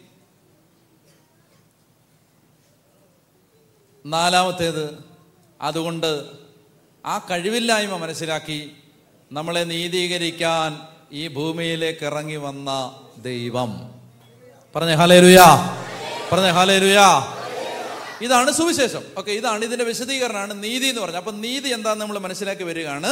S1: നാലാമത്തേത് അതുകൊണ്ട് ആ കഴിവില്ലായ്മ മനസ്സിലാക്കി നമ്മളെ നീതീകരിക്കാൻ ഈ ഭൂമിയിലേക്ക് ഇറങ്ങി വന്ന ദൈവം പറഞ്ഞേ ഹാലേരുയാ പറഞ്ഞേ ഹാലേരുയാ ഇതാണ് സുവിശേഷം ഓക്കെ ഇതാണ് ഇതിന്റെ വിശദീകരണമാണ് നീതി എന്ന് പറഞ്ഞത് അപ്പൊ നീതി എന്താന്ന് നമ്മൾ മനസ്സിലാക്കി വരികയാണ്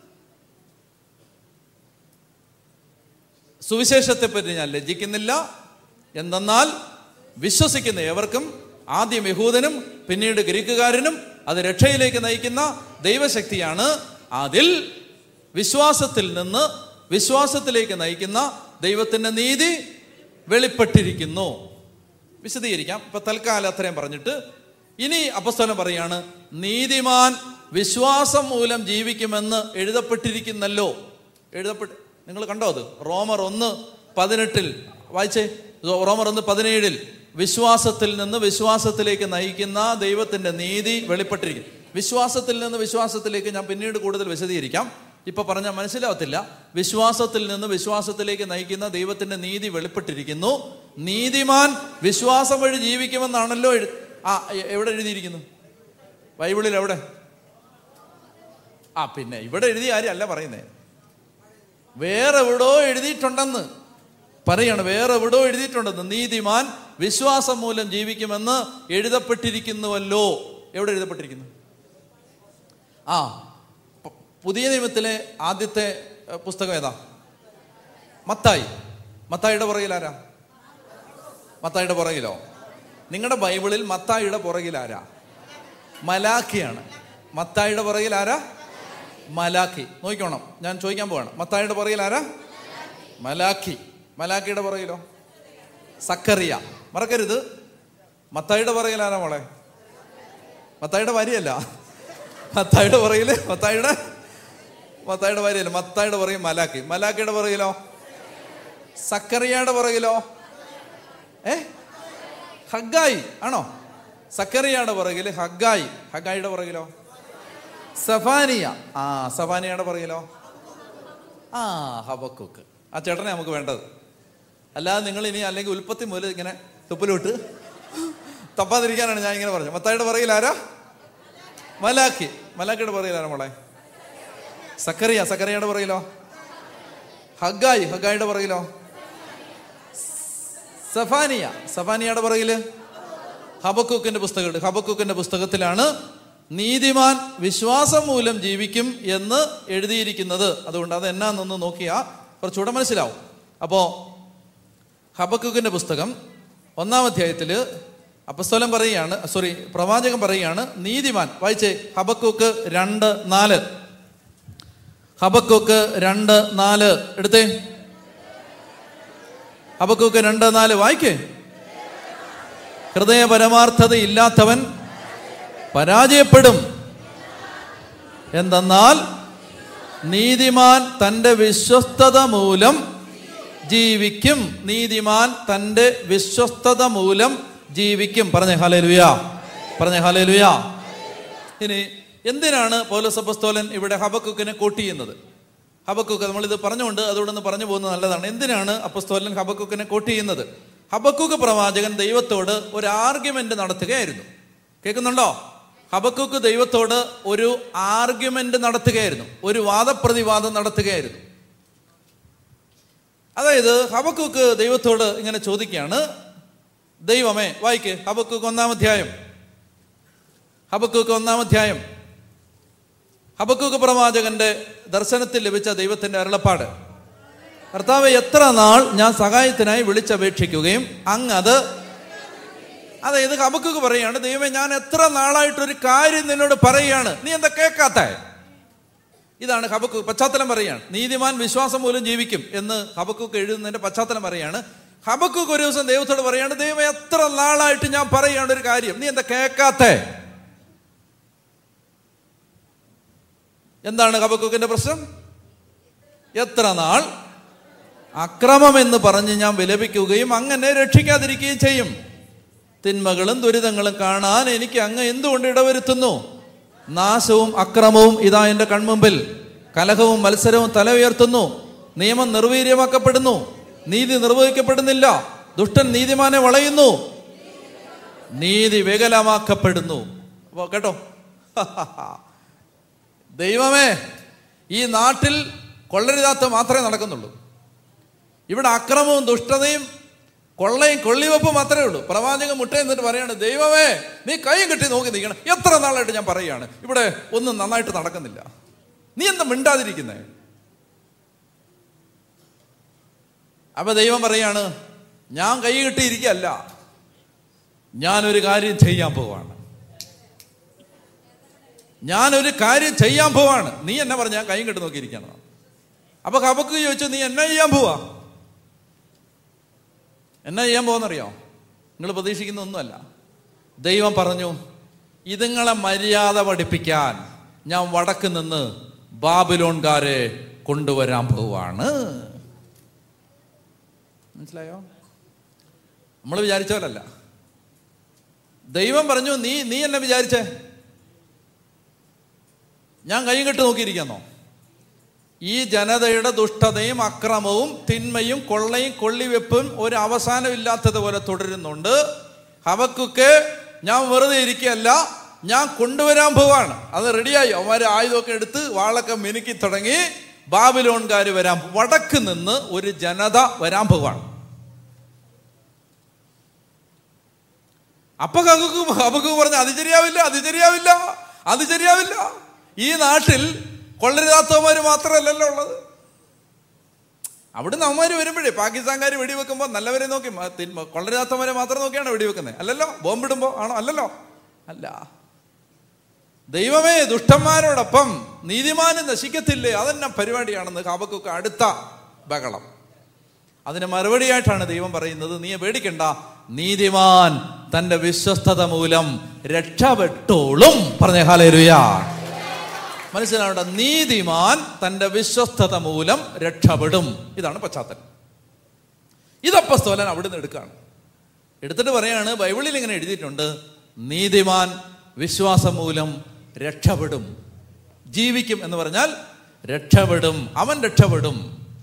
S1: സുവിശേഷത്തെ പറ്റി ഞാൻ ലജ്ജിക്കുന്നില്ല എന്തെന്നാൽ വിശ്വസിക്കുന്ന ഏവർക്കും ആദ്യം യഹൂദനും പിന്നീട് ഗ്രീക്കുകാരനും അത് രക്ഷയിലേക്ക് നയിക്കുന്ന ദൈവശക്തിയാണ് അതിൽ വിശ്വാസത്തിൽ നിന്ന് വിശ്വാസത്തിലേക്ക് നയിക്കുന്ന ദൈവത്തിന്റെ നീതി വെളിപ്പെട്ടിരിക്കുന്നു വിശദീകരിക്കാം ഇപ്പൊ തൽക്കാലം അത്രയും പറഞ്ഞിട്ട് ഇനി അപസ്തലം പറയാണ് നീതിമാൻ വിശ്വാസം മൂലം ജീവിക്കുമെന്ന് എഴുതപ്പെട്ടിരിക്കുന്നല്ലോ എഴുതപ്പെട്ട് നിങ്ങൾ കണ്ടോ അത് റോമർ ഒന്ന് പതിനെട്ടിൽ വായിച്ചേ റോമർ ഒന്ന് പതിനേഴിൽ വിശ്വാസത്തിൽ നിന്ന് വിശ്വാസത്തിലേക്ക് നയിക്കുന്ന ദൈവത്തിന്റെ നീതി വെളിപ്പെട്ടിരിക്കും വിശ്വാസത്തിൽ നിന്ന് വിശ്വാസത്തിലേക്ക് ഞാൻ പിന്നീട് കൂടുതൽ വിശദീകരിക്കാം ഇപ്പൊ പറഞ്ഞാൽ മനസ്സിലാവത്തില്ല വിശ്വാസത്തിൽ നിന്ന് വിശ്വാസത്തിലേക്ക് നയിക്കുന്ന ദൈവത്തിന്റെ നീതി വെളിപ്പെട്ടിരിക്കുന്നു നീതിമാൻ വിശ്വാസം വഴി ജീവിക്കുമെന്നാണല്ലോ എഴു ആ എ- എവിടെ എഴുതിയിരിക്കുന്നു ബൈബിളിൽ എവിടെ ആ പിന്നെ ഇവിടെ എഴുതിയ ആരും അല്ല പറയുന്നേ വേറെ എവിടോ എഴുതിയിട്ടുണ്ടെന്ന് പറയാണ് വേറെ എവിടോ എഴുതിയിട്ടുണ്ടെന്ന് നീതിമാൻ വിശ്വാസം മൂലം ജീവിക്കുമെന്ന് എഴുതപ്പെട്ടിരിക്കുന്നുവല്ലോ എവിടെ എഴുതപ്പെട്ടിരിക്കുന്നു ആ പ- പുതിയ നിയമത്തിലെ ആദ്യത്തെ ഏ, പുസ്തകം ഏതാ മത്തായി മത്തായിയുടെ പുറകിൽ ആരാ മത്തായിയുടെ പുറകിലോ നിങ്ങളുടെ ബൈബിളിൽ മത്തായിയുടെ പുറകിൽ ആരാ മലാഖിയാണ് മത്തായിയുടെ പുറകിൽ ആരാ മലാഖി നോക്കിക്കോണം ഞാൻ ചോദിക്കാൻ പോവാണ് മത്തായിയുടെ പുറകിൽ ആരാ മലാഖി മലാഖിയുടെ പുറകിലോ സക്കറിയ മറക്കരുത് മത്തായിയുടെ പുറകിൽ ആരാ മോളെ മത്തായിയുടെ വരിയല്ല മത്തായിയുടെ പുറകില് മത്തായിയുടെ മത്തായിയുടെ വരിയല്ല മത്തായിയുടെ പുറകിൽ മലാഖി മലാഖിയുടെ പുറകിലോ സക്കറിയയുടെ പുറകിലോ ഏ ഹഗായി ആണോ സക്കറിയയുടെ പുറകില് ഹഗായി ഹഗായിയുടെ പുറകിലോ സഫാനിയ ആ സഫാനിയയുടെ പുറകിലോ ആ ഹബക്കുക്ക് ആ ചേട്ടനെ നമുക്ക് വേണ്ടത് അല്ലാതെ നിങ്ങൾ ഇനി അല്ലെങ്കിൽ ഉൽപ്പത്തി മുതൽ ഇങ്ങനെ തുപ്പിലോട്ട് തപ്പാതിരിക്കാനാണ് ഞാൻ ഇങ്ങനെ പറഞ്ഞത് മത്തായിയുടെ പുറകിൽ ആരാ മലാഖി മലാഖിയുടെ പുറകിൽ ആരാ മോളെ സക്കറിയ സക്കറിയയുടെ പുറകിലോ ഹഗായി ഹഗായിയുടെ പുറകിലോ സഫാനിയ സഫാനിയയുടെ പുറകില് ഹബക്കൂക്കിന്റെ പുസ്തകമുണ്ട് ഹബക്കൂക്കിന്റെ പുസ്തകത്തിലാണ് നീതിമാൻ വിശ്വാസം മൂലം ജീവിക്കും എന്ന് എഴുതിയിരിക്കുന്നത് അതുകൊണ്ട് അത് എന്നാന്നൊന്ന് നോക്കിയാ കുറച്ചുകൂടെ മനസ്സിലാവും അപ്പോ ഹബക്കൂക്കിന്റെ പുസ്തകം ഒന്നാം അധ്യായത്തില് അപ്പസ്തോലം പറയുകയാണ് സോറി പ്രവാചകൻ പറയുകയാണ് നീതിമാൻ വായിച്ചേ ഹബക്കൂക്ക് രണ്ട് നാല് ഹബക്കൂക്ക് രണ്ട് നാല് എടുത്തേ ഹബക്കൂക്ക് രണ്ട് നാല് വായിക്കേ ഹൃദയ പരമാർത്ഥത ഇല്ലാത്തവൻ പരാജയപ്പെടും എന്തെന്നാൽ നീതിമാൻ തൻ്റെ വിശ്വസ്തത മൂലം ജീവിക്കും നീതിമാൻ തൻ്റെ വിശ്വസ്തത മൂലം ജീവിക്കും പറഞ്ഞേ ഹലേലുയ പറഞ്ഞേ ഹലേലുയ ഇനി എന്തിനാണ് പൗലസപ്പസ്തോലൻ ഇവിടെ ഹബക്കുക്കിനെ കോട്ട് ചെയ്യുന്നത് ഹബക്കുക്ക് നമ്മളിത് പറഞ്ഞുകൊണ്ട് അതുകൊണ്ട് ഒന്ന് പറഞ്ഞു പോകുന്നത് നല്ലതാണ് എന്തിനാണ് അപ്പസ്തോലൻ ഹബക്കുക്കിനെ കോട്ട് ചെയ്യുന്നത് ഹബക്കുക്ക് പ്രവാചകൻ ദൈവത്തോട് ഒരു ആർഗ്യുമെന്റ് നടത്തുകയായിരുന്നു കേൾക്കുന്നുണ്ടോ ഹബക്കുക്ക് ദൈവത്തോട് ഒരു ആർഗ്യുമെന്റ് നടത്തുകയായിരുന്നു ഒരു വാദപ്രതിവാദം നടത്തുകയായിരുന്നു അതായത് ഹബക്കുക്ക് ദൈവത്തോട് ഇങ്ങനെ ചോദിക്കുകയാണ് ദൈവമേ വായിക്ക് ഹബക്കുക്ക് ഒന്നാം അധ്യായം ഹബക്കുക്ക് ഒന്നാം അധ്യായം ഹബക്കുക്ക് പ്രവാചകന്റെ ദർശനത്തിൽ ലഭിച്ച ദൈവത്തിന്റെ അരുളപ്പാട് കർത്താവ് എത്ര നാൾ ഞാൻ സഹായത്തിനായി വിളിച്ചപേക്ഷിക്കുകയും അങ്ങ് അത് അതായത് ഹബക്കുക്ക് പറയാണ് ദൈവമേ ഞാൻ എത്ര നാളായിട്ടൊരു കാര്യം നിന്നോട് പറയുകയാണ് നീ എന്താ കേൾക്കാത്ത ഇതാണ് ഹബക്കു പശ്ചാത്തലം പറയാണ് നീതിമാൻ വിശ്വാസം മൂലം ജീവിക്കും എന്ന് ഹബക്കുക്ക് എഴുതുന്നതിന്റെ പശ്ചാത്തലം പറയാണ് ഹബക്കുക്ക് ഒരു ദിവസം ദൈവത്തോട് പറയാണ് ദൈവം എത്ര നാളായിട്ട് ഞാൻ പറയുകയാണ് ഒരു കാര്യം നീ എന്താ കേൾക്കാത്തേ എന്താണ് ഹബക്കുക്കിന്റെ പ്രശ്നം എത്ര നാൾ അക്രമം എന്ന് പറഞ്ഞ് ഞാൻ വിലപിക്കുകയും അങ്ങനെ രക്ഷിക്കാതിരിക്കുകയും ചെയ്യും തിന്മകളും ദുരിതങ്ങളും കാണാൻ എനിക്ക് അങ്ങ് എന്തുകൊണ്ട് ഇടവരുത്തുന്നു നാശവും അക്രമവും ഇതാ എൻ്റെ കൺമുമ്പിൽ കലഹവും മത്സരവും തല ഉയർത്തുന്നു നിയമം നിർവീര്യമാക്കപ്പെടുന്നു നീതി നിർവഹിക്കപ്പെടുന്നില്ല ദുഷ്ടൻ നീതിമാനെ വളയുന്നു നീതി വികലമാക്കപ്പെടുന്നു അപ്പോ കേട്ടോ ദൈവമേ ഈ നാട്ടിൽ കൊള്ളരുതാത്ത മാത്രമേ നടക്കുന്നുള്ളൂ ഇവിടെ അക്രമവും ദുഷ്ടതയും കൊള്ളയും കൊള്ളിവെപ്പും മാത്രമേ ഉള്ളൂ പ്രവാചകൻ മുട്ട എന്നിട്ട് പറയാണ് ദൈവമേ നീ കൈയും കെട്ടി നോക്കി നിൽക്കണം എത്ര നാളായിട്ട് ഞാൻ പറയുകയാണ് ഇവിടെ ഒന്നും നന്നായിട്ട് നടക്കുന്നില്ല നീ എന്താ മിണ്ടാതിരിക്കുന്നേ അപ്പൊ ദൈവം പറയാണ് ഞാൻ കൈ കെട്ടിയിരിക്കല്ല ഞാനൊരു കാര്യം ചെയ്യാൻ പോവാണ് ഞാനൊരു കാര്യം ചെയ്യാൻ പോവാണ് നീ എന്നെ പറഞ്ഞ ഞാൻ കൈയും കെട്ടി നോക്കിയിരിക്കണം അപ്പൊ ഹബക്ക് ചോദിച്ചു നീ എന്നാ ചെയ്യാൻ പോവാ എന്നാ ചെയ്യാൻ പോവെന്നറിയോ നിങ്ങൾ പ്രതീക്ഷിക്കുന്ന ഒന്നുമല്ല ദൈവം പറഞ്ഞു ഇതുങ്ങളെ മര്യാദ പഠിപ്പിക്കാൻ ഞാൻ വടക്ക് നിന്ന് ബാബിലോൺകാരെ കൊണ്ടുവരാൻ പോവാണ് മനസ്സിലായോ നമ്മൾ വിചാരിച്ച പോലല്ല ദൈവം പറഞ്ഞു നീ നീ എന്നെ വിചാരിച്ചേ ഞാൻ കൈ കെട്ട് നോക്കിയിരിക്കുന്നോ ഈ ജനതയുടെ ദുഷ്ടതയും അക്രമവും തിന്മയും കൊള്ളയും കൊള്ളിവെപ്പും ഒരു അവസാനമില്ലാത്തതുപോലെ തുടരുന്നുണ്ട് ഹവക്കൊക്കെ ഞാൻ വെറുതെ ഇരിക്കുകയല്ല ഞാൻ കൊണ്ടുവരാൻ പോവാണ് അത് റെഡിയായി അവന്മാർ ആയുധമൊക്കെ എടുത്ത് വാളൊക്കെ മിനുക്കി തുടങ്ങി ബാബിലോൺകാർ വരാൻ വടക്ക് നിന്ന് ഒരു ജനത വരാൻ പോവാണ് അപ്പൊ കങ്ങക്ക് അബക്ക് പറഞ്ഞു അത് ശരിയാവില്ല അത് ശരിയാവില്ല അത് ശരിയാവില്ല ഈ നാട്ടിൽ കൊള്ളരുതാത്തവന്മാര് മാത്രമല്ലല്ലോ ഉള്ളത് അവിടുന്ന് അവന്മാര് വരുമ്പോഴേ പാകിസ്ഥാൻകാർ വെടിവെക്കുമ്പോൾ നല്ലവരെ നോക്കി മ- തിന്മ- കൊള്ളരുതാത്തവരെ മാത്രം നോക്കിയാണ് വെടിവെക്കുന്നത് അല്ലല്ലോ ബോംബിടുമ്പോ ആണോ അല്ലല്ലോ അല്ല ദൈവമേ ദുഷ്ടന്മാരോടൊപ്പം നീതിമാന് നശിക്കത്തില്ലേ അതെന്നെ പരിപാടിയാണെന്ന് കാബക്കൊക്കെ അടുത്ത ബഹളം അതിന് മറുപടിയായിട്ടാണ് ദൈവം പറയുന്നത് നീ പേടിക്കണ്ട നീതിമാൻ തന്റെ വിശ്വസ്തത മൂലം രക്ഷപ്പെട്ടോളും പറഞ്ഞ ഹാലേലുയാ മനസ്സിലാവേണ്ട നീതിമാൻ തന്റെ വിശ്വസ്തത മൂലം രക്ഷപ്പെടും ഇതാണ് പശ്ചാത്തലം ഇതപ്പസ്തോലൻ അവിടുന്ന് എടുക്കുകയാണ് എടുത്തിട്ട് പറയാണ് ബൈബിളിൽ ഇങ്ങനെ എഴുതിയിട്ടുണ്ട് നീതിമാൻ വിശ്വാസം മൂലം രക്ഷപ്പെടും ജീവിക്കും എന്ന് പറഞ്ഞാൽ രക്ഷപ്പെടും അവൻ രക്ഷപ്പെടും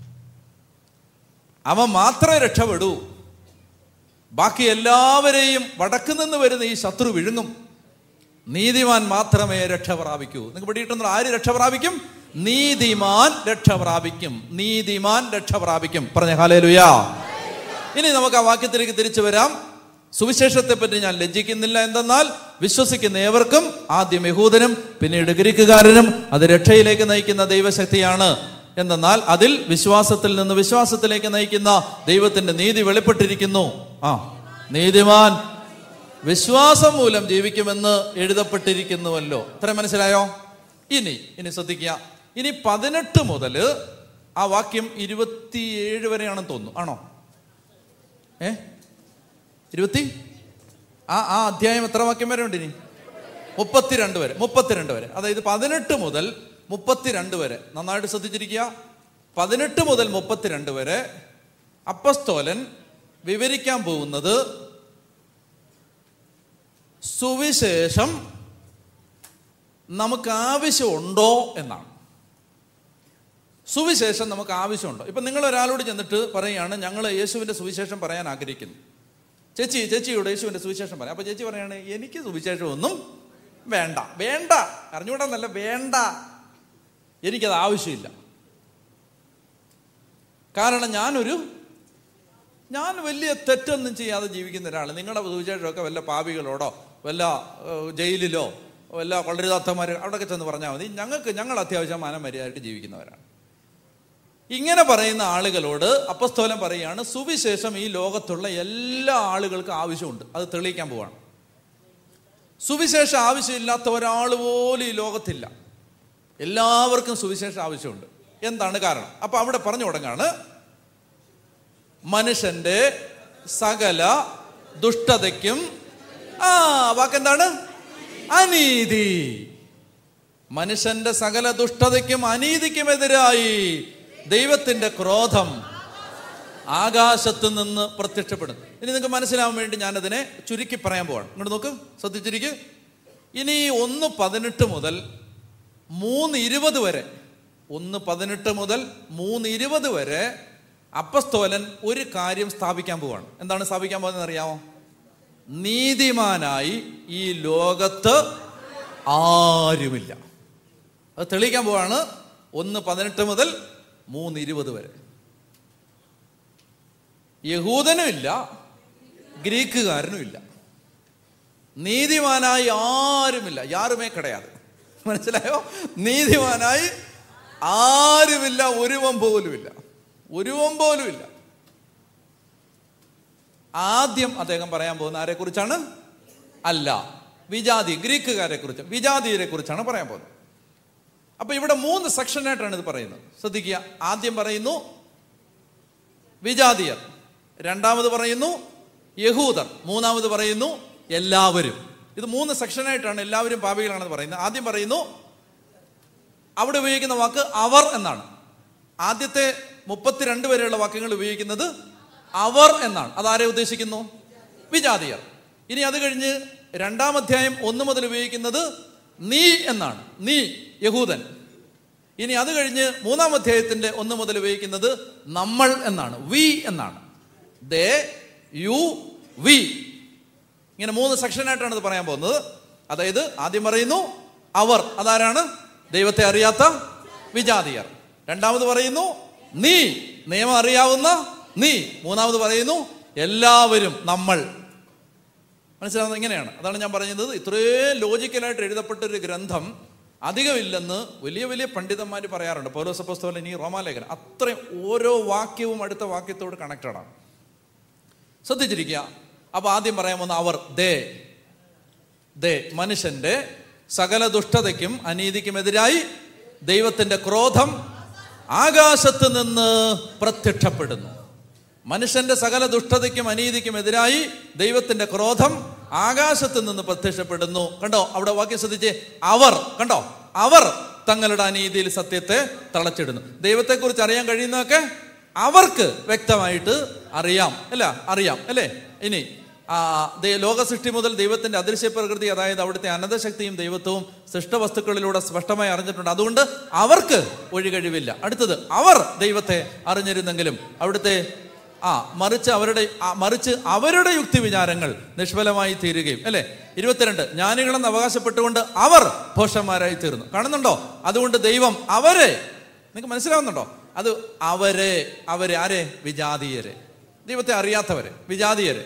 S1: അവൻ മാത്രമേ രക്ഷപ്പെടൂ ബാക്കി എല്ലാവരെയും വടക്ക് നിന്ന് വരുന്ന ഈ ശത്രു വിഴുങ്ങും നീതിമാൻ മാത്രമേ രക്ഷ പ്രാപിക്കൂ നിങ്ങൾക്ക് പിടിയിട്ടുണ്ടോ ആര് രക്ഷ പ്രാപിക്കും നീതിമാൻ രക്ഷ പ്രാപിക്കും നീതിമാൻ രക്ഷ പ്രാപിക്കും പറഞ്ഞ ഹാലേലുയാ ഇനി നമുക്ക് ആ വാക്യത്തിലേക്ക് തിരിച്ചു വരാം സുവിശേഷത്തെ പറ്റി ഞാൻ ലജ്ജിക്കുന്നില്ല എന്തെന്നാൽ വിശ്വസിക്കുന്ന ഏവർക്കും ആദ്യം യഹൂദനും പിന്നീട് ഗ്രീക്കുകാരനും അത് രക്ഷയിലേക്ക് നയിക്കുന്ന ദൈവശക്തിയാണ് എന്തെന്നാൽ അതിൽ വിശ്വാസത്തിൽ നിന്ന് വിശ്വാസത്തിലേക്ക് നയിക്കുന്ന ദൈവത്തിന്റെ നീതി വെളിപ്പെട്ടിരിക്കുന്നു ആ നീതിമാൻ വിശ്വാസം മൂലം ജീവിക്കുമെന്ന് എഴുതപ്പെട്ടിരിക്കുന്നുവല്ലോ ഇത്ര മനസ്സിലായോ ഇനി ഇനി ശ്രദ്ധിക്കുക ഇനി പതിനെട്ട് മുതൽ ആ വാക്യം ഇരുപത്തിയേഴ് വരെയാണെന്ന് തോന്നുന്നു ആണോ ഏ ഇരുപത്തി ആ ആ അധ്യായം എത്ര വാക്യം വരെ ഉണ്ട് ഇനി മുപ്പത്തിരണ്ട് വരെ മുപ്പത്തിരണ്ട് വരെ അതായത് പതിനെട്ട് മുതൽ മുപ്പത്തിരണ്ട് വരെ നന്നായിട്ട് ശ്രദ്ധിച്ചിരിക്കുക പതിനെട്ട് മുതൽ മുപ്പത്തിരണ്ട് വരെ അപ്പസ്തോലൻ വിവരിക്കാൻ പോകുന്നത് സുവിശേഷം നമുക്ക് ആവശ്യമുണ്ടോ എന്നാണ് സുവിശേഷം നമുക്ക് ആവശ്യമുണ്ടോ ഇപ്പം നിങ്ങൾ ഒരാളോട് ചെന്നിട്ട് പറയുകയാണ് ഞങ്ങൾ യേശുവിൻ്റെ സുവിശേഷം പറയാൻ ആഗ്രഹിക്കുന്നു ചേച്ചി ചേച്ചിയോട് യേശുവിൻ്റെ സുവിശേഷം പറയാം അപ്പോൾ ചേച്ചി പറയാണ് എനിക്ക് സുവിശേഷം ഒന്നും വേണ്ട വേണ്ട അറിഞ്ഞുകൂടാന്നല്ല വേണ്ട എനിക്കത് ആവശ്യമില്ല കാരണം ഞാനൊരു ഞാൻ വലിയ തെറ്റൊന്നും ചെയ്യാതെ ജീവിക്കുന്ന ഒരാൾ നിങ്ങളുടെ സുവിശേഷമൊക്കെ വല്ല പാപികളോടോ വല്ല ഏഹ്, ജയിലിലോ വല്ല കൊള്ളരുതാത്തമാർ അവിടെയൊക്കെ ചെന്ന് പറഞ്ഞാൽ മതി ഞങ്ങൾക്ക് ഞങ്ങൾ അത്യാവശ്യം മനമര്യാദയായിട്ട് ജീവിക്കുന്നവരാണ് ഇങ്ങനെ പറയുന്ന ആളുകളോട് അപ്പസ്തോലൻ പറയുകയാണ് സുവിശേഷം ഈ ലോകത്തുള്ള എല്ലാ ആളുകൾക്കും ആവശ്യമുണ്ട് അത് തെളിയിക്കാൻ പോവാണ് സുവിശേഷം ആവശ്യമില്ലാത്ത ഒരാൾ പോലും ഈ ലോകത്തില്ല എല്ലാവർക്കും സുവിശേഷം ആവശ്യമുണ്ട് എന്താണ് കാരണം അപ്പൊ അവിടെ പറഞ്ഞു തുടങ്ങാണ് മനുഷ്യന്റെ സകല ദുഷ്ടതയ്ക്കും ആ വാക്കെന്താണ് അനീതി മനുഷ്യന്റെ സകല ദുഷ്ടതയ്ക്കും അനീതിക്കുമെതിരായി ദൈവത്തിന്റെ ക്രോധം ആകാശത്ത് നിന്ന് പ്രത്യക്ഷപ്പെടുന്നു ഇനി നിങ്ങൾക്ക് മനസ്സിലാവാൻ വേണ്ടി ഞാനതിനെ ചുരുക്കി പറയാൻ പോവാണ് ഇങ്ങോട്ട് നോക്ക് ശ്രദ്ധിച്ചിരിക്കുക ഇനി ഒന്ന് പതിനെട്ട് മുതൽ മൂന്ന് ഇരുപത് വരെ ഒന്ന് പതിനെട്ട് മുതൽ മൂന്ന് ഇരുപത് വരെ അപ്പസ്തോലൻ ഒരു കാര്യം സ്ഥാപിക്കാൻ പോവാണ് എന്താണ് സ്ഥാപിക്കാൻ പോകുന്നത് അറിയാമോ നീതിമാനായി ഈ ലോകത്ത് ആരുമില്ല അത് തെളിയിക്കാൻ പോവാണ് ഒന്ന് പതിനെട്ട് മുതൽ മൂന്ന് ഇരുപത് വരെ യഹൂദനും ഇല്ല ഗ്രീക്കുകാരനും ഇല്ല നീതിമാനായി ആരുമില്ല യാറുമേ കിടയാതെ മനസ്സിലായോ നീതിമാനായി ആരുമില്ല ഒരുവൻ പോലുമില്ല ഒരുവൻ പോലുമില്ല ആദ്യം അദ്ദേഹം പറയാൻ പോകുന്ന ആരെ കുറിച്ചാണ് അല്ല വിജാതി ഗ്രീക്കുകാരെ കുറിച്ച് വിജാതിയരെ കുറിച്ചാണ് പറയാൻ പോകുന്നത് അപ്പൊ ഇവിടെ മൂന്ന് സെക്ഷനായിട്ടാണ് ഇത് പറയുന്നത് ശ്രദ്ധിക്കുക ആദ്യം പറയുന്നു വിജാതിയർ രണ്ടാമത് പറയുന്നു യഹൂദർ മൂന്നാമത് പറയുന്നു എല്ലാവരും ഇത് മൂന്ന് സെക്ഷനായിട്ടാണ് എല്ലാവരും പാപികളാണെന്ന് പറയുന്നത് ആദ്യം പറയുന്നു അവിടെ ഉപയോഗിക്കുന്ന വാക്ക് അവർ എന്നാണ് ആദ്യത്തെ മുപ്പത്തിരണ്ട് വരെയുള്ള വാക്യങ്ങൾ ഉപയോഗിക്കുന്നത് അവർ എന്നാണ് അതാരെ ഉദ്ദേശിക്കുന്നു വിജാതിയർ ഇനി അത് കഴിഞ്ഞ് രണ്ടാം അധ്യായം ഒന്ന് മുതൽ ഉപയോഗിക്കുന്നത് നീ എന്നാണ് നീ യഹൂദൻ ഇനി അത് കഴിഞ്ഞ് മൂന്നാം അധ്യായത്തിന്റെ ഒന്ന് മുതൽ ഉപയോഗിക്കുന്നത് നമ്മൾ എന്നാണ് വി എന്നാണ് ദേ യു വി ഇങ്ങനെ മൂന്ന് സെക്ഷനായിട്ടാണ് ഇത് പറയാൻ പോകുന്നത് അതായത് ആദ്യം പറയുന്നു അവർ അതാരാണ് ദൈവത്തെ അറിയാത്ത വിജാതിയർ രണ്ടാമത് പറയുന്നു നീ നിയമം അറിയാവുന്ന നീ മൂന്നാമത് പറയുന്നു എല്ലാവരും നമ്മൾ മനസ്സിലാവുന്നത് ഇങ്ങനെയാണ് അതാണ് ഞാൻ പറഞ്ഞത് ഇത്രയും ലോജിക്കലായിട്ട് എഴുതപ്പെട്ട ഒരു ഗ്രന്ഥം അധികമില്ലെന്ന് വലിയ വലിയ പണ്ഡിതന്മാർ പറയാറുണ്ട് പൗലോസപ്പസ്തോലൻ ഈ റോമാലേഖനം അത്രയും ഓരോ വാക്യവും അടുത്ത വാക്യത്തോട് കണക്റ്റഡ് ആണ് ശ്രദ്ധിച്ചിരിക്കുക അപ്പൊ ആദ്യം പറയാൻ വന്ന അവർ ദേ ദേ മനുഷ്യന്റെ സകല ദുഷ്ടതയ്ക്കും അനീതിക്കുമെതിരായി ദൈവത്തിന്റെ ക്രോധം ആകാശത്ത് നിന്ന് പ്രത്യക്ഷപ്പെടുന്നു മനുഷ്യന്റെ സകല ദുഷ്ടതയ്ക്കും അനീതിക്കും എതിരായി ദൈവത്തിന്റെ ക്രോധം ആകാശത്ത് നിന്ന് പ്രത്യക്ഷപ്പെടുന്നു കണ്ടോ അവിടെ വാക്യം ശ്രദ്ധിച്ച് അവർ കണ്ടോ അവർ തങ്ങളുടെ അനീതിയിൽ സത്യത്തെ തളച്ചിടുന്നു ദൈവത്തെക്കുറിച്ച് അറിയാൻ കഴിയുന്നതൊക്കെ അവർക്ക് വ്യക്തമായിട്ട് അറിയാം അല്ല അറിയാം അല്ലേ ഇനി ആ ദേ- ലോകസൃഷ്ടി മുതൽ ദൈവത്തിന്റെ അദൃശ്യ പ്രകൃതി അതായത് അവിടുത്തെ അനന്തശക്തിയും ദൈവത്വവും സൃഷ്ടവസ്തുക്കളിലൂടെ സ്പഷ്ടമായി അറിഞ്ഞിട്ടുണ്ട് അതുകൊണ്ട് അവർക്ക് ഒഴികഴിവില്ല അടുത്തത് അവർ ദൈവത്തെ അറിഞ്ഞിരുന്നെങ്കിലും അവിടുത്തെ ആ മറിച്ച് അവരുടെ ആ, മറിച്ച് അവരുടെ യുക്തി വിചാരങ്ങൾ നിഷ്ഫലമായി തീരുകയും അല്ലെ ഇരുപത്തിരണ്ട് ജ്ഞാനികളെന്ന് അവകാശപ്പെട്ടുകൊണ്ട് അവർ ഭോഷന്മാരായി തീർന്നു കാണുന്നുണ്ടോ അതുകൊണ്ട് ദൈവം അവരെ നിങ്ങൾക്ക് മനസ്സിലാവുന്നുണ്ടോ അത് അവരെ അവരെ ആരെ വിജാതീയരെ ദൈവത്തെ അറിയാത്തവരെ വിജാതീയരെ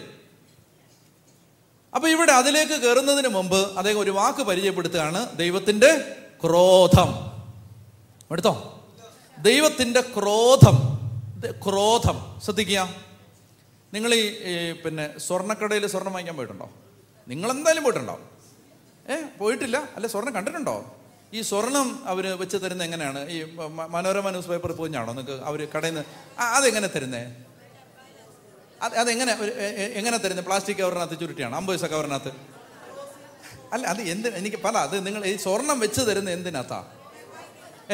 S1: അപ്പൊ ഇവിടെ അതിലേക്ക് കയറുന്നതിന് മുമ്പ് അദ്ദേഹം ഒരു വാക്ക് പരിചയപ്പെടുത്തുകയാണ് ദൈവത്തിന്റെ ക്രോധം എടുത്തോ ദൈവത്തിന്റെ ക്രോധം ദ- ക്രോധം ശ്രദ്ധിക്കുക നിങ്ങൾ ഈ ഈ പിന്നെ സ്വർണ്ണക്കടയിൽ സ്വർണം വാങ്ങിക്കാൻ പോയിട്ടുണ്ടോ നിങ്ങൾ എന്തായാലും പോയിട്ടുണ്ടോ ഏ പോയിട്ടില്ല അല്ല സ്വർണം കണ്ടിട്ടുണ്ടോ ഈ സ്വർണം അവർ വെച്ച് തരുന്നത് എങ്ങനെയാണ് ഈ മ- മനോരമ ന്യൂസ് പേപ്പർ പോഞ്ഞാണോ നിങ്ങൾക്ക് അവർ കടയിൽ നിന്ന് ആ, അതെങ്ങനെ തരുന്നേ അത് അതെങ്ങനെ ഒരു- എ- എ- എങ്ങനെ തരുന്നത് പ്ലാസ്റ്റിക് കവറിനകത്ത് ചുരുട്ടിയാണ് അമ്പത് പൈസ കവറിനകത്ത് അല്ല അത് എന്ത് എനിക്ക് പല അത് നിങ്ങൾ ഈ സ്വർണം വെച്ച് തരുന്ന എന്തിനകത്താ ഏ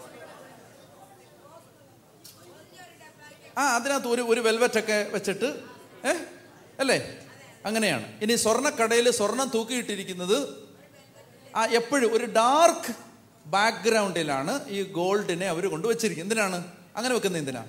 S1: ആ അതിനകത്ത് ഒരു ഒരു വെൽവെറ്റ് ഒക്കെ വെച്ചിട്ട് ഏ അല്ലേ അങ്ങനെയാണ് ഇനി സ്വർണ്ണക്കടയിൽ സ്വർണം തൂക്കിയിട്ടിരിക്കുന്നത് ആ എപ്പോഴും ഒരു ഡാർക്ക് ബാക്ക്ഗ്രൗണ്ടിലാണ് ഈ ഗോൾഡിനെ അവർ കൊണ്ടുവച്ചിരിക്കുന്നത് എന്തിനാണ് അങ്ങനെ വെക്കുന്നത് എന്തിനാ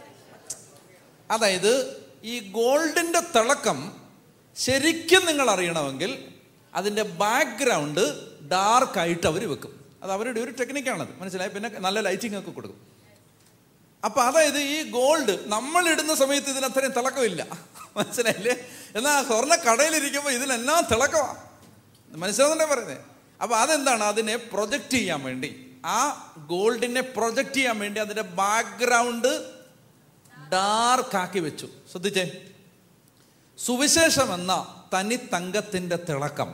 S1: അതായത് ഈ ഗോൾഡിന്റെ തിളക്കം ശരിക്കും നിങ്ങൾ അറിയണമെങ്കിൽ അതിന്റെ ബാക്ക്ഗ്രൗണ്ട് ഡാർക്ക് ആയിട്ട് അവർ വെക്കും അത് അവരുടെ ഒരു ടെക്നിക്കാണത് മനസ്സിലായി പിന്നെ നല്ല ലൈറ്റിംഗ് ഒക്കെ കൊടുക്കും അപ്പൊ അതായത് ഈ ഗോൾഡ് നമ്മൾ ഇടുന്ന സമയത്ത് ഇതിന് അത്രയും തിളക്കമില്ല മനസ്സിലായില്ലേ എന്നാൽ സ്വർണ്ണ കടയിലിരിക്കുമ്പോൾ ഇതിനെന്നാ തിളക്കമാ മനസ്സിലാവുന്നുണ്ടേ പറയുന്നത് അപ്പൊ അതെന്താണ് അതിനെ പ്രൊജക്റ്റ് ചെയ്യാൻ വേണ്ടി ആ ഗോൾഡിനെ പ്രൊജക്റ്റ് ചെയ്യാൻ വേണ്ടി അതിന്റെ ബാക്ക്ഗ്രൗണ്ട് ഡാർക്ക് ആക്കി വെച്ചു ശ്രദ്ധിച്ചേ സുവിശേഷം എന്ന തനി തങ്കത്തിന്റെ തിളക്കം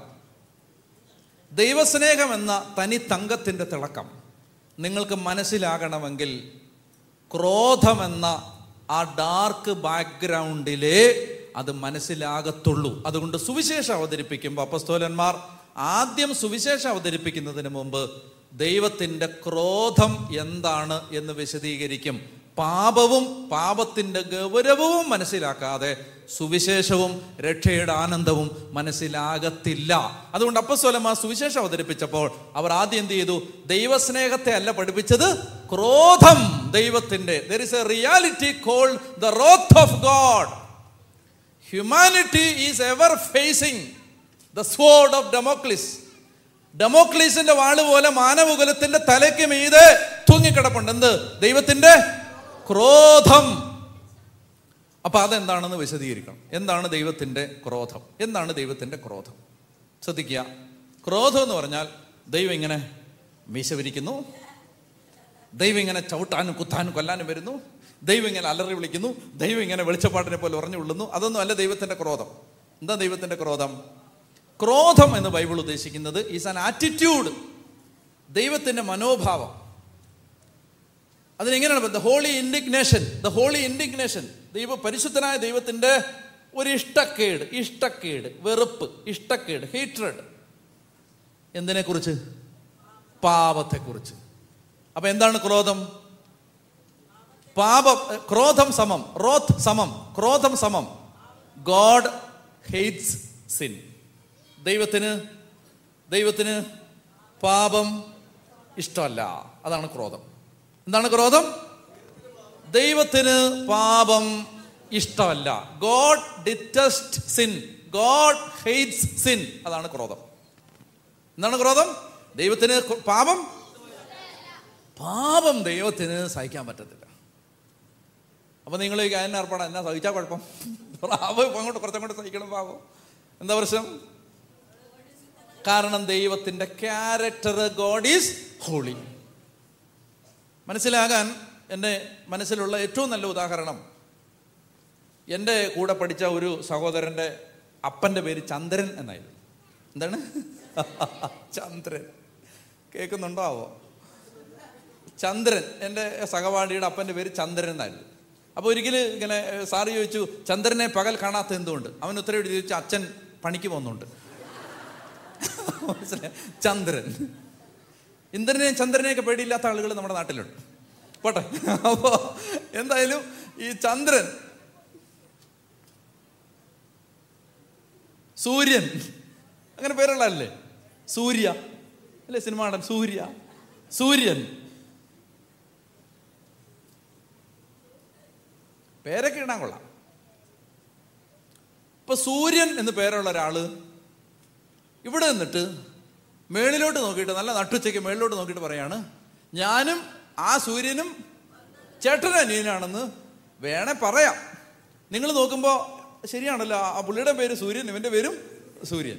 S1: ദൈവസ്നേഹം എന്ന തനി തങ്കത്തിന്റെ തിളക്കം നിങ്ങൾക്ക് മനസ്സിലാകണമെങ്കിൽ ക്രോധമെന്ന ആ ഡാർക്ക് ബാക്ക്ഗ്രൗണ്ടിലേ അത് മനസ്സിലാകത്തുള്ളൂ അതുകൊണ്ട് സുവിശേഷം അവതരിപ്പിക്കുമ്പോൾ അപ്പസ്തോലന്മാർ ആദ്യം സുവിശേഷം അവതരിപ്പിക്കുന്നതിന് മുമ്പ് ദൈവത്തിന്റെ ക്രോധം എന്താണ് എന്ന് വിശദീകരിക്കും പാപവും പാപത്തിന്റെ ഗൗരവവും മനസ്സിലാക്കാതെ സുവിശേഷവും രക്ഷയുടെ ആനന്ദവും മനസ്സിലാകത്തില്ല അതുകൊണ്ട് അപ്പസ്വലമ സുവിശേഷം അവതരിപ്പിച്ചപ്പോൾ അവർ ആദ്യം എന്ത് ചെയ്തു ദൈവസ്നേഹത്തെ അല്ല പഠിപ്പിച്ചത് ക്രോധം ദൈവത്തിന്റെ there is a reality called the wrath of God humanity is ever facing the sword of Damocles ഡെമോക്ലീസിന്റെ വാള് പോലെ മാനവകുലത്തിന്റെ തലയ്ക്ക് മീതെ തൂങ്ങിക്കിടപ്പുണ്ട് എന്ത് ദൈവത്തിന്റെ ക്രോധം അപ്പൊ അതെന്താണെന്ന് വിശദീകരിക്കണം എന്താണ് ദൈവത്തിന്റെ ക്രോധം എന്താണ് ദൈവത്തിന്റെ ക്രോധം ശ്രദ്ധിക്കുക ക്രോധം എന്ന് പറഞ്ഞാൽ ദൈവം ഇങ്ങനെ മീശ വിരിക്കുന്നു ദൈവം ഇങ്ങനെ ചവിട്ടാനും കുത്താനും കൊല്ലാനും വരുന്നു ദൈവം ഇങ്ങനെ അലറി വിളിക്കുന്നു ദൈവം ഇങ്ങനെ വെളിച്ചപ്പാട്ടിനെ പോലെ ഉറഞ്ഞു കൊള്ളുന്നു അതൊന്നും അല്ല ദൈവത്തിന്റെ ക്രോധം എന്താ ദൈവത്തിന്റെ ക്രോധം ക്രോധം എന്ന് ബൈബിൾ ഉദ്ദേശിക്കുന്നത് ഈസ് ആൻ ആറ്റിറ്റ്യൂഡ് ദൈവത്തിന്റെ മനോഭാവം അതിനെങ്ങനെയാണ് the holy indignation the holy indignation ദൈവ പരിശുദ്ധനായ ദൈവത്തിന്റെ ഒരു ഇഷ്ടക്കേട് ഇഷ്ടക്കേട് വെറുപ്പ് ഇഷ്ടക്കേട് ഹീറ്റ്രഡ് എന്തിനെ കുറിച്ച് പാപത്തെക്കുറിച്ച് അപ്പൊ എന്താണ് ക്രോധം പാപം ക്രോധം സമം റോത്ത് സമം ക്രോധം സമം ഗോഡ് ഹെയ്റ്റ്സ് സിൻ ദൈവത്തിന് ദൈവത്തിന് പാപം ഇഷ്ടമല്ല അതാണ് ക്രോധം എന്താണ് ക്രോധം ദൈവത്തിന് പാപം ഇഷ്ടമല്ല God detest sin God hates sin അതാണ് ക്രോധം എന്താണ് ക്രോധം ദൈവത്തിന് കു- പാപം പാപം ദൈവത്തിന് സഹിക്കാൻ പറ്റത്തില്ല അപ്പൊ നിങ്ങൾ ഈ കാര്യം ഏർപ്പാടാ എന്നാ സഹിച്ചാ കുഴപ്പം പാപം ഇപ്പൊ അങ്ങോട്ട് കുറച്ചങ്ങോട്ട് സഹിക്കണം പാപം എന്താ പ്രശ്നം കാരണം ദൈവത്തിന്റെ ക്യാരക്ടർ ഗോഡ് ഈസ് ഹോളി മനസ്സിലാകാൻ എൻ്റെ മനസ്സിലുള്ള ഏറ്റവും നല്ല ഉദാഹരണം എൻ്റെ കൂടെ പഠിച്ച ഒരു സഹോദരൻ്റെ അപ്പൻ്റെ പേര് ചന്ദ്രൻ എന്നായിരുന്നു എന്താണ് ചന്ദ്രൻ കേൾക്കുന്നുണ്ടോ ആവോ ചന്ദ്രൻ എൻ്റെ സഹപാഠിയുടെ അപ്പൻ്റെ പേര് ചന്ദ്രൻ എന്നായിരുന്നു അപ്പോൾ ഒരിക്കലും ഇങ്ങനെ ഏഹ്, സാറ് ചോദിച്ചു ചന്ദ്രനെ പകൽ കാണാത്ത എന്തുകൊണ്ട് അവൻ ഉത്തരവ് എഴുതി ചോദിച്ചു അച്ഛൻ പണിക്ക് പോകുന്നുണ്ട് മനസ്സിലായി ചന്ദ്രൻ ഇന്ദ്രനെയും ചന്ദ്രനെയൊക്കെ പേടിയില്ലാത്ത ആളുകൾ നമ്മുടെ നാട്ടിലുണ്ട് പോട്ടെ അപ്പോ എന്തായാലും ഈ ചന്ദ്രൻ സൂര്യൻ അങ്ങനെ പേരുള്ള അല്ലേ സൂര്യ അല്ലേ സിനിമ നടൻ സൂര്യ സൂര്യൻ പേരൊക്കെ ഇടാൻ കൊള്ളാം ഇപ്പൊ സൂര്യൻ എന്ന് പേരുള്ള ഒരാള് ഇവിടെ നിന്നിട്ട് മേളിലോട്ട് നോക്കിയിട്ട് നല്ല നട്ടുച്ചയ്ക്ക് മേളിലോട്ട് നോക്കിയിട്ട് പറയാണ് ഞാനും ആ സൂര്യനും ചേട്ടനും അനിയനാണെന്ന് വേണേ പറയാം നിങ്ങൾ നോക്കുമ്പോൾ ശരിയാണല്ലോ ആ പുള്ളിയുടെ പേര് സൂര്യൻ ഇവന്റെ പേരും സൂര്യൻ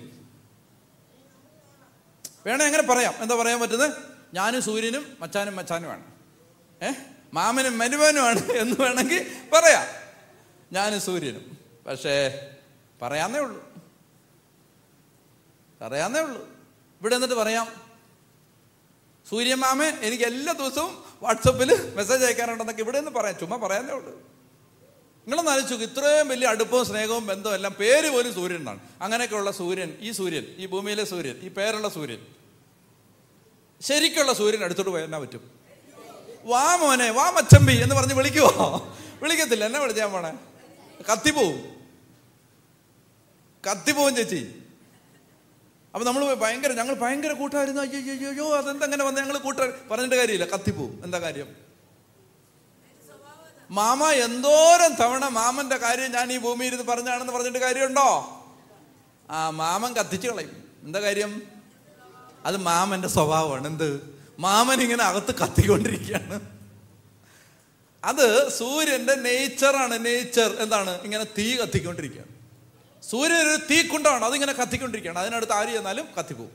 S1: വേണേ അങ്ങനെ പറയാം എന്താ പറയാൻ പറ്റുന്നത് ഞാനും സൂര്യനും മച്ചാനും മച്ചാനുമാണ് ഏ മാമനും മനുവനുമാണ് എന്ന് വേണമെങ്കിൽ പറയാം ഞാനും സൂര്യനും പക്ഷേ പറയാന്നേ ഉള്ളൂ പറയാന്നേ ഉള്ളൂ ഇവിടെ എന്നിട്ട് പറയാം സൂര്യമാമ എനിക്ക് എല്ലാ ദിവസവും വാട്സപ്പിൽ മെസ്സേജ് അയക്കാറുണ്ടെന്നൊക്കെ ഇവിടെ നിന്ന് പറയാം ചുമ്മാ പറയാന്നേ ഉള്ളൂ നിങ്ങളൊന്ന് ആലോചിച്ചു നോക്ക്, ഇത്രയും വലിയ അടുപ്പവും സ്നേഹവും ബന്ധവും എല്ലാം പേര് പോലും സൂര്യൻ എന്നാണ് അങ്ങനെയൊക്കെയുള്ള സൂര്യൻ ഈ സൂര്യൻ ഈ ഭൂമിയിലെ സൂര്യൻ ഈ പേരുള്ള സൂര്യൻ ശരിക്കുള്ള സൂര്യൻ അടുത്തോട്ട് പോയാൽ എന്നാ പറ്റും വാ മോനെ വാ മച്ചമ്പി എന്ന് പറഞ്ഞ് വിളിക്കുവോ വിളിക്കത്തില്ല എന്നെ വിളിച്ചാൽ പോണേ കത്തിപ്പോവും കത്തിപ്പോവും ചേച്ചി അപ്പൊ നമ്മൾ ഭയങ്കര ഞങ്ങൾ ഭയങ്കര കൂട്ടായിരുന്നു അയ്യോ അയ്യോ അയ്യോ അതെന്താ അങ്ങനെ വന്ന് ഞങ്ങൾ കൂട്ട പറഞ്ഞിട്ട് കാര്യമില്ല കത്തിപ്പോവും എന്താ കാര്യം മാമ എന്തോരം തവണ മാമന്റെ കാര്യം ഞാൻ ഈ ഭൂമിയിൽ ഇരുന്ന് പറഞ്ഞാണെന്ന് പറഞ്ഞിട്ട് കാര്യമുണ്ടോ ആ മാമൻ കത്തിച്ചു കളയും എന്താ കാര്യം അത് മാമന്റെ സ്വഭാവമാണ് എന്ത് മാമൻ ഇങ്ങനെ അകത്ത് കത്തിക്കൊണ്ടിരിക്കുകയാണ് അത് സൂര്യന്റെ നേച്ചറാണ് നേച്ചർ എന്താണ് ഇങ്ങനെ തീ കത്തിക്കൊണ്ടിരിക്കുകയാണ് സൂര്യൻ ഒരു തീക്കുണ്ടാണ് അതിങ്ങനെ കത്തിക്കൊണ്ടിരിക്കുകയാണ് അതിനടുത്ത് ആര് ചെന്നാലും കത്തിപ്പോവും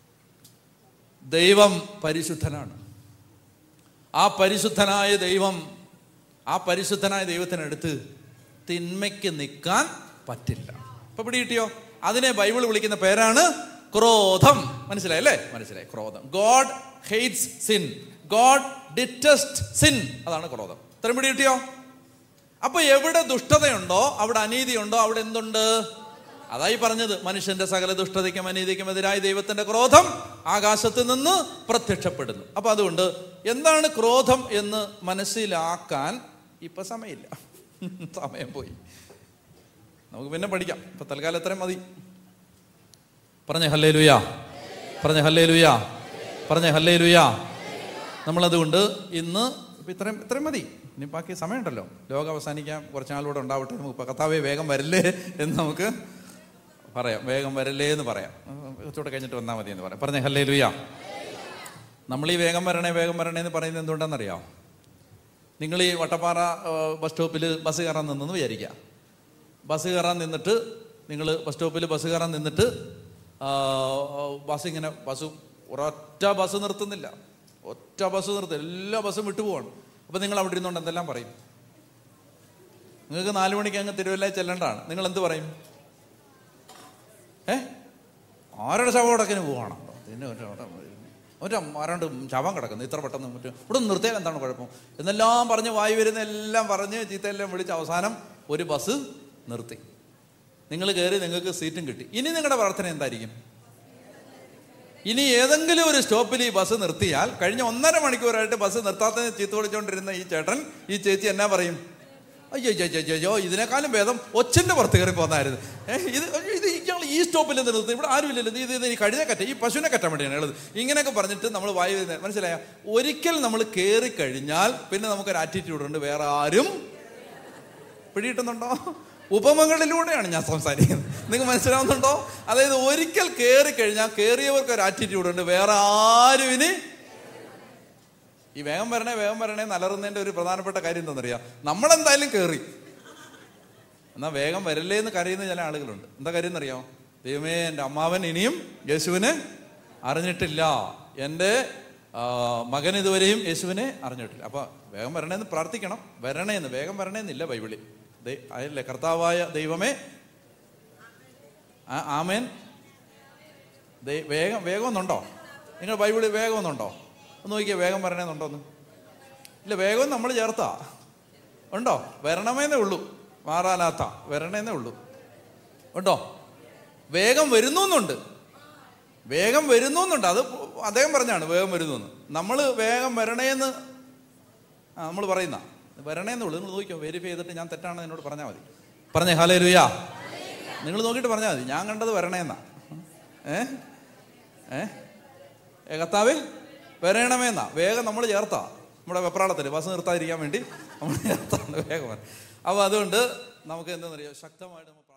S1: ദൈവം പരിശുദ്ധനാണ് ആ പരിശുദ്ധനായ ദൈവം ആ പരിശുദ്ധനായ ദൈവത്തിനടുത്ത് തിന്മയ്ക്ക് നിൽക്കാൻ പറ്റില്ല ഇപ്പൊ പിടി കിട്ടിയോ അതിനെ ബൈബിൾ വിളിക്കുന്ന പേരാണ് ക്രോധം മനസ്സിലായി അല്ലേ മനസ്സിലായി ക്രോധം God hates sin God detest sin അതാണ് ക്രോധം ഇത്രയും പിടി കിട്ടിയോ അപ്പൊ എവിടെ ദുഷ്ടതയുണ്ടോ അവിടെ അനീതിയുണ്ടോ അവിടെ എന്തുണ്ട് അതായി പറഞ്ഞത് മനുഷ്യന്റെ സകല ദുഷ്ടതയ്ക്കും അനീതിക്കും എതിരായ ദൈവത്തിന്റെ ക്രോധം ആകാശത്ത് നിന്ന് പ്രത്യക്ഷപ്പെടുന്നു അപ്പൊ അതുകൊണ്ട് എന്താണ് ക്രോധം എന്ന് മനസ്സിലാക്കാൻ ഇപ്പൊ സമയമില്ല സമയം പോയി നമുക്ക് പിന്നെ പഠിക്കാം ഇപ്പൊ തൽക്കാലം എത്രയും മതി പറഞ്ഞ ഹല്ലേ ലുയാ പറഞ്ഞ ഹല്ലേ ലുയാ പറഞ്ഞ ഹല്ലേ ലുയാ നമ്മളതുകൊണ്ട് ഇന്ന് ഇപ്പൊ ഇത്രയും ഇത്രയും മതി ഇനി ബാക്കി സമയമുണ്ടല്ലോ ലോകം അവസാനിക്കാൻ കുറച്ച് നാളുകൂടെ ഉണ്ടാവട്ടെ നമുക്ക് ഇപ്പൊ കർത്താവേ വേഗം വരല്ലേ എന്ന് നമുക്ക് പറയാം വേഗം വരല്ലേ എന്ന് പറയാം കുറച്ചുകൂടെ കഴിഞ്ഞിട്ട് വന്നാൽ മതി എന്ന് പറയാം പറഞ്ഞേ ഹല്ലേ ലുയാ നമ്മൾ ഈ വേഗം വരണേ വേഗം വരണേ എന്ന് പറയുന്നത് എന്തുകൊണ്ടാണെന്നറിയാം നിങ്ങൾ ഈ വട്ടപ്പാറ ഏഹ്, ബസ് സ്റ്റോപ്പിൽ ബസ് കയറാൻ നിന്നെന്ന് വിചാരിക്കുക ബസ് കയറാൻ നിന്നിട്ട് നിങ്ങൾ ബസ് സ്റ്റോപ്പിൽ ബസ് കയറാൻ നിന്നിട്ട് ആ, ബസ് ഇങ്ങനെ ബസ് ഒരൊറ്റ ബസ് നിർത്തുന്നില്ല ഒറ്റ ബസ് നിർത്തും എല്ലാ ബസ്സും വിട്ടുപോവാണ് അപ്പം നിങ്ങൾ അവിടെ ഇരുന്നുകൊണ്ട് എന്തെല്ലാം പറയും നിങ്ങൾക്ക് നാലു മണിക്ക് അങ്ങ് തിരുവല്ല ചെല്ലേണ്ടതാണ് നിങ്ങൾ എന്ത് പറയും ഏ ആരുടെ ശവടക്കിന് പോവാണ് പിന്നെ ഒരു അവിടെ അവൻ്റെ ആരാണ്ട് ചാവാൻ കിടക്കുന്നു ഇത്ര പെട്ടെന്ന് മറ്റു ഇവിടെ ഒന്ന് നിർത്തിയാൽ എന്താണ് കുഴപ്പം എന്നെല്ലാം പറഞ്ഞ് വായി വരുന്ന എല്ലാം പറഞ്ഞ് ചീത്തയെല്ലാം വിളിച്ച് അവസാനം ഒരു ബസ് നിർത്തി നിങ്ങൾ കയറി നിങ്ങൾക്ക് സീറ്റും കിട്ടി ഇനി നിങ്ങളുടെ പ്രാർത്ഥന എന്തായിരിക്കും ഇനി ഏതെങ്കിലും ഒരു സ്റ്റോപ്പിൽ ഈ ബസ് നിർത്തിയാൽ കഴിഞ്ഞ ഒന്നര മണിക്കൂറായിട്ട് ബസ് നിർത്താത്ത ചീത്ത വിളിച്ചുകൊണ്ടിരുന്ന ഈ ചേട്ടൻ ഈ ചേച്ചി എന്നാ പറയും അയ്യോ അയ്യോ അയ്യോ അയ്യോ ഇതിനേക്കാളും ഭേദം ഒച്ചിന്റെ പുറത്ത് കയറി പോന്നായിരുന്നു ഏഹ് ഇത് അയ്യോ, ഇത് ഇയാൾ ഈ സ്റ്റോപ്പിൽ നിർത്തി ഇവിടെ ആരുമില്ലല്ലോ ഇത് ഇത് ഈ കഴിഞ്ഞ കറ്റ ഈ പശുവിനെ കറ്റാൻ വേണ്ടിയാണ് ഉള്ളത് ഇങ്ങനെയൊക്കെ പറഞ്ഞിട്ട് നമ്മൾ വായു വരുന്നത് മനസ്സിലായ ഒരിക്കൽ നമ്മൾ കയറി കഴിഞ്ഞാൽ പിന്നെ നമുക്കൊരു ആറ്റിറ്റ്യൂഡ് ഉണ്ട് വേറെ ആരും പിടികിട്ടുന്നുണ്ടോ ഉപമകളിലൂടെയാണ് ഞാൻ സംസാരിക്കുന്നത് നിങ്ങൾക്ക് മനസ്സിലാവുന്നുണ്ടോ അതായത് ഒരിക്കൽ കയറി കഴിഞ്ഞാൽ കയറിയവർക്ക് ഒരു ആറ്റിറ്റ്യൂഡ് ഉണ്ട് വേറെ ആരും ഇനി ഈ വേഗം വരണേ വേഗം വരണേ നലറുന്നതിന്റെ ഒരു പ്രധാനപ്പെട്ട കാര്യം എന്താണെന്നറിയാം നമ്മളെന്തായാലും കയറി എന്നാൽ വേഗം വരല്ലേ എന്ന് കരയുന്ന ചില ആളുകളുണ്ട് എന്താ കാര്യം എന്നറിയാമോ ദൈവമേ എൻ്റെ അമ്മാവൻ ഇനിയും യേശുവിനെ അറിഞ്ഞിട്ടില്ല എൻ്റെ ആ, മകൻ ഇതുവരെയും യേശുവിനെ അറിഞ്ഞിട്ടില്ല അപ്പൊ വേഗം വരണേന്ന് പ്രാർത്ഥിക്കണം വരണേന്ന് വേഗം വരണേന്നില്ല ബൈബിളിൽ ദൈ- അതല്ലേ കർത്താവായ ദൈവമേ ആ- ആമേൻ ദൈ- വേഗം വേഗമൊന്നുണ്ടോ നിങ്ങൾ ബൈബിളിൽ വേഗമൊന്നുണ്ടോ ഒന്ന് നോക്കിയാൽ വേഗം വരണേന്നുണ്ടോന്ന് ഇല്ല വേഗം നമ്മൾ ചേർത്താ ഉണ്ടോ വരണമേന്നേ ഉള്ളൂ മാറാനാത്ത വരണേന്നേ ഉള്ളൂ ഉണ്ടോ വേഗം വരുന്നു എന്നുണ്ട് വേഗം വരുന്നു എന്നുണ്ട് അത് അദ്ദേഹം പറഞ്ഞാണ് വേഗം വരുന്നു എന്ന് നമ്മൾ വേഗം വരണേന്ന് ആ നമ്മൾ പറയുന്ന വരണേന്നേ ഉള്ളൂ നിങ്ങൾ നോക്കിയോ വെരിഫൈ ചെയ്തിട്ട് ഞാൻ തെറ്റാണെന്ന് എന്നോട് പറഞ്ഞാൽ മതി പറഞ്ഞേ ഹാലേ ലുയാ നിങ്ങൾ നോക്കിയിട്ട് പറഞ്ഞാൽ മതി ഞാൻ കണ്ടത് വരണേന്നാ ഏ ഏ ഏ, കർത്താവേ വരണമേന്നാ വേഗം നമ്മൾ ചേർത്താ നമ്മുടെ വെപ്രാളത്തിൽ ബസ് നിർത്താതിരിക്കാൻ വേണ്ടി നമ്മൾ ചേർത്താണ് വേഗം അപ്പോൾ അതുകൊണ്ട് നമുക്ക് എന്താണെന്നറിയാം ശക്തമായിട്ട് നമ്മൾ പ്രാർത്ഥിക്കാം.